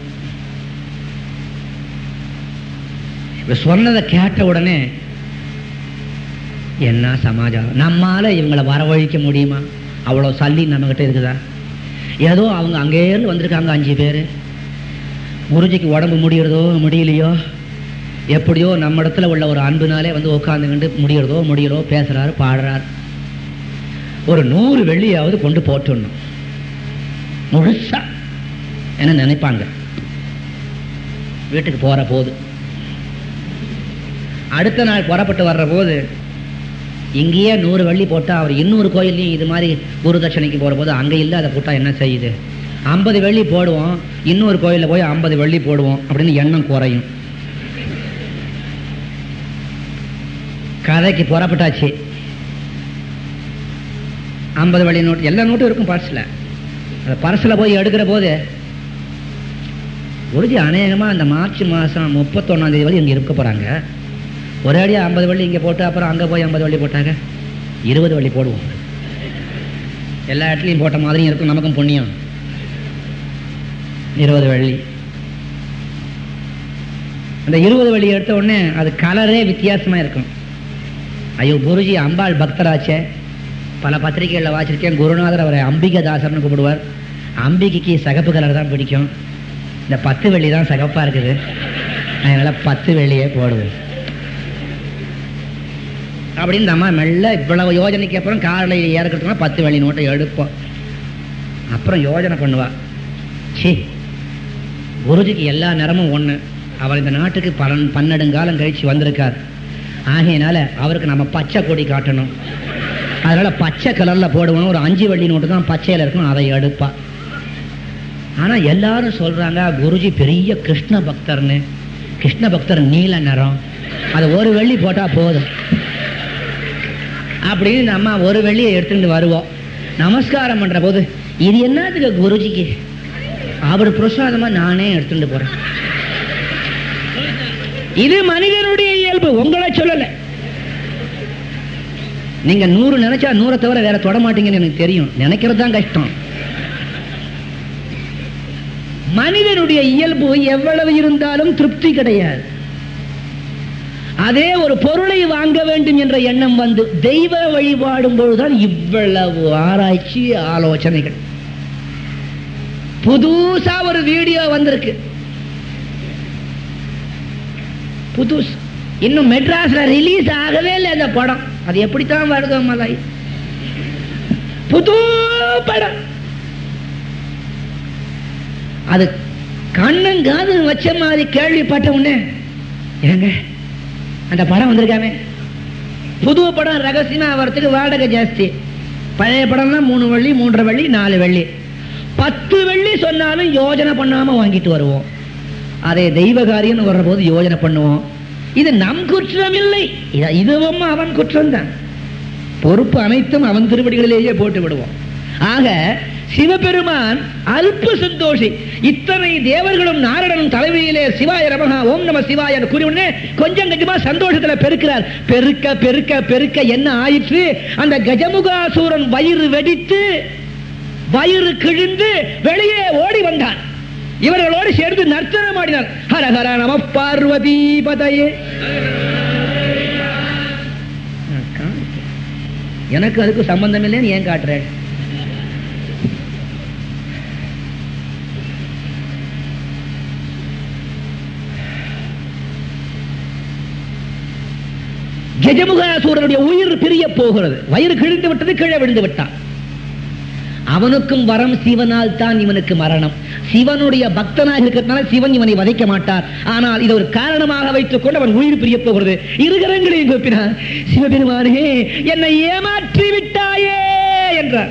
[SPEAKER 1] இவ சொன்னதை கேட்ட உடனே என்ன சமாஜம் நம்மால இவங்களை வரவழைக்க முடியுமா அவ்வளோ சல்லி நம்மகிட்ட இருக்குதா ஏதோ அவங்க அங்கேயிருந்து வந்திருக்காங்க அஞ்சு பேர் குருஜிக்கு உடம்பு முடியறதோ முடியலையோ எப்படியோ நம்ம இடத்துல உள்ள ஒரு அன்புனாலே வந்து உட்காந்துக்கிட்டு முடியறதோ முடியறதோ பேசுறாரு பாடுறாரு ஒரு நூறு வெள்ளியாவது கொண்டு போட்டுடணும் முழுசா என்ன நினைப்பாங்க வீட்டுக்கு போற போது அடுத்த நாள் புறப்பட்டு வர்ற போது இங்கேயே நூறு வள்ளி போட்டா அவர் இன்னொரு கோயில்லையும் இது மாதிரி குரு தட்சணைக்கு போற போது அங்க இல்ல அதை போட்டா என்ன செய்யுது ஐம்பது வெள்ளி போடுவோம் இன்னொரு கோயில்ல போய் ஐம்பது வெள்ளி போடுவோம் அப்படின்னு எண்ணம் குறையும் கதைக்கு புறப்பட்டாச்சு ஐம்பது வழி நோட்டு எல்லா நோட்டும் இருக்கும் பர்ஸில் அந்த பர்ஸில் போய் எடுக்கிற போது குருஜி அநேகமாக அந்த மார்ச் மாதம் முப்பத்தொன்னாம் தேதி வரை இங்கே இருக்க போகிறாங்க ஒரே அடியாக ஐம்பது வள்ளி இங்கே போட்டு அப்புறம் அங்கே போய் ஐம்பது வள்ளி போட்டாங்க இருபது வள்ளி போடுவோம் எல்லா இடத்துலையும் போட்ட மாதிரியும் இருக்கும் நமக்கும் புண்ணியம் இருபது வள்ளி அந்த இருபது வள்ளி எடுத்த உடனே அது கலரே வித்தியாசமாக இருக்கும் ஐயோ குருஜி அம்பாள் பக்தராச்சே பல பத்திரிகைகளில் வாசிச்சிருக்கேன் குருநாதர் அவரை அம்பிகதாசர்னு கூப்பிடுவார் அம்பிகைக்கு சகப்பு கலர் தான் பிடிக்கும் இந்த பத்து வெள்ளி தான் சகப்பாக இருக்குது அதனால பத்து வெள்ளியே போடுவோம் அப்படின்னு இந்த அம்மா மெல்ல இவ்வளவு யோஜனைக்கு அப்புறம் காரில் ஏறக்கிறதுனா பத்து வெள்ளி நோட்டை எடுப்போம் அப்புறம் யோஜனை பண்ணுவா சி குருஜிக்கு எல்லா நேரமும் ஒன்று அவர் இந்த நாட்டுக்கு பலன் பன்னெடுங்காலம் கழிச்சு வந்திருக்கார் ஆகையினால அவருக்கு நம்ம பச்சை கொடி காட்டணும் அதனால பச்சை கலர்ல போடுவோம் ஒரு அஞ்சு வெள்ளி நோட்டு தான் பச்சையில இருக்கும் அதை எடுப்பா ஆனா எல்லாரும் சொல்றாங்க குருஜி பெரிய கிருஷ்ண பக்தர்னு கிருஷ்ண பக்தர் நீல நிறம் அது ஒரு வெள்ளி போட்டா போதும் அப்படின்னு நம்ம ஒரு வெள்ளியை எடுத்துட்டு வருவோம் நமஸ்காரம் பண்ற போது இது என்னத்துக்கு குருஜிக்கு அவர் பிரசாதமா நானே எடுத்துட்டு போறேன் இது மனிதனுடைய இயல்பு உங்களை சொல்லல நீங்க நூறு நினைச்சா நூறை தவிர வேற தொட மாட்டீங்கன்னு எனக்கு தெரியும் நினைக்கிறது தான் கஷ்டம் மனிதனுடைய இயல்பு எவ்வளவு இருந்தாலும் திருப்தி கிடையாது அதே ஒரு பொருளை வாங்க வேண்டும் என்ற எண்ணம் வந்து தெய்வ வழிபாடும் பொழுதுதான் இவ்வளவு ஆராய்ச்சி ஆலோசனைகள் புதுசா ஒரு வீடியோ வந்திருக்கு புதுசு இன்னும் மெட்ராஸ்ல ரிலீஸ் ஆகவே இல்லை அந்த படம் அது எப்படித்தான் வருதோ மலை புது படம் அது கண்ணன் காது வச்ச மாதிரி கேள்விப்பட்ட உடனே ஏங்க அந்த படம் வந்திருக்காமே புது படம் ரகசியமா வரத்துக்கு வாடகை ஜாஸ்தி பழைய படம்னா மூணு வெள்ளி மூன்றரை வெள்ளி நாலு வெள்ளி பத்து வெள்ளி சொன்னாலும் யோஜனை பண்ணாம வாங்கிட்டு வருவோம் அதே தெய்வ காரியம் வர்ற போது யோஜனை பண்ணுவோம் இது நம் குற்றம் இல்லை இது- இதுவும் அவன் குற்றம் தான் பொறுப்பு அனைத்தும் அவன் திருவடிகளிலேயே போட்டு விடுவோம் ஆக சிவபெருமான் அல்ப சந்தோஷி இத்தனை தேவர்களும் நாரடனும் தலைமையிலே சிவாய ரமகா ஓம் நம சிவாய என்று கூறி உடனே கொஞ்சம் கொஞ்சமா சந்தோஷத்துல பெருக்கிறார் பெருக்க பெருக்க பெருக்க என்ன ஆயிற்று அந்த கஜமுகாசூரன் வயிறு வெடித்து வயிறு கிழிந்து வெளியே ஓடி வந்தான் இவர்களோடு சேர்ந்து நர்த்தனம் ஆடினார் ஹர ஹர நம பார்வதி பதையே எனக்கு அதுக்கு சம்பந்தம் இல்லைன்னு ஏன் காட்டுறேன் கஜமுகாசூரனுடைய உயிர் பிரிய போகிறது வயிறு கிழிந்து விட்டது கீழே விழுந்து விட்டான் அவனுக்கும் வரம் சிவனால் தான் இவனுக்கு மரணம் சிவனுடைய பக்தனாக இருக்கிறதுனால சிவன் இவனை வதைக்க மாட்டார் ஆனால் இதை ஒரு காரணமாக வைத்துக் கொண்டு அவன் உயிர் பிரிய போகிறது இருகரங்களையும் கூப்பினார் சிவபெருமானே என்னை ஏமாற்றி விட்டாயே என்றார்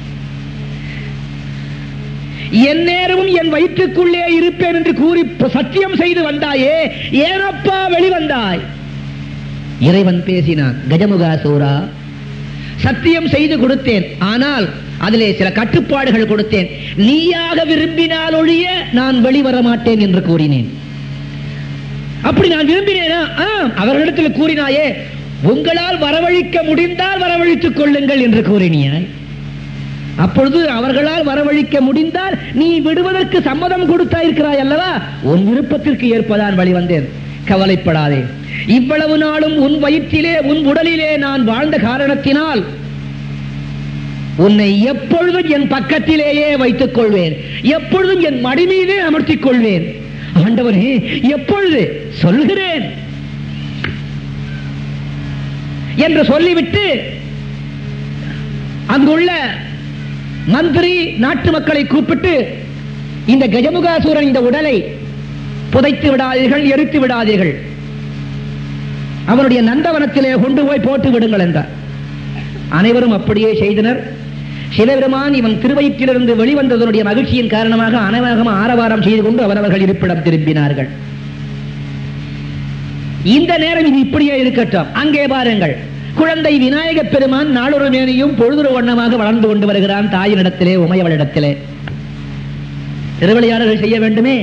[SPEAKER 1] என் நேரமும் என் வயிற்றுக்குள்ளே இருப்பேன் என்று கூறி சத்தியம் செய்து வந்தாயே ஏனப்பா வெளிவந்தாய் இறைவன் பேசினான் கஜமுகாசூரா சத்தியம் செய்து கொடுத்தேன் ஆனால் அதிலே சில கட்டுப்பாடுகள் கொடுத்தேன் நீயாக விரும்பினால் ஒழிய நான் வெளிவர மாட்டேன் என்று கூறினேன் அப்படி நான் விரும்பினேனா ஆம் அவர்களிடத்தில் கூறினாயே உங்களால் வரவழிக்க முடிந்தால் வரவழித்துக் கொள்ளுங்கள் என்று கூறினியாய் அப்பொழுது அவர்களால் வரவழிக்க முடிந்தால் நீ விடுவதற்கு சம்மதம் கொடுத்தாயிருக்கிறாய் அல்லவா உன் விருப்பத்திற்கு ஏற்பதான் வழிவந்தேன் கவலைப்படாதே இவ்வளவு நாளும் உன் வயிற்றிலே உன் உடலிலே நான் வாழ்ந்த காரணத்தினால் உன்னை எப்பொழுதும் என் பக்கத்திலேயே வைத்துக் கொள்வேன் எப்பொழுதும் என் மடி மீதே அமர்த்திக் கொள்வேன் ஆண்டவனே எப்பொழுது சொல்கிறேன் என்று சொல்லிவிட்டு அங்குள்ள மந்திரி நாட்டு மக்களை கூப்பிட்டு இந்த கஜமுகாசூரன் இந்த உடலை புதைத்து விடாதீர்கள் எரித்து விடாதீர்கள் அவனுடைய நந்தவனத்திலே கொண்டு போய் போட்டு விடுங்கள் என்றார் அனைவரும் அப்படியே செய்தனர் சிவபெருமான் இவன் திருவயிற்றிலிருந்து வெளிவந்ததனுடைய மகிழ்ச்சியின் காரணமாக அனைவரும் ஆரவாரம் செய்து கொண்டு அவரவர்கள் இருப்பிடம் திரும்பினார்கள் இந்த நேரம் இது இப்படியே இருக்கட்டும் அங்கே பாருங்கள் குழந்தை விநாயக பெருமான் நாளொரு மேனியும் பொழுதுரு வண்ணமாக வளர்ந்து கொண்டு வருகிறான் தாயினிடத்திலே உமையவளிடத்திலே திருவிளையாடல்கள் செய்ய வேண்டுமே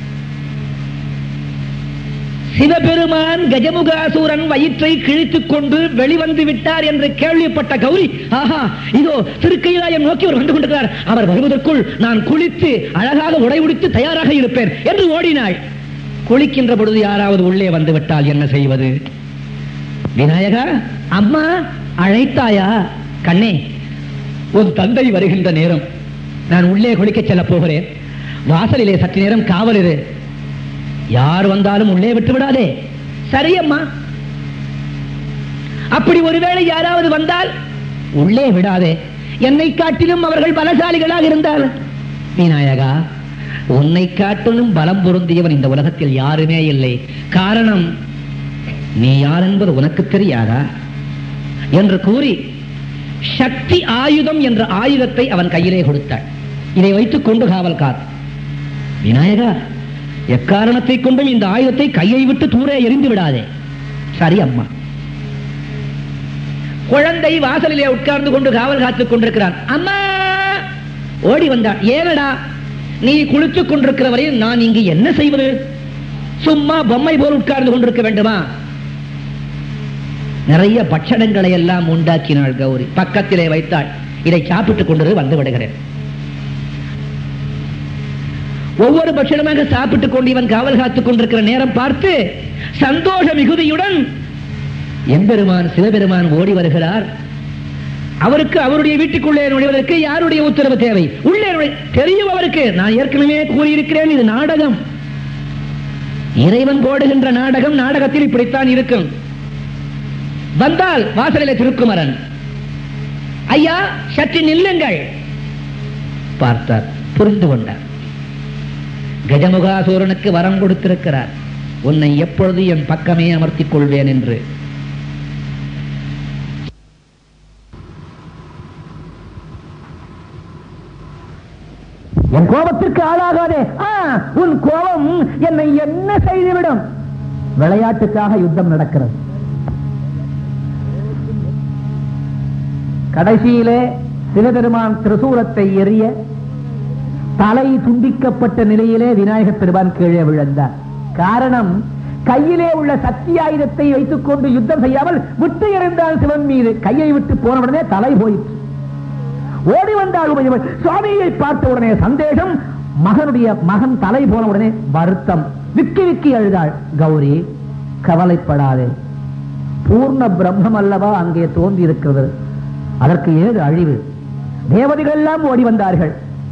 [SPEAKER 1] சிவபெருமான் கஜமுகாசூரன் வயிற்றை கிழித்துக் கொண்டு வெளிவந்து விட்டார் என்று கேள்விப்பட்ட கௌரி ஆஹா இதோ திருக்கையிலாயம் நோக்கி அவர் வந்து கொண்டிருக்கிறார் அவர் வருவதற்குள் நான் குளித்து அழகாக உடை உடித்து தயாராக இருப்பேன் என்று ஓடினாள் குளிக்கின்ற பொழுது யாராவது உள்ளே வந்து விட்டால் என்ன செய்வது விநாயகா அம்மா அழைத்தாயா கண்ணே உன் தந்தை வருகின்ற நேரம் நான் உள்ளே குளிக்க செல்ல போகிறேன் வாசலிலே சற்று நேரம் காவல் இரு யார் வந்தாலும் உள்ளே விட்டு விடாதே சரி அம்மா அப்படி ஒருவேளை யாராவது வந்தால் உள்ளே விடாதே என்னை காட்டிலும் அவர்கள் பலசாலிகளாக இருந்தால் விநாயகா உன்னை காட்டிலும் பலம் பொருந்தியவன் இந்த உலகத்தில் யாருமே இல்லை காரணம் நீ யார் என்பது உனக்கு தெரியாதா என்று கூறி சக்தி ஆயுதம் என்ற ஆயுதத்தை அவன் கையிலே கொடுத்தாள் இதை வைத்துக் கொண்டு காவல் கார் விநாயகா எக்காரணத்தை கொண்டும் இந்த ஆயுதத்தை கையை விட்டு தூரே எரிந்து விடாதே சரி அம்மா குழந்தை வாசலிலே உட்கார்ந்து கொண்டு காவல் காத்துக் கொண்டிருக்கிறான் அம்மா ஓடி வந்தாள் ஏனடா நீ குளித்துக் கொண்டிருக்கிற வரையில் நான் இங்கு என்ன செய்வது சும்மா பொம்மை போல் உட்கார்ந்து கொண்டிருக்க வேண்டுமா நிறைய பட்சணங்களை எல்லாம் உண்டாக்கினாள் கௌரி பக்கத்திலே வைத்தாள் இதை சாப்பிட்டுக் கொண்டு வந்து விடுகிறேன் ஒவ்வொரு பட்சணமாக சாப்பிட்டுக் கொண்டு இவன் காவல் காத்துக் கொண்டிருக்கிற நேரம் பார்த்து சந்தோஷ மிகுதியுடன் எம்பெருமான் சிவபெருமான் ஓடி வருகிறார் அவருக்கு அவருடைய வீட்டுக்குள்ளே நுழைவதற்கு யாருடைய உத்தரவு தேவை உள்ளே நுழை- தெரியும் அவருக்கு நான் ஏற்கனவே கூறியிருக்கிறேன் இது நாடகம் இறைவன் போடுகின்ற நாடகம் நாடகத்தில் இப்படித்தான் இருக்கும் வந்தால் வாசலிலே திருக்குமரன் ஐயா சற்று நில்லுங்கள் பார்த்தார் புரிந்து கொண்டார் கஜமுகாசூரனுக்கு வரம் கொடுத்திருக்கிறார் உன்னை எப்பொழுது என் பக்கமே அமர்த்திக் கொள்வேன் என்று என் கோபத்திற்கு ஆளாகாதே ஆ, உன் கோபம் என்னை என்ன செய்துவிடும் விளையாட்டுக்காக யுத்தம் நடக்கிறது கடைசியிலே சிவபெருமான் திரிசூலத்தை எறிய தலை துண்டிக்கப்பட்ட நிலையிலே விநாயகப் பெருமான் கீழே விழுந்தார் காரணம் கையிலே உள்ள சக்தி ஆயுதத்தை வைத்துக் கொண்டு யுத்தம் செய்யாமல் விட்டு எறிந்தான் சிவன் மீது கையை விட்டு போன உடனே தலை போயிற்று ஓடி வந்தாள் உமையவள் சுவாமியை பார்த்த உடனே சந்தேகம் மகனுடைய மகன் தலை போன உடனே வருத்தம் விக்கி விக்கி அழுதாள் கௌரி கவலைப்படாதே பூர்ண பிரம்மம் அல்லவா அங்கே தோன்றி இருக்கிறது அதற்கு ஏது அழிவு தேவதைகள் எல்லாம் ஓடி வந்தார்கள்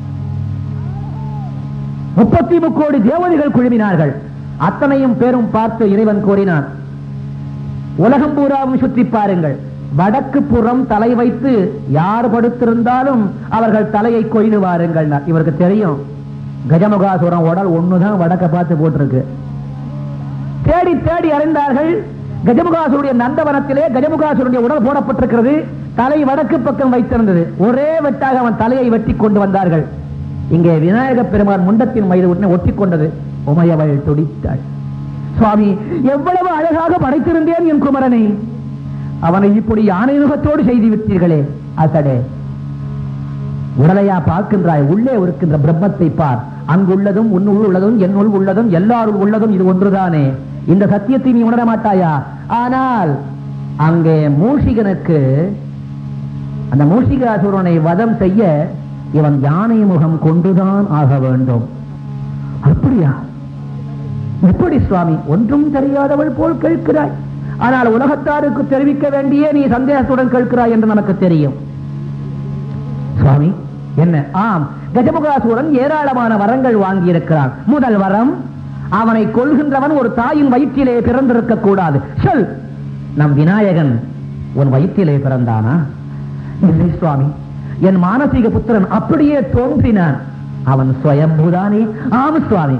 [SPEAKER 1] முப்பத்தி முக்கோடி தேவதைகள் குழுமினார்கள் அத்தனையும் பேரும் பார்த்து இறைவன் கூறினான் உலகம் பூராவும் சுற்றி பாருங்கள் வடக்கு புறம் தலை வைத்து யார் படுத்திருந்தாலும் அவர்கள் தலையை கொய்து வாருங்கள் இவருக்கு தெரியும் கஜமுகாசுரம் உடல் ஒண்ணுதான் வடக்க பார்த்து போட்டிருக்கு தேடி தேடி அறிந்தார்கள் கஜமுகாசுருடைய நந்தவனத்திலே கஜமுகாசுருடைய உடல் போடப்பட்டிருக்கிறது தலை வடக்கு பக்கம் வைத்திருந்தது ஒரே வெட்டாக அவன் தலையை வெட்டி கொண்டு வந்தார்கள் இங்கே விநாயக பெருமான் முண்டத்தின் மயிறு உடனே ஒட்டி கொண்டது உமையவள் துடித்தாள் சுவாமி எவ்வளவு அழகாக படைத்திருந்தேன் என் குமரனை அவனை இப்படி யானை முகத்தோடு செய்து விட்டீர்களே அசடே உடலையா பார்க்கின்றாய் உள்ளே இருக்கின்ற பிரம்மத்தை பார் அங்குள்ளதும் உன்னுள் உள்ளதும் என்னுள் உள்ளதும் எல்லாருள் உள்ளதும் இது ஒன்றுதானே இந்த சத்தியத்தை நீ உணர மாட்டாயா ஆனால் அங்கே மூஷிகனுக்கு அந்த மூஷிகாசுரனை வதம் செய்ய இவன் யானை முகம் கொண்டுதான் ஆக வேண்டும் அப்படியா எப்படி சுவாமி ஒன்றும் தெரியாதவள் போல் கேட்கிறாய் ஆனால் உலகத்தாருக்கு தெரிவிக்க வேண்டிய நீ சந்தேகத்துடன் கேட்கிறாய் என்று நமக்கு தெரியும் சுவாமி என்ன ஆம் கஜமுகாசூரன் ஏராளமான வரங்கள் வாங்கி இருக்கிறான் முதல் வரம் அவனை கொள்கின்றவன் ஒரு தாயின் வயிற்றிலே பிறந்திருக்க கூடாது சொல் நம் விநாயகன் உன் வயிற்றிலே பிறந்தானா இல்லை சுவாமி என் மானசீக புத்திரன் அப்படியே தோன்றினான் அவன் சுயம்புதானே ஆம் சுவாமி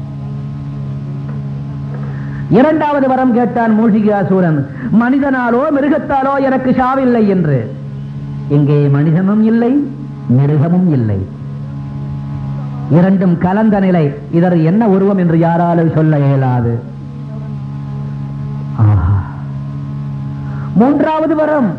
[SPEAKER 1] இரண்டாவது வரம் கேட்டான் மூஷிகாசூரன் மனிதனாலோ மிருகத்தாலோ எனக்கு சாவில்லை என்று இங்கே மனிதனும் இல்லை மிருகமும் இல்லை இரண்டும் கலந்த நிலை இதர் என்ன உருவம் என்று யாராலும் சொல்ல இயலாது ஆஹா. மூன்றாவது வரம்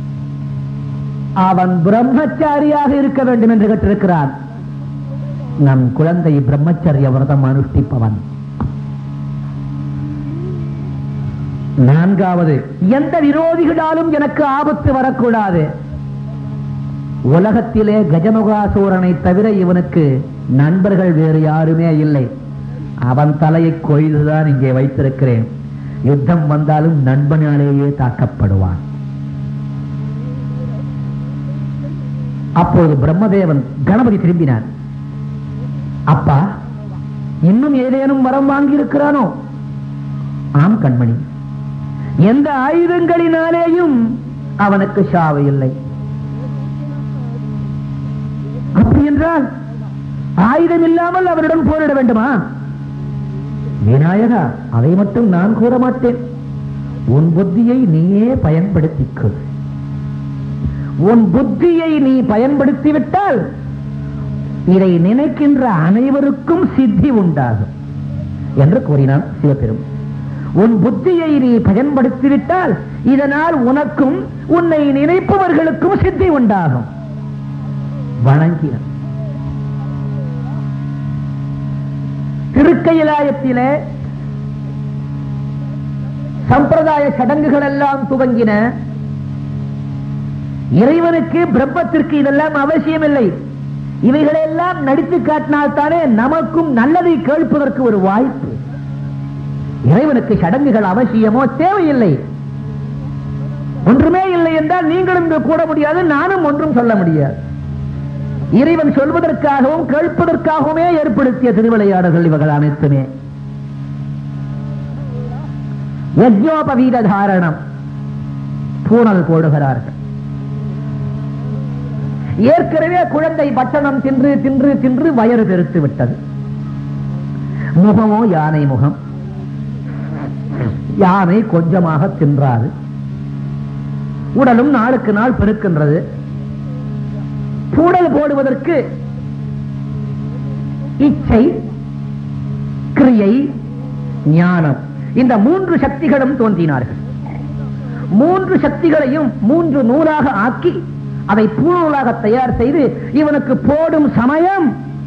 [SPEAKER 1] அவன் பிரம்மச்சாரியாக இருக்க வேண்டும் என்று கேட்டிருக்கிறான் நம் குழந்தை பிரம்மச்சரிய விரதம் அனுஷ்டிப்பவன் நான்காவது எந்த விரோதிகளாலும் எனக்கு ஆபத்து வரக்கூடாது உலகத்திலே கஜமுகாசூரனை தவிர இவனுக்கு நண்பர்கள் வேறு யாருமே இல்லை அவன் தலையை கொய்துதான் இங்கே வைத்திருக்கிறேன் யுத்தம் வந்தாலும் நண்பனாலேயே தாக்கப்படுவான் அப்போது பிரம்மதேவன் கணபதி திரும்பினான் அப்பா இன்னும் ஏதேனும் வரம் வாங்கி இருக்கிறானோ ஆம் கண்மணி எந்த ஆயுதங்களினாலேயும் அவனுக்கு சாவு இல்லை அப்படி என்றால் ஆயுதம் இல்லாமல் அவரிடம் போரிட வேண்டுமா விநாயகா அதை மட்டும் நான் கூற மாட்டேன் உன் புத்தியை நீயே பயன்படுத்திக்கொள் உன் புத்தியை நீ பயன்படுத்தி விட்டால் இதை நினைக்கின்ற அனைவருக்கும் சித்தி உண்டாகும் என்று கூறினான் சிவபெரும் உன் புத்தியை நீ பயன்படுத்திவிட்டால் இதனால் உனக்கும் உன்னை நினைப்பவர்களுக்கும் சித்தி உண்டாகும் வணங்கினான் திருக்கையிலாயத்திலே சம்பிரதாய சடங்குகள் எல்லாம் துவங்கின இறைவனுக்கு பிரம்மத்திற்கு இதெல்லாம் அவசியம் இல்லை இவைகளெல்லாம் நடித்து காட்டினால்தானே நமக்கும் நல்லதை கேட்பதற்கு ஒரு வாய்ப்பு இறைவனுக்கு சடங்குகள் அவசியமோ தேவையில்லை ஒன்றுமே இல்லை என்றால் நீங்களும் இங்கு கூட முடியாது நானும் ஒன்றும் சொல்ல முடியாது இறைவன் சொல்வதற்காகவும் கேட்பதற்காகவுமே ஏற்படுத்திய திருவிளையாடல்கள் இவர்கள் அனைத்துமே யஜ்யோபவீத தாரணம் பூணல் போடுகிறார்கள் ஏற்கனவே குழந்தை பட்டணம் தின்று தின்று தின்று வயறு பெருத்து விட்டது முகமோ யானை முகம் யானை கொஞ்சமாக தின்றாது உடலும் நாளுக்கு நாள் பெருக்கின்றது பூடல் போடுவதற்கு இச்சை கிரியை ஞானம் இந்த மூன்று சக்திகளும் தோன்றினார்கள் மூன்று சக்திகளையும் மூன்று நூலாக ஆக்கி அதை பூநூலாக தயார் செய்து இவனுக்கு போடும் சமயம்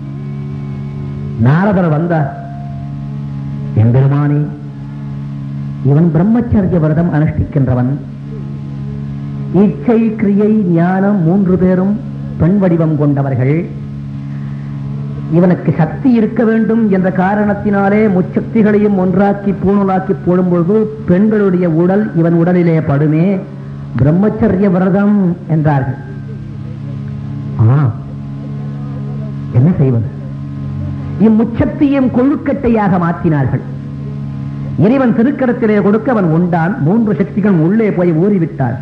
[SPEAKER 1] நாரதர் வந்தார் எம்பெருமானே இவன் பிரம்மச்சரிய விரதம் அனுஷ்டிக்கின்றவன் இச்சை கிரியை ஞானம் மூன்று பேரும் பெண் வடிவம் கொண்டவர்கள் இவனுக்கு சக்தி இருக்க வேண்டும் என்ற காரணத்தினாலே முச்சக்திகளையும் ஒன்றாக்கி பூணூலாக்கி போடும் பொழுது பெண்களுடைய உடல் இவன் உடலிலே படுமே பிரம்மச்சரிய விரதம் என்றார்கள் ஆ, என்ன செய்வது இம்முச்சக்தியும் கொழுக்கட்டையாக மாற்றினார்கள் இறைவன் திருக்கரத்திலே கொடுக்க அவன் உண்டான் மூன்று சக்திகள் உள்ளே போய் ஊறிவிட்டார்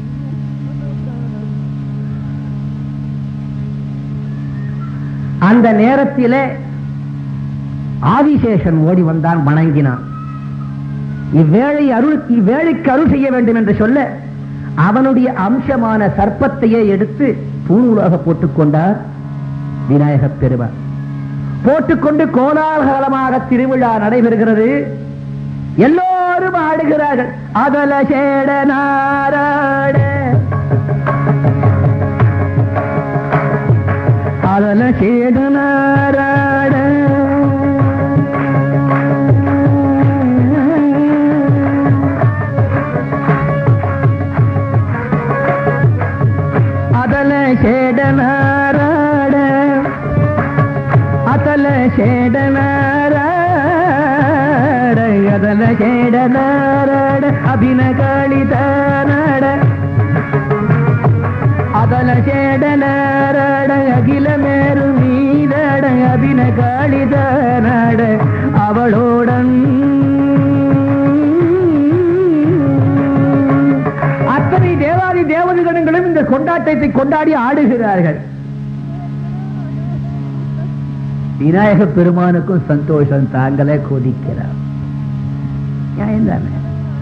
[SPEAKER 1] அந்த நேரத்திலே ஆதிசேஷன் ஓடி வந்தான் வணங்கினான் இவ்வேளை அருள் இவ்வேளைக்கு அருள் செய்ய வேண்டும் என்று சொல்ல அவனுடைய அம்சமான சர்ப்பத்தையே எடுத்து பூணூலாக போட்டுக்கொண்டார் விநாயகப் பெருமான் போட்டுக்கொண்டு கோலாகலமாக திருவிழா நடைபெறுகிறது எல்லோரும் ஆடுகிறார்கள் அதல சேட நாராட அதல சேட நாராட அதல சேட நாராட அதல சேட நாராட அதல சேட நாராட அபினகாளித நாட அதல சேடலரட அகிலமேரு மீதட அபின காளிதனட அவளோடன் அத்தனை தேவாதி தேவதைகளும் இந்த கொண்டாட்டத்தை கொண்டாடி ஆடுகிறார்கள் விநாயக பெருமானுக்கும் சந்தோஷம் தாங்களே கொதிக்கிறார் நியாயம் தானே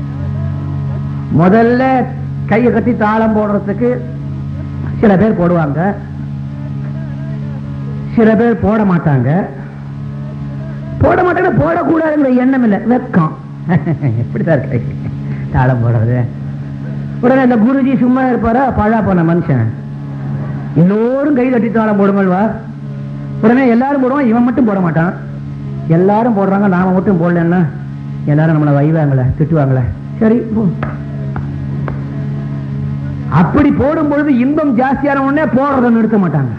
[SPEAKER 1] முதல்ல கையை கட்டி தாளம் போடுறதுக்கு சில பேர் போடுவாங்க சில பேர் போட மாட்டாங்க போட மாட்டாங்க போடக்கூடாதுங்கிற எண்ணம் இல்லை வெக்கம் எப்படிதான் இருக்கு தாளம் போடுறது உடனே இந்த குருஜி சும்மா இருப்பாரா பழா போன மனுஷன் எல்லோரும் கை தட்டி தாளம் போடுங்கள்வா உடனே எல்லாரும் போடுவான் இவன் மட்டும் போட மாட்டான் எல்லாரும் போடுறாங்க நாம மட்டும் போடலன்னா எல்லாரும் நம்மளை வைவாங்களே திட்டுவாங்களே சரி போ. அப்படி போடும் பொழுது இன்பம் ஜாஸ்தியான உடனே போடுறதை நிறுத்த மாட்டாங்க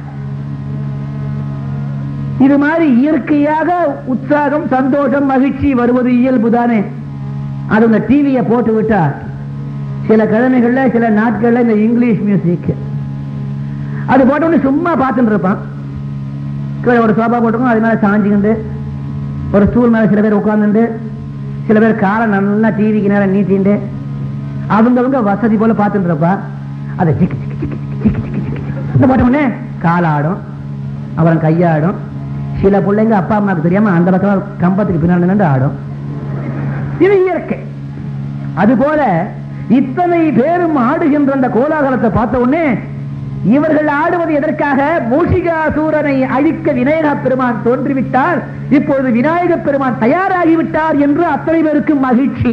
[SPEAKER 1] இது மாதிரி இயற்கையாக உற்சாகம் சந்தோஷம் மகிழ்ச்சி வருவது இயல்புதானே அது இந்த டிவியை போட்டு விட்டா சில கிழமைகள்ல சில நாட்கள்ல இந்த இங்கிலீஷ் மியூசிக் அது போட்டோன்னு சும்மா பார்த்துட்டு இருப்பான் கீழே ஒரு சோபா போட்டுருக்கோம் அது மேல சாஞ்சிக்கிண்டு ஒரு ஸ்டூல் மேல சில பேர் உட்கார்ந்துட்டு சில பேர் காலை நல்லா டிவிக்கு நேரம் நீட்டிண்டு அவங்கவங்க வசதி போல பார்த்துட்டு இருப்பா அதை சிக்கு சிக்கு சிக்கு சிக்கு சிக்கு சிக்கு சிக்கு இந்த போட்டோடனே காலாடும் அப்புறம் கையாடும் சில பிள்ளைங்க அப்பா அம்மாவுக்கு தெரியாம அந்த பக்கம் கம்பத்துக்கு பின்னாடி நின்று ஆடும் இது இயற்கை அதுபோல இத்தனை பேரும் ஆடுகின்ற அந்த கோலாகலத்தை பார்த்த உடனே இவர்கள் ஆடுவது எதற்காக மூஷிகாசூரனை அழிக்க விநாயக பெருமான் தோன்றிவிட்டார் இப்பொழுது விநாயக பெருமான் தயாராகிவிட்டார் என்று அத்தனை பேருக்கு மகிழ்ச்சி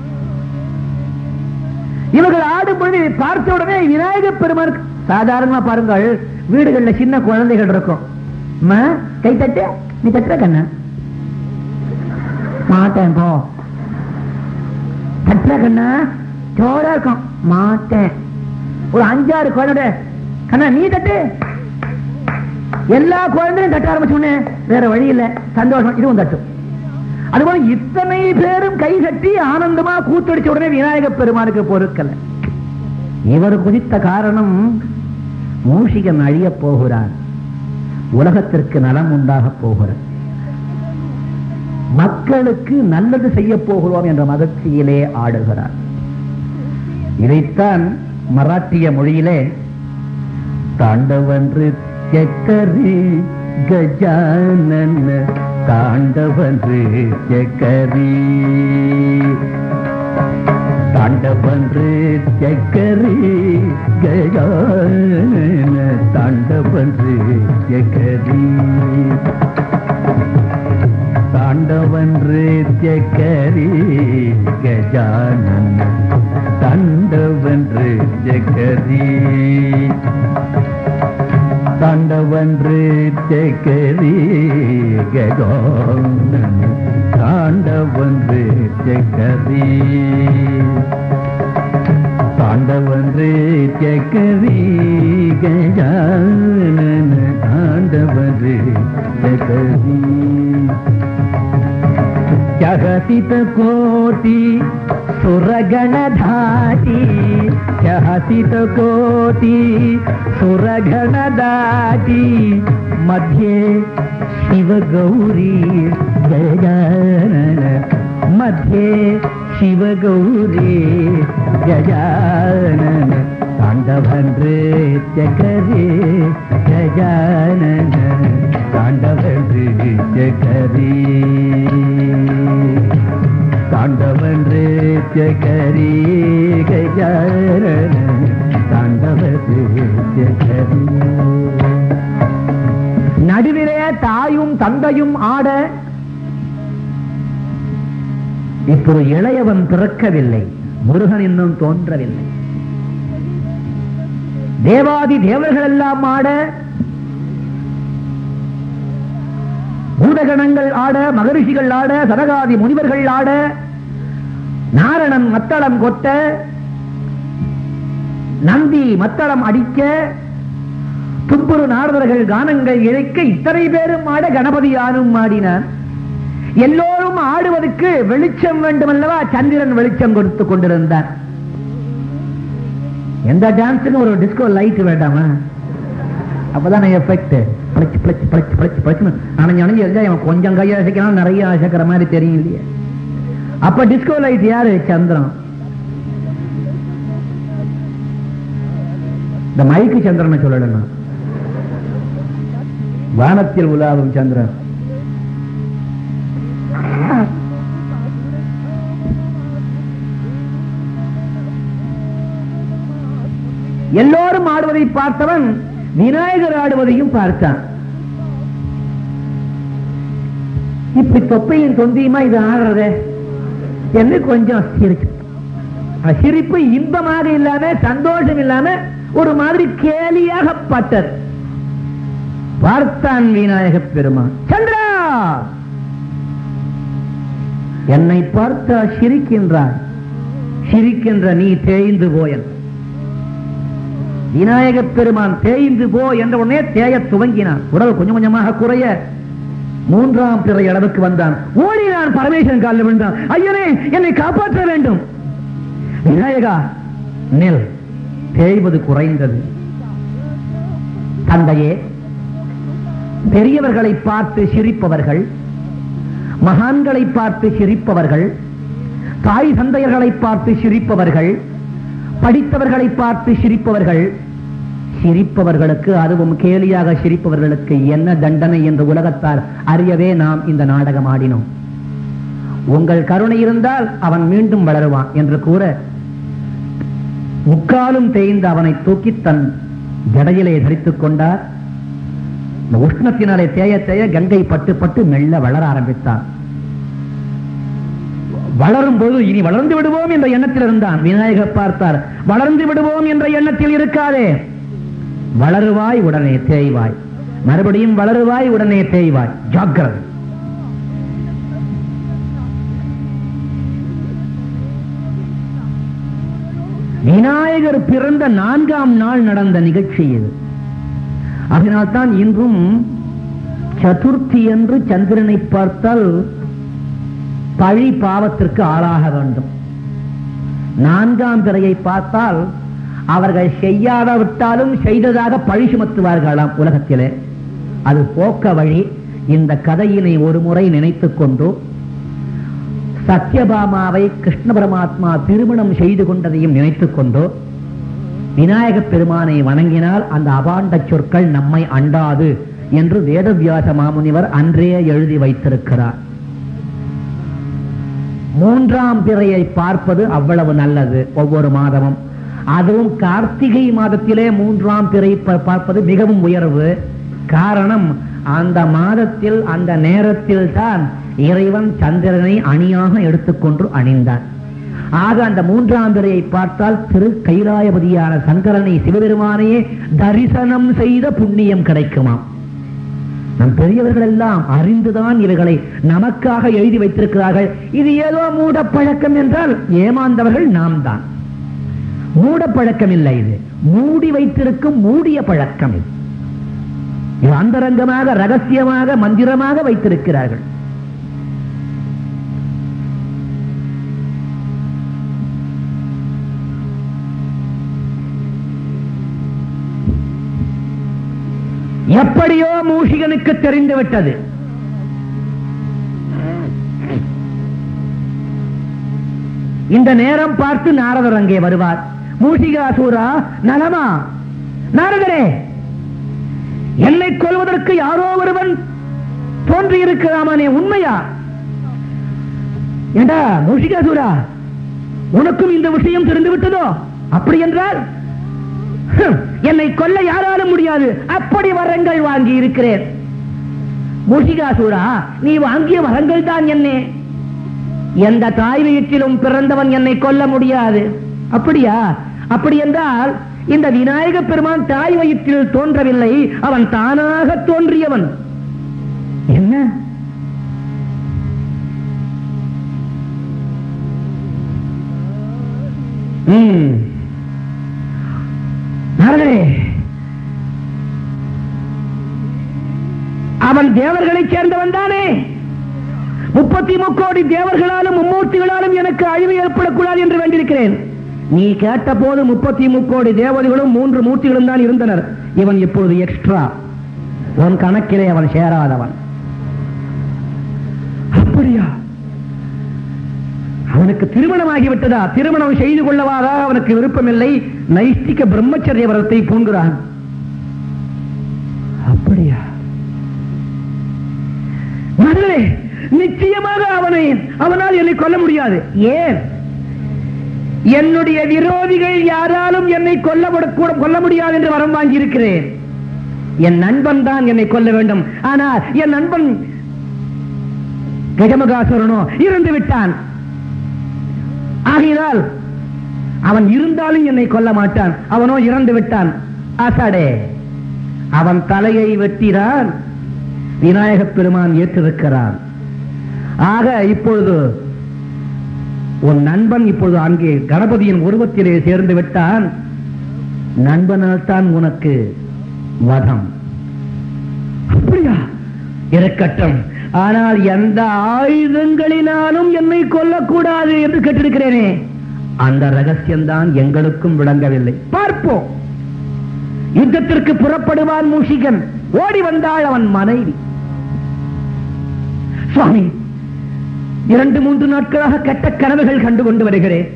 [SPEAKER 1] இவர்கள் ஆடும் பொழுது இதை பார்த்த உடனே விநாயக பெருமான் சாதாரணமா பாருங்கள் வீடுகள்ல சின்ன குழந்தைகள் இருக்கும் அம்மா, கை தட்டு நீ தட்டுற கண்ணா மாட்டேன் போ தட்டுற கண்ணா ஜோரா இருக்கும் மாட்டேன் ஒரு அஞ்சாறு குழந்தை கண்ணா நீ தட்டு எல்லா குழந்தையும் தட்ட ஆரம்பிச்ச உடனே வேற வழி இல்ல சந்தோஷம் இதுவும் தட்டும் அதுபோல இத்தனை பேரும் கை கட்டி ஆனந்தமா கூத்தடிச்ச உடனே விநாயக பெருமானுக்கு பொருட்கள் இவர் குதித்த காரணம் மூஷிகன் அழிய போகிறார் உலகத்திற்கு நலம் உண்டாக போகிறது மக்களுக்கு நல்லது செய்ய போகிறோம் என்ற மகிழ்ச்சியிலே ஆடுகிறார் இதைத்தான் மராட்டிய மொழியிலே தாண்டவன்று செக்கரி கஜானன் தாண்டவன்று செக்கரி தாண்டவன்று செக்கரி கஜானன தாண்டவன்று செக்கரி தாண்டவன்று செக்கரி கஜானன தாண்டவன்று செக்கரி தாண்டவன்று செக்கரி கஜானன தாண்டவன்று செக்கரி தாண்டவன்று செக்கரி கஜானன தாண்டவன்று செக்கரி ಜಗಸಿತ ಕೋಟಿ ಸುರಗಣಧಾಟಿ ಜಹಸಿತ ಕೋಟಿ ಸುರಗಣದಾಟಿ ಮಧ್ಯೆ ಶಿವಗೌರಿ ಗಜಾನನ ಮಧ್ಯೆ ಶಿವಗೌರಿ ಗಜಾನನ ತಾಂಡವನ್ರೆ ಚಕರಿ ಗಜಾನನ தாண்டவன்று ஜகரி தாண்டவன்று ஜகரி கஜாரண தாண்டவன்று ஜகரி நடுவிலே தாயும் தந்தையும் ஆட இப்போது இளையவன் பிறக்கவில்லை முருகன் இன்னும் தோன்றவில்லை தேவாதி தேவர்கள் எல்லாம் ஆட பூதகணங்கள் ஆட மகரிஷிகள் ஆட சனகாதி முனிவர்கள் ஆட நாரணன் மத்தளம் கொட்ட நந்தி மத்தளம் அடிக்க துப்புரு நாரதர்கள் கானங்கள் இழைக்க இத்தனை பேரும் ஆட கணபதி யானும் ஆடினான் எல்லோரும் ஆடுவதற்கு வெளிச்சம் வேண்டுமல்லவா சந்திரன் வெளிச்சம் கொடுத்து கொண்டிருந்தார் எந்த டான்ஸுக்கும் ஒரு டிஸ்கோ லைட் வேண்டாமா அப்பதானே எஃபெக்ட் பளிச்சு பளிச்சு பளிச்சு பளிச்சு பளிச்சுன்னு அணைஞ்சு அணைஞ்சு இருந்தா இவன் கொஞ்சம் கையை அசைக்கிறான் நிறைய அசைக்கிற மாதிரி தெரியும் இல்லையா அப்ப டிஸ்கோ லைட் யாரு சந்திரன் இந்த மைக்கு சந்திரனை சொல்லணும் வானத்தில் உலாவும் சந்திரன் எல்லோரும் ஆடுவதை பார்த்தவன் விநாயகர் ஆடுவதையும் பார்த்தான் இப்படி தொப்பையும் தொந்தியுமா இது ஆடுறதே என்று கொஞ்சம் சிரிச்சு அந்த சிரிப்பு இன்பமாக இல்லாம சந்தோஷம் இல்லாம ஒரு மாதிரி கேலியாக பட்டது பார்த்தான் விநாயக பெருமான் சந்திரா என்னை பார்த்தா சிரிக்கின்றாய் சிரிக்கின்ற நீ தேய்ந்து போயன் விநாயக பெருமான் தேய்ந்து போ என்ற உடனே தேய துவங்கினான் உடல் கொஞ்சம் கொஞ்சமாக குறைய மூன்றாம் பிறை அளவுக்கு வந்தான் ஓடினான் பரமேஸ்வரன் காலில் விழுந்தான் ஐயனே என்னை காப்பாற்ற வேண்டும் விநாயகா நெல் தேய்வது குறைந்தது தந்தையே பெரியவர்களை பார்த்து சிரிப்பவர்கள் மகான்களை பார்த்து சிரிப்பவர்கள் தாய் தந்தையர்களை பார்த்து சிரிப்பவர்கள் படித்தவர்களை பார்த்து சிரிப்பவர்கள் சிரிப்பவர்களுக்கு அதுவும் கேலியாக சிரிப்பவர்களுக்கு என்ன தண்டனை என்று உலகத்தார் அறியவே நாம் இந்த நாடகம் ஆடினோம் உங்கள் கருணை இருந்தால் அவன் மீண்டும் வளருவான் என்று கூற முக்காலும் தேய்ந்து அவனை தூக்கி தன் ஜடையிலே தரித்துக் கொண்டார் இந்த உஷ்ணத்தினாலே தேய தேய கங்கை பட்டு பட்டு மெல்ல வளர ஆரம்பித்தான் வளரும் போது இனி வளர்ந்து விடுவோம் என்ற எண்ணத்தில் இருந்தான் விநாயகர் பார்த்தார் வளர்ந்து விடுவோம் என்ற எண்ணத்தில் இருக்காதே வளருவாய் உடனே தேய்வாய் மறுபடியும் வளருவாய் உடனே தேய்வாய் ஜாக்கிரதை விநாயகர் பிறந்த நான்காம் நாள் நடந்த நிகழ்ச்சி இது அதனால்தான் இன்றும் சதுர்த்தி என்று சந்திரனை பார்த்தால் பழி பாவத்திற்கு ஆளாக வேண்டும் நான்காம் பிறையை பார்த்தால் அவர்கள் செய்யாத விட்டாலும் செய்ததாக பழி சுமத்துவார்களாம் உலகத்திலே அது போக்க வழி இந்த கதையினை ஒரு முறை நினைத்துக் கொண்டு சத்யபாமாவை கிருஷ்ண பரமாத்மா திருமணம் செய்து கொண்டதையும் நினைத்துக் கொண்டு விநாயக பெருமானை வணங்கினால் அந்த அபாண்ட சொற்கள் நம்மை அண்டாது என்று வேதவியாச மாமுனிவர் அன்றே எழுதி வைத்திருக்கிறார் மூன்றாம் பிறையை பார்ப்பது அவ்வளவு நல்லது ஒவ்வொரு மாதமும் அதுவும் கார்த்திகை மாதத்திலே மூன்றாம் பிறை ப- பார்ப்பது மிகவும் உயர்வு காரணம் அந்த மாதத்தில் அந்த நேரத்தில் தான் இறைவன் சந்திரனை அணியாக எடுத்துக்கொண்டு அணிந்தான் ஆக அந்த மூன்றாம் பிறையை பார்த்தால் திரு கைலாயபதியான சங்கரனை சிவபெருமானையே தரிசனம் செய்த புண்ணியம் கிடைக்குமாம் நம் பெரியவர்கள் எல்லாம் அறிந்துதான் இவைகளை நமக்காக எழுதி வைத்திருக்கிறார்கள் இது ஏதோ மூட பழக்கம் என்றால் ஏமாந்தவர்கள் நாம் தான் மூட பழக்கம் இல்லை இது மூடி வைத்திருக்கும் மூடிய பழக்கம் இது இது அந்தரங்கமாக ரகசியமாக மந்திரமாக வைத்திருக்கிறார்கள் எப்படியோ மூஷிகனுக்கு தெரிந்து விட்டது இந்த நேரம் பார்த்து நாரதர் அங்கே வருவார் மூஷிகாசூரா நலமா நாரதரே என்னை கொல்வதற்கு யாரோ ஒருவன் தோன்றி இருக்கிறாமானே உண்மையா ஏண்டா மூஷிகாசூரா உனக்கும் இந்த விஷயம் தெரிந்து விட்டதோ அப்படி என்றால் ஹம், என்னை கொல்ல யாராலும் முடியாது அப்படி வரங்கள் வாங்கி இருக்கிறேன் மூஷிகாசூரா நீ வாங்கிய வரங்கள் தான் என்னே எந்த தாய் வீட்டிலும் பிறந்தவன் என்னை கொல்ல முடியாது அப்படியா அப்படி என்றால் இந்த விநாயக பெருமான் தாய் வயிற்றில் தோன்றவில்லை அவன் தானாக தோன்றியவன் என்ன ம். நாரதரே அவன் தேவர்களைச் சேர்ந்தவன் தானே முப்பத்தி முக்கோடி தேவர்களாலும் மும்மூர்த்திகளாலும் எனக்கு அழிவு ஏற்படக்கூடாது என்று வேண்டியிருக்கிறேன் நீ கேட்ட போது முப்பத்தி முக்கோடி தேவதைகளும் மூன்று மூர்த்திகளும் தான் இருந்தனர் இவன் இப்பொழுது எக்ஸ்ட்ரா உன் கணக்கிலே அவன் சேராதவன் அப்படியா அவனுக்கு திருமணமாகி விட்டதா திருமணம் செய்து கொள்ளவாதா அவனுக்கு விருப்பமில்லை நைஷ்டிக பிரம்மச்சரிய வரத்தை பூண்கிறான் அப்படியா மகளே நிச்சயமாக அவனை அவனால் என்னை கொல்ல முடியாது ஏன் என்னுடைய விரோதிகள் யாராலும் என்னை கொல்ல கூட கொல்ல முடியாது என்று வரம் வாங்கி இருக்கிறேன் என் நண்பன் தான் என்னை கொல்ல வேண்டும் ஆனால் என் நண்பன் கஜமகாசுரனோ இறந்து விட்டான் ஆகையினால் அவன் இருந்தாலும் என்னை கொல்ல மாட்டான் அவனோ இறந்து விட்டான் அசடே அவன் தலையை வெட்டினான் விநாயகப் பெருமான் ஏற்றிருக்கிறான் ஆக இப்பொழுது உன் நண்பன் இப்பொழுது அங்கே கணபதியின் உருவத்திலே சேர்ந்து விட்டான் நண்பனால் தான் உனக்கு வதம் அப்படியா இருக்கட்டும் ஆனால் எந்த ஆயுதங்களினாலும் என்னை கொல்லக்கூடாது என்று கேட்டிருக்கிறேனே அந்த ரகசியம்தான் எங்களுக்கும் விளங்கவில்லை பார்ப்போம் யுத்தத்திற்கு புறப்படுவான் மூஷிகன் ஓடி வந்தாள் அவன் மனைவி சுவாமி இரண்டு மூன்று நாட்களாக கெட்ட கனவுகள் கண்டு கொண்டு வருகிறேன்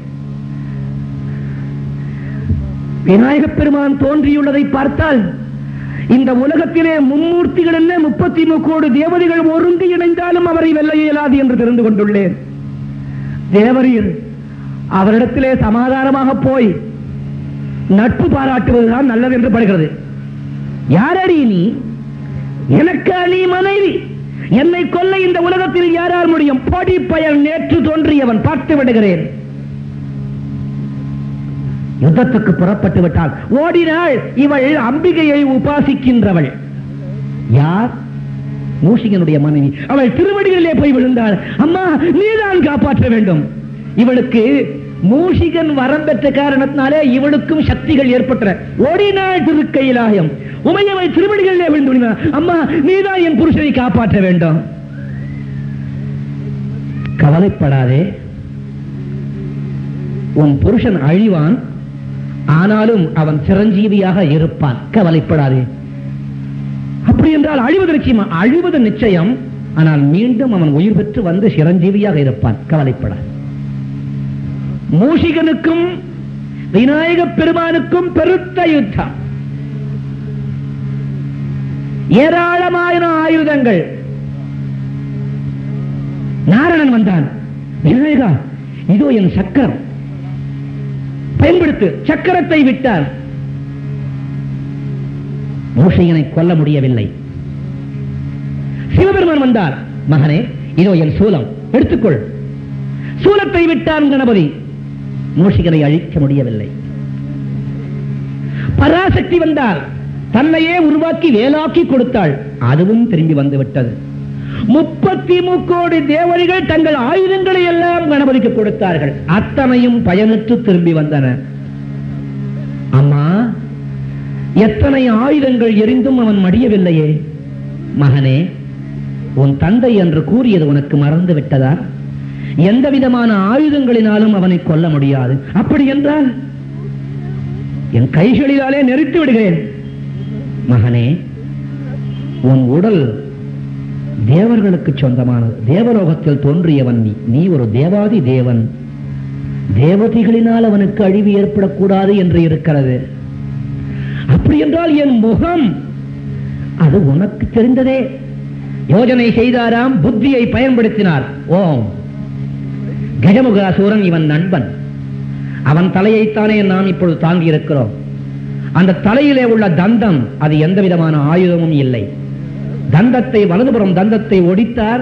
[SPEAKER 1] விநாயகப் பெருமான் தோன்றியுள்ளதை பார்த்தால் இந்த உலகத்திலே மும்மூர்த்திகள் என்ன முப்பத்தி முக்கோடு தேவதைகள் ஒருங்கு இணைந்தாலும் அவரை வெல்ல இயலாது என்று தெரிந்து கொண்டுள்ளேன் தேவரீர் அவரிடத்திலே சமாதானமாக போய் நட்பு பாராட்டுவதுதான் நல்லது என்று படுகிறது யாரடி நீ எனக்கு நீ மனைவி என்னை கொல்ல இந்த உலகத்தில் யாரால் முடியும் பொடி பயல் நேற்று தோன்றியவன் பார்த்து விடுகிறேன் யுத்தத்துக்கு புறப்பட்டு விட்டாள் ஓடினாள் இவள் அம்பிகையை உபாசிக்கின்றவள் யார் மூஷிகனுடைய மனைவி அவள் திருவடிகளிலே போய் விழுந்தாள் அம்மா நீதான் காப்பாற்ற வேண்டும் இவளுக்கு மூஷிகன் வரம் பெற்ற காரணத்தினாலே இவளுக்கும் சக்திகள் ஏற்பட்டன ஓடினாள் திருக்கையிலாயம் உமையவை திருவடிகளிலே விழுந்து அம்மா நீதான் என் புருஷனை காப்பாற்ற வேண்டும் கவலைப்படாதே உன் புருஷன் அழிவான் ஆனாலும் அவன் சிரஞ்சீவியாக இருப்பான் கவலைப்படாதே அப்படி என்றால் அழிவது நிச்சயமா அழிவது நிச்சயம் ஆனால் மீண்டும் அவன் உயிர் பெற்று வந்து சிரஞ்சீவியாக இருப்பான் கவலைப்படாது மூஷிகனுக்கும் விநாயக பெருமானுக்கும் பெருத்த யுத்தம் ஏராளமான ஆயுதங்கள் நாரணன் வந்தான் விநாயகா இதோ என் சக்கரம் பயன்படுத்து சக்கரத்தை விட்டார் மூஷையனை கொல்ல முடியவில்லை சிவபெருமான் வந்தார் மகனே இதோ என் சூலம் எடுத்துக்கொள் சூலத்தை விட்டான் கணபதி மூஷிகனை அழிக்க முடியவில்லை பராசக்தி வந்தால் தன்னையே உருவாக்கி வேலாக்கி கொடுத்தாள் அதுவும் திரும்பி வந்து விட்டது முப்பத்தி முக்கோடி தேவரிகள் தங்கள் ஆயுதங்களை எல்லாம் கணபதிக்கு கொடுத்தார்கள் அத்தனையும் பயனற்று திரும்பி வந்தன அம்மா எத்தனை ஆயுதங்கள் எரிந்தும் அவன் மடியவில்லையே மகனே உன் தந்தை என்று கூறியது உனக்கு மறந்து விட்டதா எந்த விதமான ஆயுதங்களினாலும் அவனை கொல்ல முடியாது அப்படி என்றால் என் கைகளிலாலே நெறித்து விடுகிறேன் மகனே உன் உடல் தேவர்களுக்கு சொந்தமானது தேவலோகத்தில் தோன்றியவன் நீ நீ ஒரு தேவாதி தேவன் தேவதைகளினால் அவனுக்கு அழிவு ஏற்படக்கூடாது என்று இருக்கிறது அப்படி என்றால் என் முகம் அது உனக்கு தெரிந்ததே யோஜனை செய்தாராம் புத்தியை பயன்படுத்தினார் ஓம் கஜமுகாசூரன் இவன் நண்பன் அவன் தலையைத்தானே நாம் இப்பொழுது தாங்கி இருக்கிறோம் அந்த தலையிலே உள்ள தந்தம் அது எந்த விதமான ஆயுதமும் இல்லை தந்தத்தை வலதுபுறம் தந்தத்தை ஒடித்தார்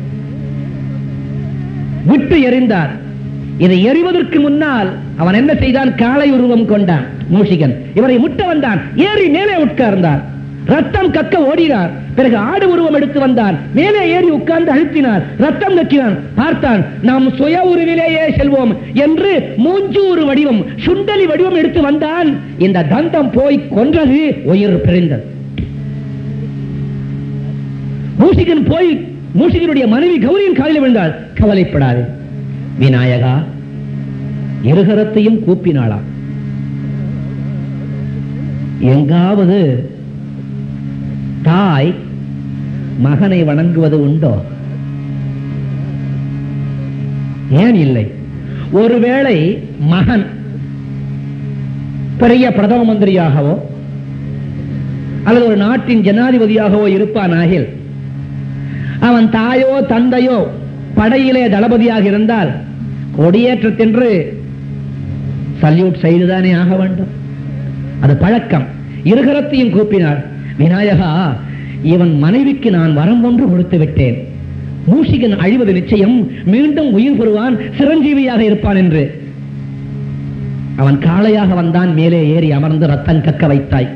[SPEAKER 1] விட்டு எறிந்தார் இதை எறிவதற்கு முன்னால் அவன் என்ன செய்தான் காலை உருவம் கொண்டான் மூஷிகன் இவரை முட்ட வந்தான் ஏறி மேலே உட்கார்ந்தார் ரத்தம் கக்க ஓடினார் பிறகு ஆடு உருவம் எடுத்து வந்தான் மேலே ஏறி உட்கார்ந்து அழுத்தினார் ரத்தம் கக்கினான் பார்த்தான் நாம் சுய உருவிலேயே செல்வோம் என்று மூஞ்சூறு வடிவம் சுண்டலி வடிவம் எடுத்து வந்தான் இந்த தந்தம் போய் கொன்றது உயிர் பிரிந்தது மூஷிகன் போய் மூஷிகனுடைய மனைவி கௌரியின் காலில் விழுந்தாள் கவலைப்படாது விநாயகா இருகரத்தையும் கூப்பினாளாம் எங்காவது தாய் மகனை வணங்குவது உண்டோ ஏன் இல்லை ஒருவேளை மகன் பெரிய பிரதம மந்திரியாகவோ அல்லது ஒரு நாட்டின் ஜனாதிபதியாகவோ இருப்பானாகில் அவன் தாயோ தந்தையோ படையிலே தளபதியாக இருந்தால் கொடியேற்றத்தென்று சல்யூட் செய்துதானே ஆக வேண்டும் அது பழக்கம் இருகரத்தையும் கூப்பினார் விநாயகா இவன் மனைவிக்கு நான் வரம் ஒன்று கொடுத்து விட்டேன் மூஷிகன் அழிவது நிச்சயம் மீண்டும் உயிர் பெறுவான் சிரஞ்சீவியாக இருப்பான் என்று அவன் காளையாக வந்தான் மேலே ஏறி அமர்ந்து ரத்தம் கக்க வைத்தாய்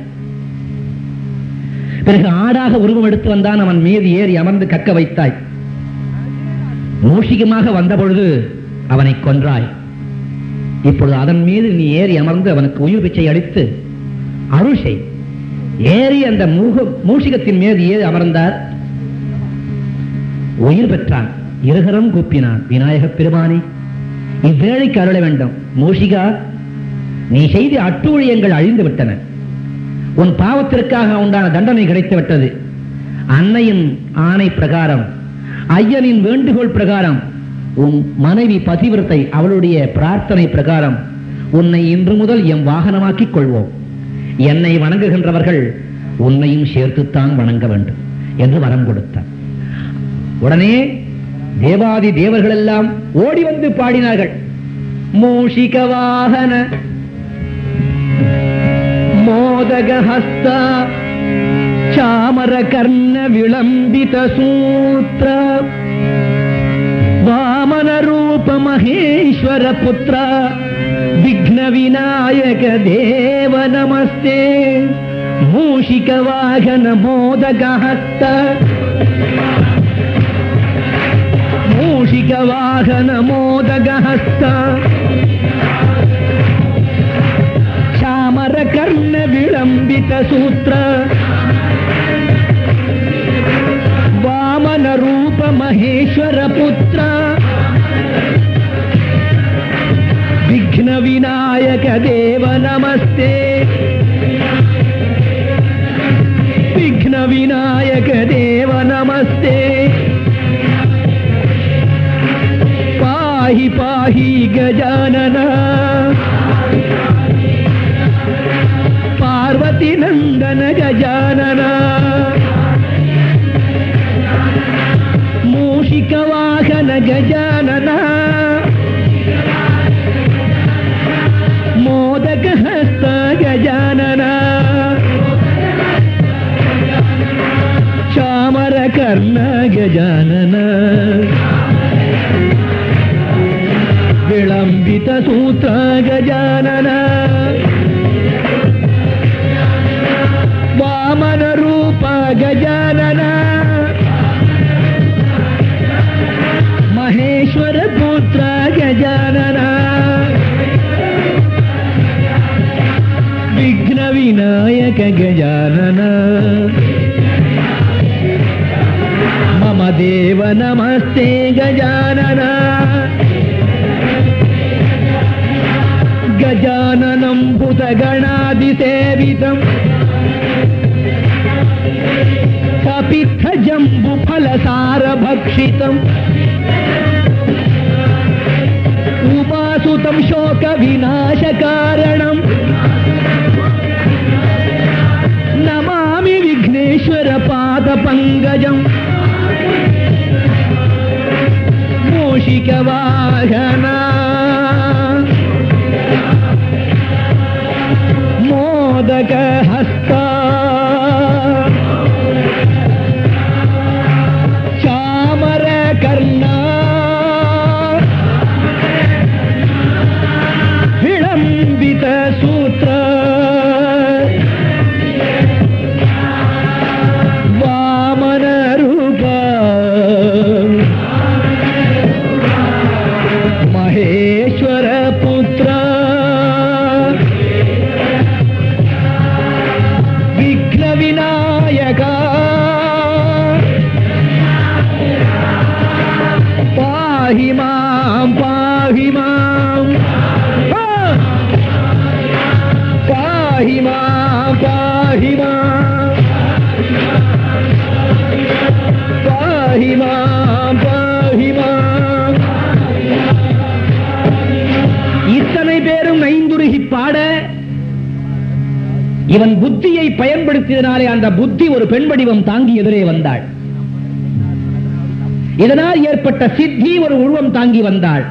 [SPEAKER 1] பிறகு ஆடாக உருவம் எடுத்து வந்தான் அவன் மீது ஏறி அமர்ந்து கக்க வைத்தாய் மூஷிகமாக வந்த பொழுது அவனை கொன்றாய் இப்பொழுது அதன் மீது நீ ஏறி அமர்ந்து அவனுக்கு உயிர் பிச்சை அளித்து அருள் செய் ஏறி அந்த மூக மூஷிகத்தின் மீது ஏறி அமர்ந்தார் உயிர் பெற்றான் இருகரம் கூப்பினான் விநாயகப் பெருமானே இவ்வேளைக்கு அருள வேண்டும் மூஷிகா நீ செய்த அட்டூழியங்கள் அழிந்து விட்டன உன் பாவத்திற்காக உண்டான தண்டனை கிடைத்து விட்டது அன்னையின் ஆணை பிரகாரம் ஐயனின் வேண்டுகோள் பிரகாரம் உன் மனைவி பதிவிரத்தை அவளுடைய பிரார்த்தனை பிரகாரம் உன்னை இன்று முதல் எம் வாகனமாக்கிக் கொள்வோம் என்னை வணங்குகின்றவர்கள் உன்னையும் சேர்த்துத்தான் வணங்க வேண்டும் என்று வரம் கொடுத்தார் உடனே தேவாதி தேவர்கள் எல்லாம் ஓடி வந்து பாடினார்கள் மூஷிக வாகன மோதக ஹஸ்த சாமர கர்ண விளம்பித சூத்திர வாமன ரூப மகேஸ்வர புத்திர விக்ன விநாயக தேவ நமஸ்தே மூஷிக வாகன மோதக ஹஸ்த மூஷிக வாகன மோதக ஹஸ்த சாமர கர்ண விளம்பித சூத்திர வாமன ரூப மகேஸ்வர புத்திர விக்ன விநாயக தேவ நமஸ்தே விக்ன விநாயக தேவ நமஸ்தே பாஹி பாஹி கஜானன பார்வதி நந்தன கஜானன மூஷிக வாகன கஜானன மோதக ஹஸ்த கஜானன சாமர கர்ண கஜானன ವಿಳಂಬಿತ ಸೂತ್ರ ಗಜಾನನ ವಾಮನ ರೂಪ ಗಜಾನನ ಮಹೇಶ್ವರ ಪುತ್ರ ಗಜಾನನ ವಿಘ್ನ ವಿನಾಯಕ ಗಜಾನನ ಮಮ ದೇವ ನಮಸ್ತೆ ಗಜಾನನ गजाननं भूतगणादिसेवितम् कपित्थजम्बुफलसारभक्षितम् उपासुतं शोकविनाशकारणम् नमामि विघ्नेश्वरपादपङ्कजम् मूषिकवाहना मोदक हस्त चामर कर्ण विलंबित सूत्र वामन रूप महेश्वर पुत्र विघ्न विनायक पाहि मां पाहि मां இவன் புத்தியை பயன்படுத்தியதனாலே அந்த புத்தி ஒரு பெண் வடிவம் தாங்கி எதிரே வந்தாள் இதனால் ஏற்பட்ட சித்தி ஒரு உருவம் தாங்கி வந்தாள்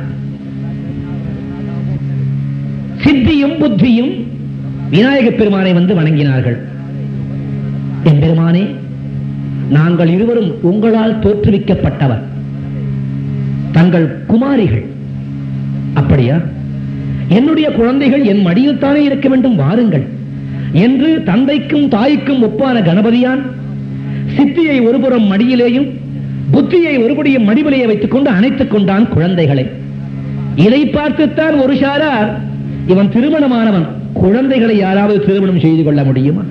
[SPEAKER 1] சித்தியும் புத்தியும் விநாயகப் பெருமானை வந்து வணங்கினார்கள் என் பெருமானே நாங்கள் இருவரும் உங்களால் தோற்றுவிக்கப்பட்டவர் தங்கள் குமாரிகள் அப்படியா என்னுடைய குழந்தைகள் என் மடியில் தானே இருக்க வேண்டும் வாருங்கள் என்று தந்தைக்கும் தாய்க்கும் ஒப்பான கணபதியான் சித்தியை ஒருபுறம் மடியிலேயும் புத்தியை ஒருபடியும் மடிவிலேயே வைத்துக் கொண்டு அணைத்துக் கொண்டான் குழந்தைகளை இதை பார்த்துத்தான் ஒரு சாரார் இவன் திருமணமானவன் குழந்தைகளை யாராவது திருமணம் செய்து கொள்ள முடியுமா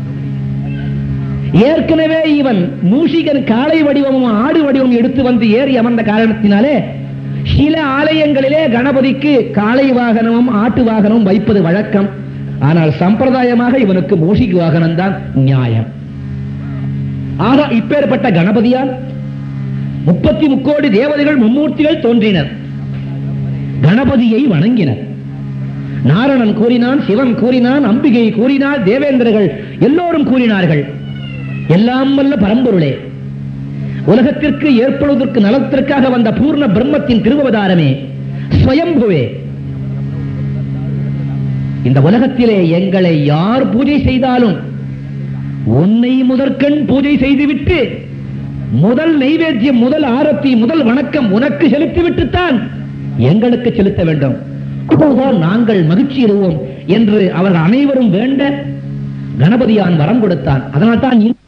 [SPEAKER 1] ஏற்கனவே இவன் மூஷிகன் காளை வடிவமும் ஆடு வடிவமும் எடுத்து வந்து ஏறி அமர்ந்த காரணத்தினாலே சில ஆலயங்களிலே கணபதிக்கு காளை வாகனமும் ஆட்டு வாகனமும் வைப்பது வழக்கம் ஆனால் சம்பிரதாயமாக இவனுக்கு மூஷிக வாகனம் தான் நியாயம் ஆக இப்பேற்பட்ட கணபதியால் முப்பத்தி முக்கோடி தேவதைகள் மும்மூர்த்திகள் தோன்றினர் கணபதியை வணங்கினர் நாரணன் கூறினான் சிவன் கூறினான் அம்பிகை கூறினார் தேவேந்திரர்கள் எல்லோரும் கூறினார்கள் எல்லாம் வல்ல பரம்பொருளே உலகத்திற்கு ஏற்படுவதற்கு நலத்திற்காக வந்த பூர்ண பிரம்மத்தின் திருவவதாரமே ஸ்வயம்புவே இந்த உலகத்திலே எங்களை யார் பூஜை செய்தாலும் உன்னை முதற்கண் பூஜை செய்துவிட்டு முதல் நைவேத்தியம் முதல் ஆரத்தி முதல் வணக்கம் உனக்கு செலுத்திவிட்டுத்தான் எங்களுக்கு செலுத்த வேண்டும் அப்போதுதான் நாங்கள் மகிழ்ச்சி இருவோம் என்று அவர்கள் அனைவரும் வேண்ட கணபதியான் வரம் கொடுத்தான் அதனால் தான் இந்த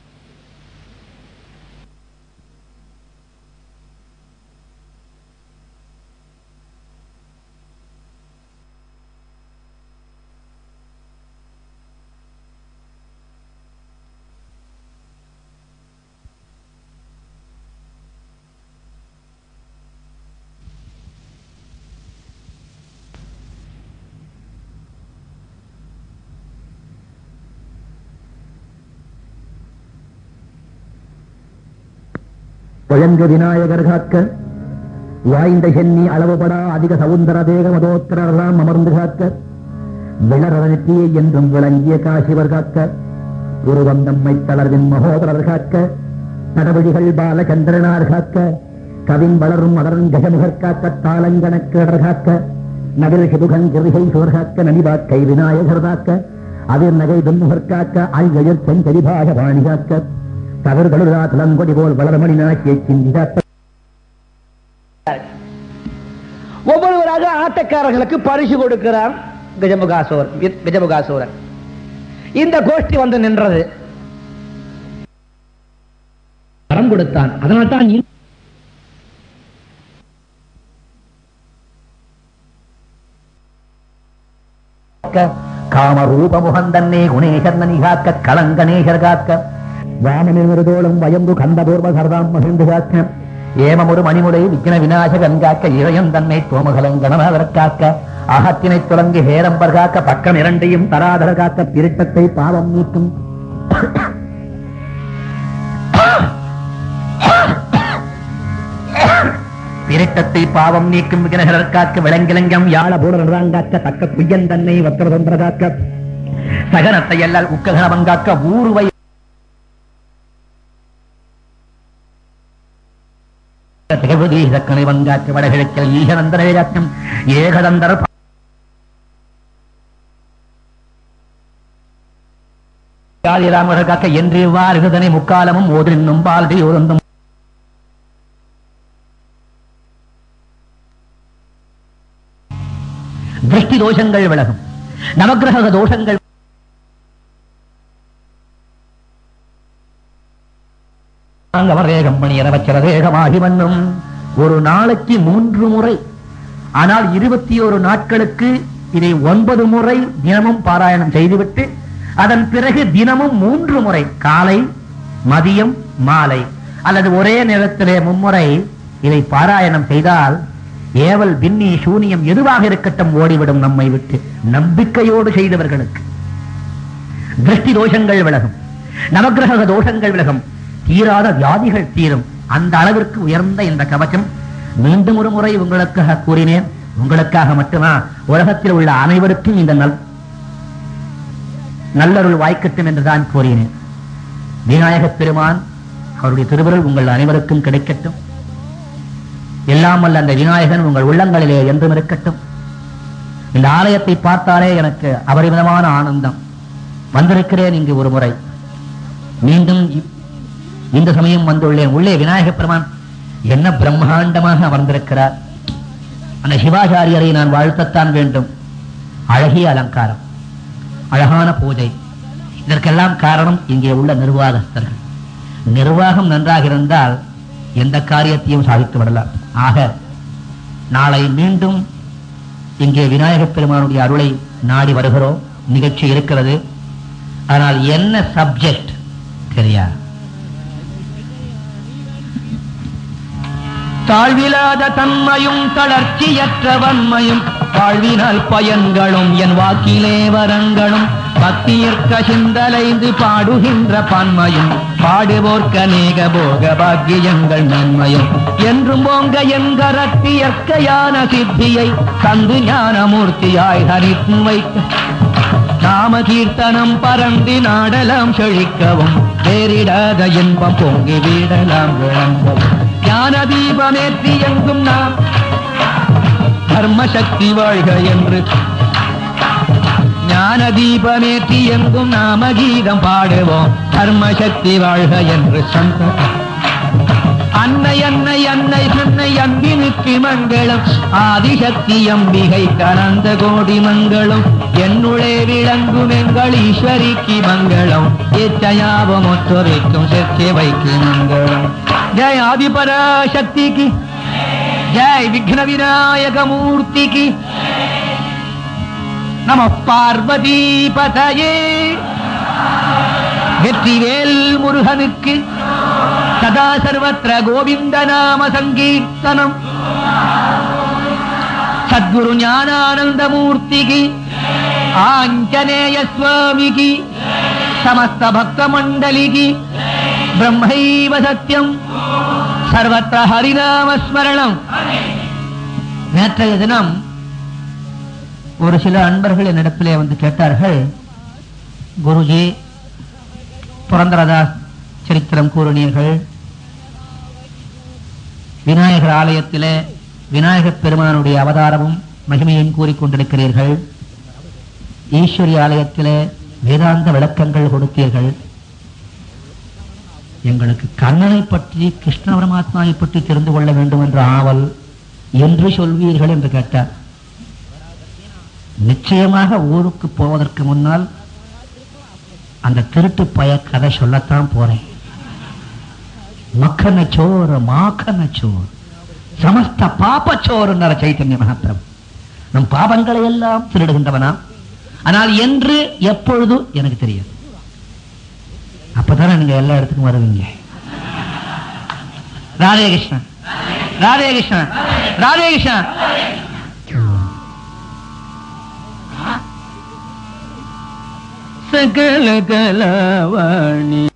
[SPEAKER 3] வழங்கு விநாயகர் காக்க வாய்ந்த சென்னி அளவுபடா அதிக சவுந்தர தேக மதோத்திரரெல்லாம் அமர்ந்து காக்க விளரத நெற்றியை என்றும் விளங்கிய காசிவர் காக்க குருவந்தம்மை தளர்வின் மகோதரர் காக்க தடவழிகள் பாலச்சந்திரனார் காக்க கவின் வளரும் மலரும் ஜெகமுகர் காக்க தாளங்கணக்கேடர் காக்க நகர் சிதுகன் கிருகை சுவர் காக்க நனிபாக்கை விநாயகர் காக்க அதிர் நகை துன்முகர் காக்க அல்கயர் செஞ்சரிபாக வாணி காக்க தவறுகளுடா துலங்கொடி போல் வளரமணி நாக்கியை சிந்தி காக்க
[SPEAKER 1] ஒவ்வொருவராக ஆட்டக்காரர்களுக்கு பரிசு கொடுக்கிறார் கஜமுகாசோர் கஜமுகாசோரன் இந்த கோஷ்டி வந்து நின்றது வரம் கொடுத்தான் அதனால் தான் இந்த-
[SPEAKER 3] காமரூபமுகந்தன்னே குணேசர்ணனி காக்க களங்கணேசர் காக்க வாமனிருதோளும் வயம்பு கந்தபூர்வ சரதாம் மகிழ்ந்து காக்க ஏமமொரு மணிமுறை விக்ன விநாசகன் காக்க இறையம் தன்னை தோமகலங்கணநாதர் காக்க அகத்தினை துலங்கி ஹேரம்பர் காக்க பக்கம் இரண்டையும் தராதர காக்க திருட்டத்தை பாவம் நீக்கும் விரட்டத்தை பாவம் நீக்கும் விகனகரர் காக்க விளங்கிலங்கம் யாழ பூடரான் காக்க தக்க குய்யன் தன்னை வத்திரதந்திர காக்க சகனத்தை எல்லால் உக்ககணவன் காக்க ஊருவை திகழ்வதி சக்கனை வங்காக்க வடகிழக்கில் ஈகநந்தர வேதாக்கம் ஏகதந்தர ராமர் காக்க என்று வாருதனை முக்காலமும் ஓதினும் பால்டி ஒருந்தும் திருஷ்டி தோஷங்கள் விலகும் நவக்கிரக தோஷங்கள் வேகமாகி மன்னும் ஒரு நாளைக்கு மூன்று முறை ஆனால் இருபத்தி ஒரு நாட்களுக்கு இதை ஒன்பது முறை தினமும் பாராயணம் செய்துவிட்டு அதன் பிறகு தினமும் மூன்று முறை காலை மதியம் மாலை அல்லது ஒரே நேரத்திலே மும்முறை இதை பாராயணம் செய்தால் ஏவல் பின்னி சூனியம் எதுவாக இருக்கட்டும் ஓடிவிடும் நம்மை விட்டு நம்பிக்கையோடு செய்தவர்களுக்கு திருஷ்டி தோஷங்கள் விலகும் நவக்கிரக தோஷங்கள் விலகும் தீராத வியாதிகள் தீரும் அந்த அளவிற்கு உயர்ந்த இந்த கவச்சம் மீண்டும் ஒரு முறை உங்களுக்காக கூறினேன் உங்களுக்காக மட்டுமா உலகத்தில் உள்ள அனைவருக்கும் இந்த நல் நல்லருள் வாய்க்கட்டும் என்றுதான் கூறினேன் விநாயகப் பெருமான் அவருடைய திருவருள் உங்கள் அனைவருக்கும் கிடைக்கட்டும் எல்லாம் வல்ல அந்த விநாயகன் உங்கள் உள்ளங்களிலே என்றும் இருக்கட்டும் இந்த ஆலயத்தை பார்த்தாலே எனக்கு அபரிமிதமான ஆனந்தம் வந்திருக்கிறேன் இங்கு ஒரு முறை மீண்டும் இ- இந்த சமயம் வந்துள்ளேன் உள்ளே விநாயகப் பெருமான் என்ன பிரம்மாண்டமாக அமர்ந்திருக்கிறார் அந்த சிவாச்சாரியரை நான் வாழ்த்தத்தான் வேண்டும் அழகிய அலங்காரம் அழகான பூஜை இதற்கெல்லாம் காரணம் இங்கே உள்ள நிர்வாகஸ்தர்கள் நிர்வாகம் நன்றாக இருந்தால் எந்த காரியத்தையும் சாதித்து விடலாம் ஆக நாளை மீண்டும் இங்கே விநாயகப் பெருமானுடைய அருளை நாடி வருகிறோம் நிகழ்ச்சி இருக்கிறது ஆனால் என்ன சப்ஜெக்ட் தெரியாது தாழ்விலாத தன்மையும் தளர்ச்சியற்ற வன்மையும் வாழ்வினால் பயன்களும் என் வாக்கிலே வரங்களும் பக்தியிற்க சிந்தலைந்து பாடுகின்ற பன்மையும் பாடுவோர்க்க நேக போக பாக்கியங்கள் நன்மையும் என்றும் போங்க என்கரத்து இயற்கையான சித்தியை தந்து ஞானமூர்த்தியாய் ஹரித்து வைக்க நாம கீர்த்தனம் பறந்து நாடலாம் செழிக்கவும் பேரிடாத இன்பம் பொங்கி வீடலாம் விளங்கவும் ஞான தீபமேற்றி எங்கும் நாம் தர்ம சக்தி வாழ்க என்று ஞான தீபமேற்றி எங்கும் நாம கீதம் பாடுவோம் தர்ம சக்தி வாழ்க என்று சந்த அன்னை அன்னை அன்னை அன்னை அன்பினுக்கு மங்களம் ஆதிசக்தி அம்பிகை கலந்த கோடி மங்களம் என்னுளே விளங்கும் எங்கள் ஈஸ்வரிக்கு மங்களம் ஏச்சயாவம் ஒற்றொரைக்கும் சத்தியவைக்கு மங்களம் ஜெய் ஆதிபராசக்திக்கு ஜெய் விக்ன விநாயக மூர்த்திக்கு நம பார்வதி பதயே வெற்றிவேல் முருகனுக்கு சதா சர்வத்திர கோவிந்த நாம சங்கீர்த்தனம் சத்குரு ஞானானந்த மூர்த்திக்கு ஆஞ்சநேய சுவாமிக்கு சமஸ்த பக்த மண்டலிக்கு பிரம்மைவ சத்தியம் சர்வத்திர ஹரிநாம ஸ்மரணம் நேற்றைய தினம் ஒரு சில அன்பர்கள் என்னிடத்திலே வந்து கேட்டார்கள் குருஜி புரந்தரதாஸ் சரித்திரம் கூறினீர்கள் விநாயகர் ஆலயத்திலே விநாயகப் பெருமானுடைய அவதாரமும் மகிமையும் கூறிக்கொண்டிருக்கிறீர்கள் ஈஸ்வரி ஆலயத்திலே வேதாந்த விளக்கங்கள் கொடுத்தீர்கள் எங்களுக்கு கண்ணனை பற்றி கிருஷ்ண பரமாத்மாவை பற்றி தெரிந்து கொள்ள வேண்டும் என்ற ஆவல் என்று சொல்வீர்கள் என்று கேட்டார் நிச்சயமாக ஊருக்கு போவதற்கு முன்னால் அந்த திருட்டு பய கதை சொல்லத்தான் போறேன் மக்கன சோறு மாக்கன சோறு சமஸ்த பாப சோறுன்ற சைத்தன்ய மகாபிரபு நம் பாபங்களை எல்லாம் திருடுகின்றவனா ஆனால் என்று எப்பொழுது எனக்கு தெரியாது அப்பதானே நீங்க எல்லா இடத்துக்கும் வருவீங்க ராதே கிருஷ்ணன் ராதே கிருஷ்ணன் ராதே கிருஷ்ணன் சகல கலவாணி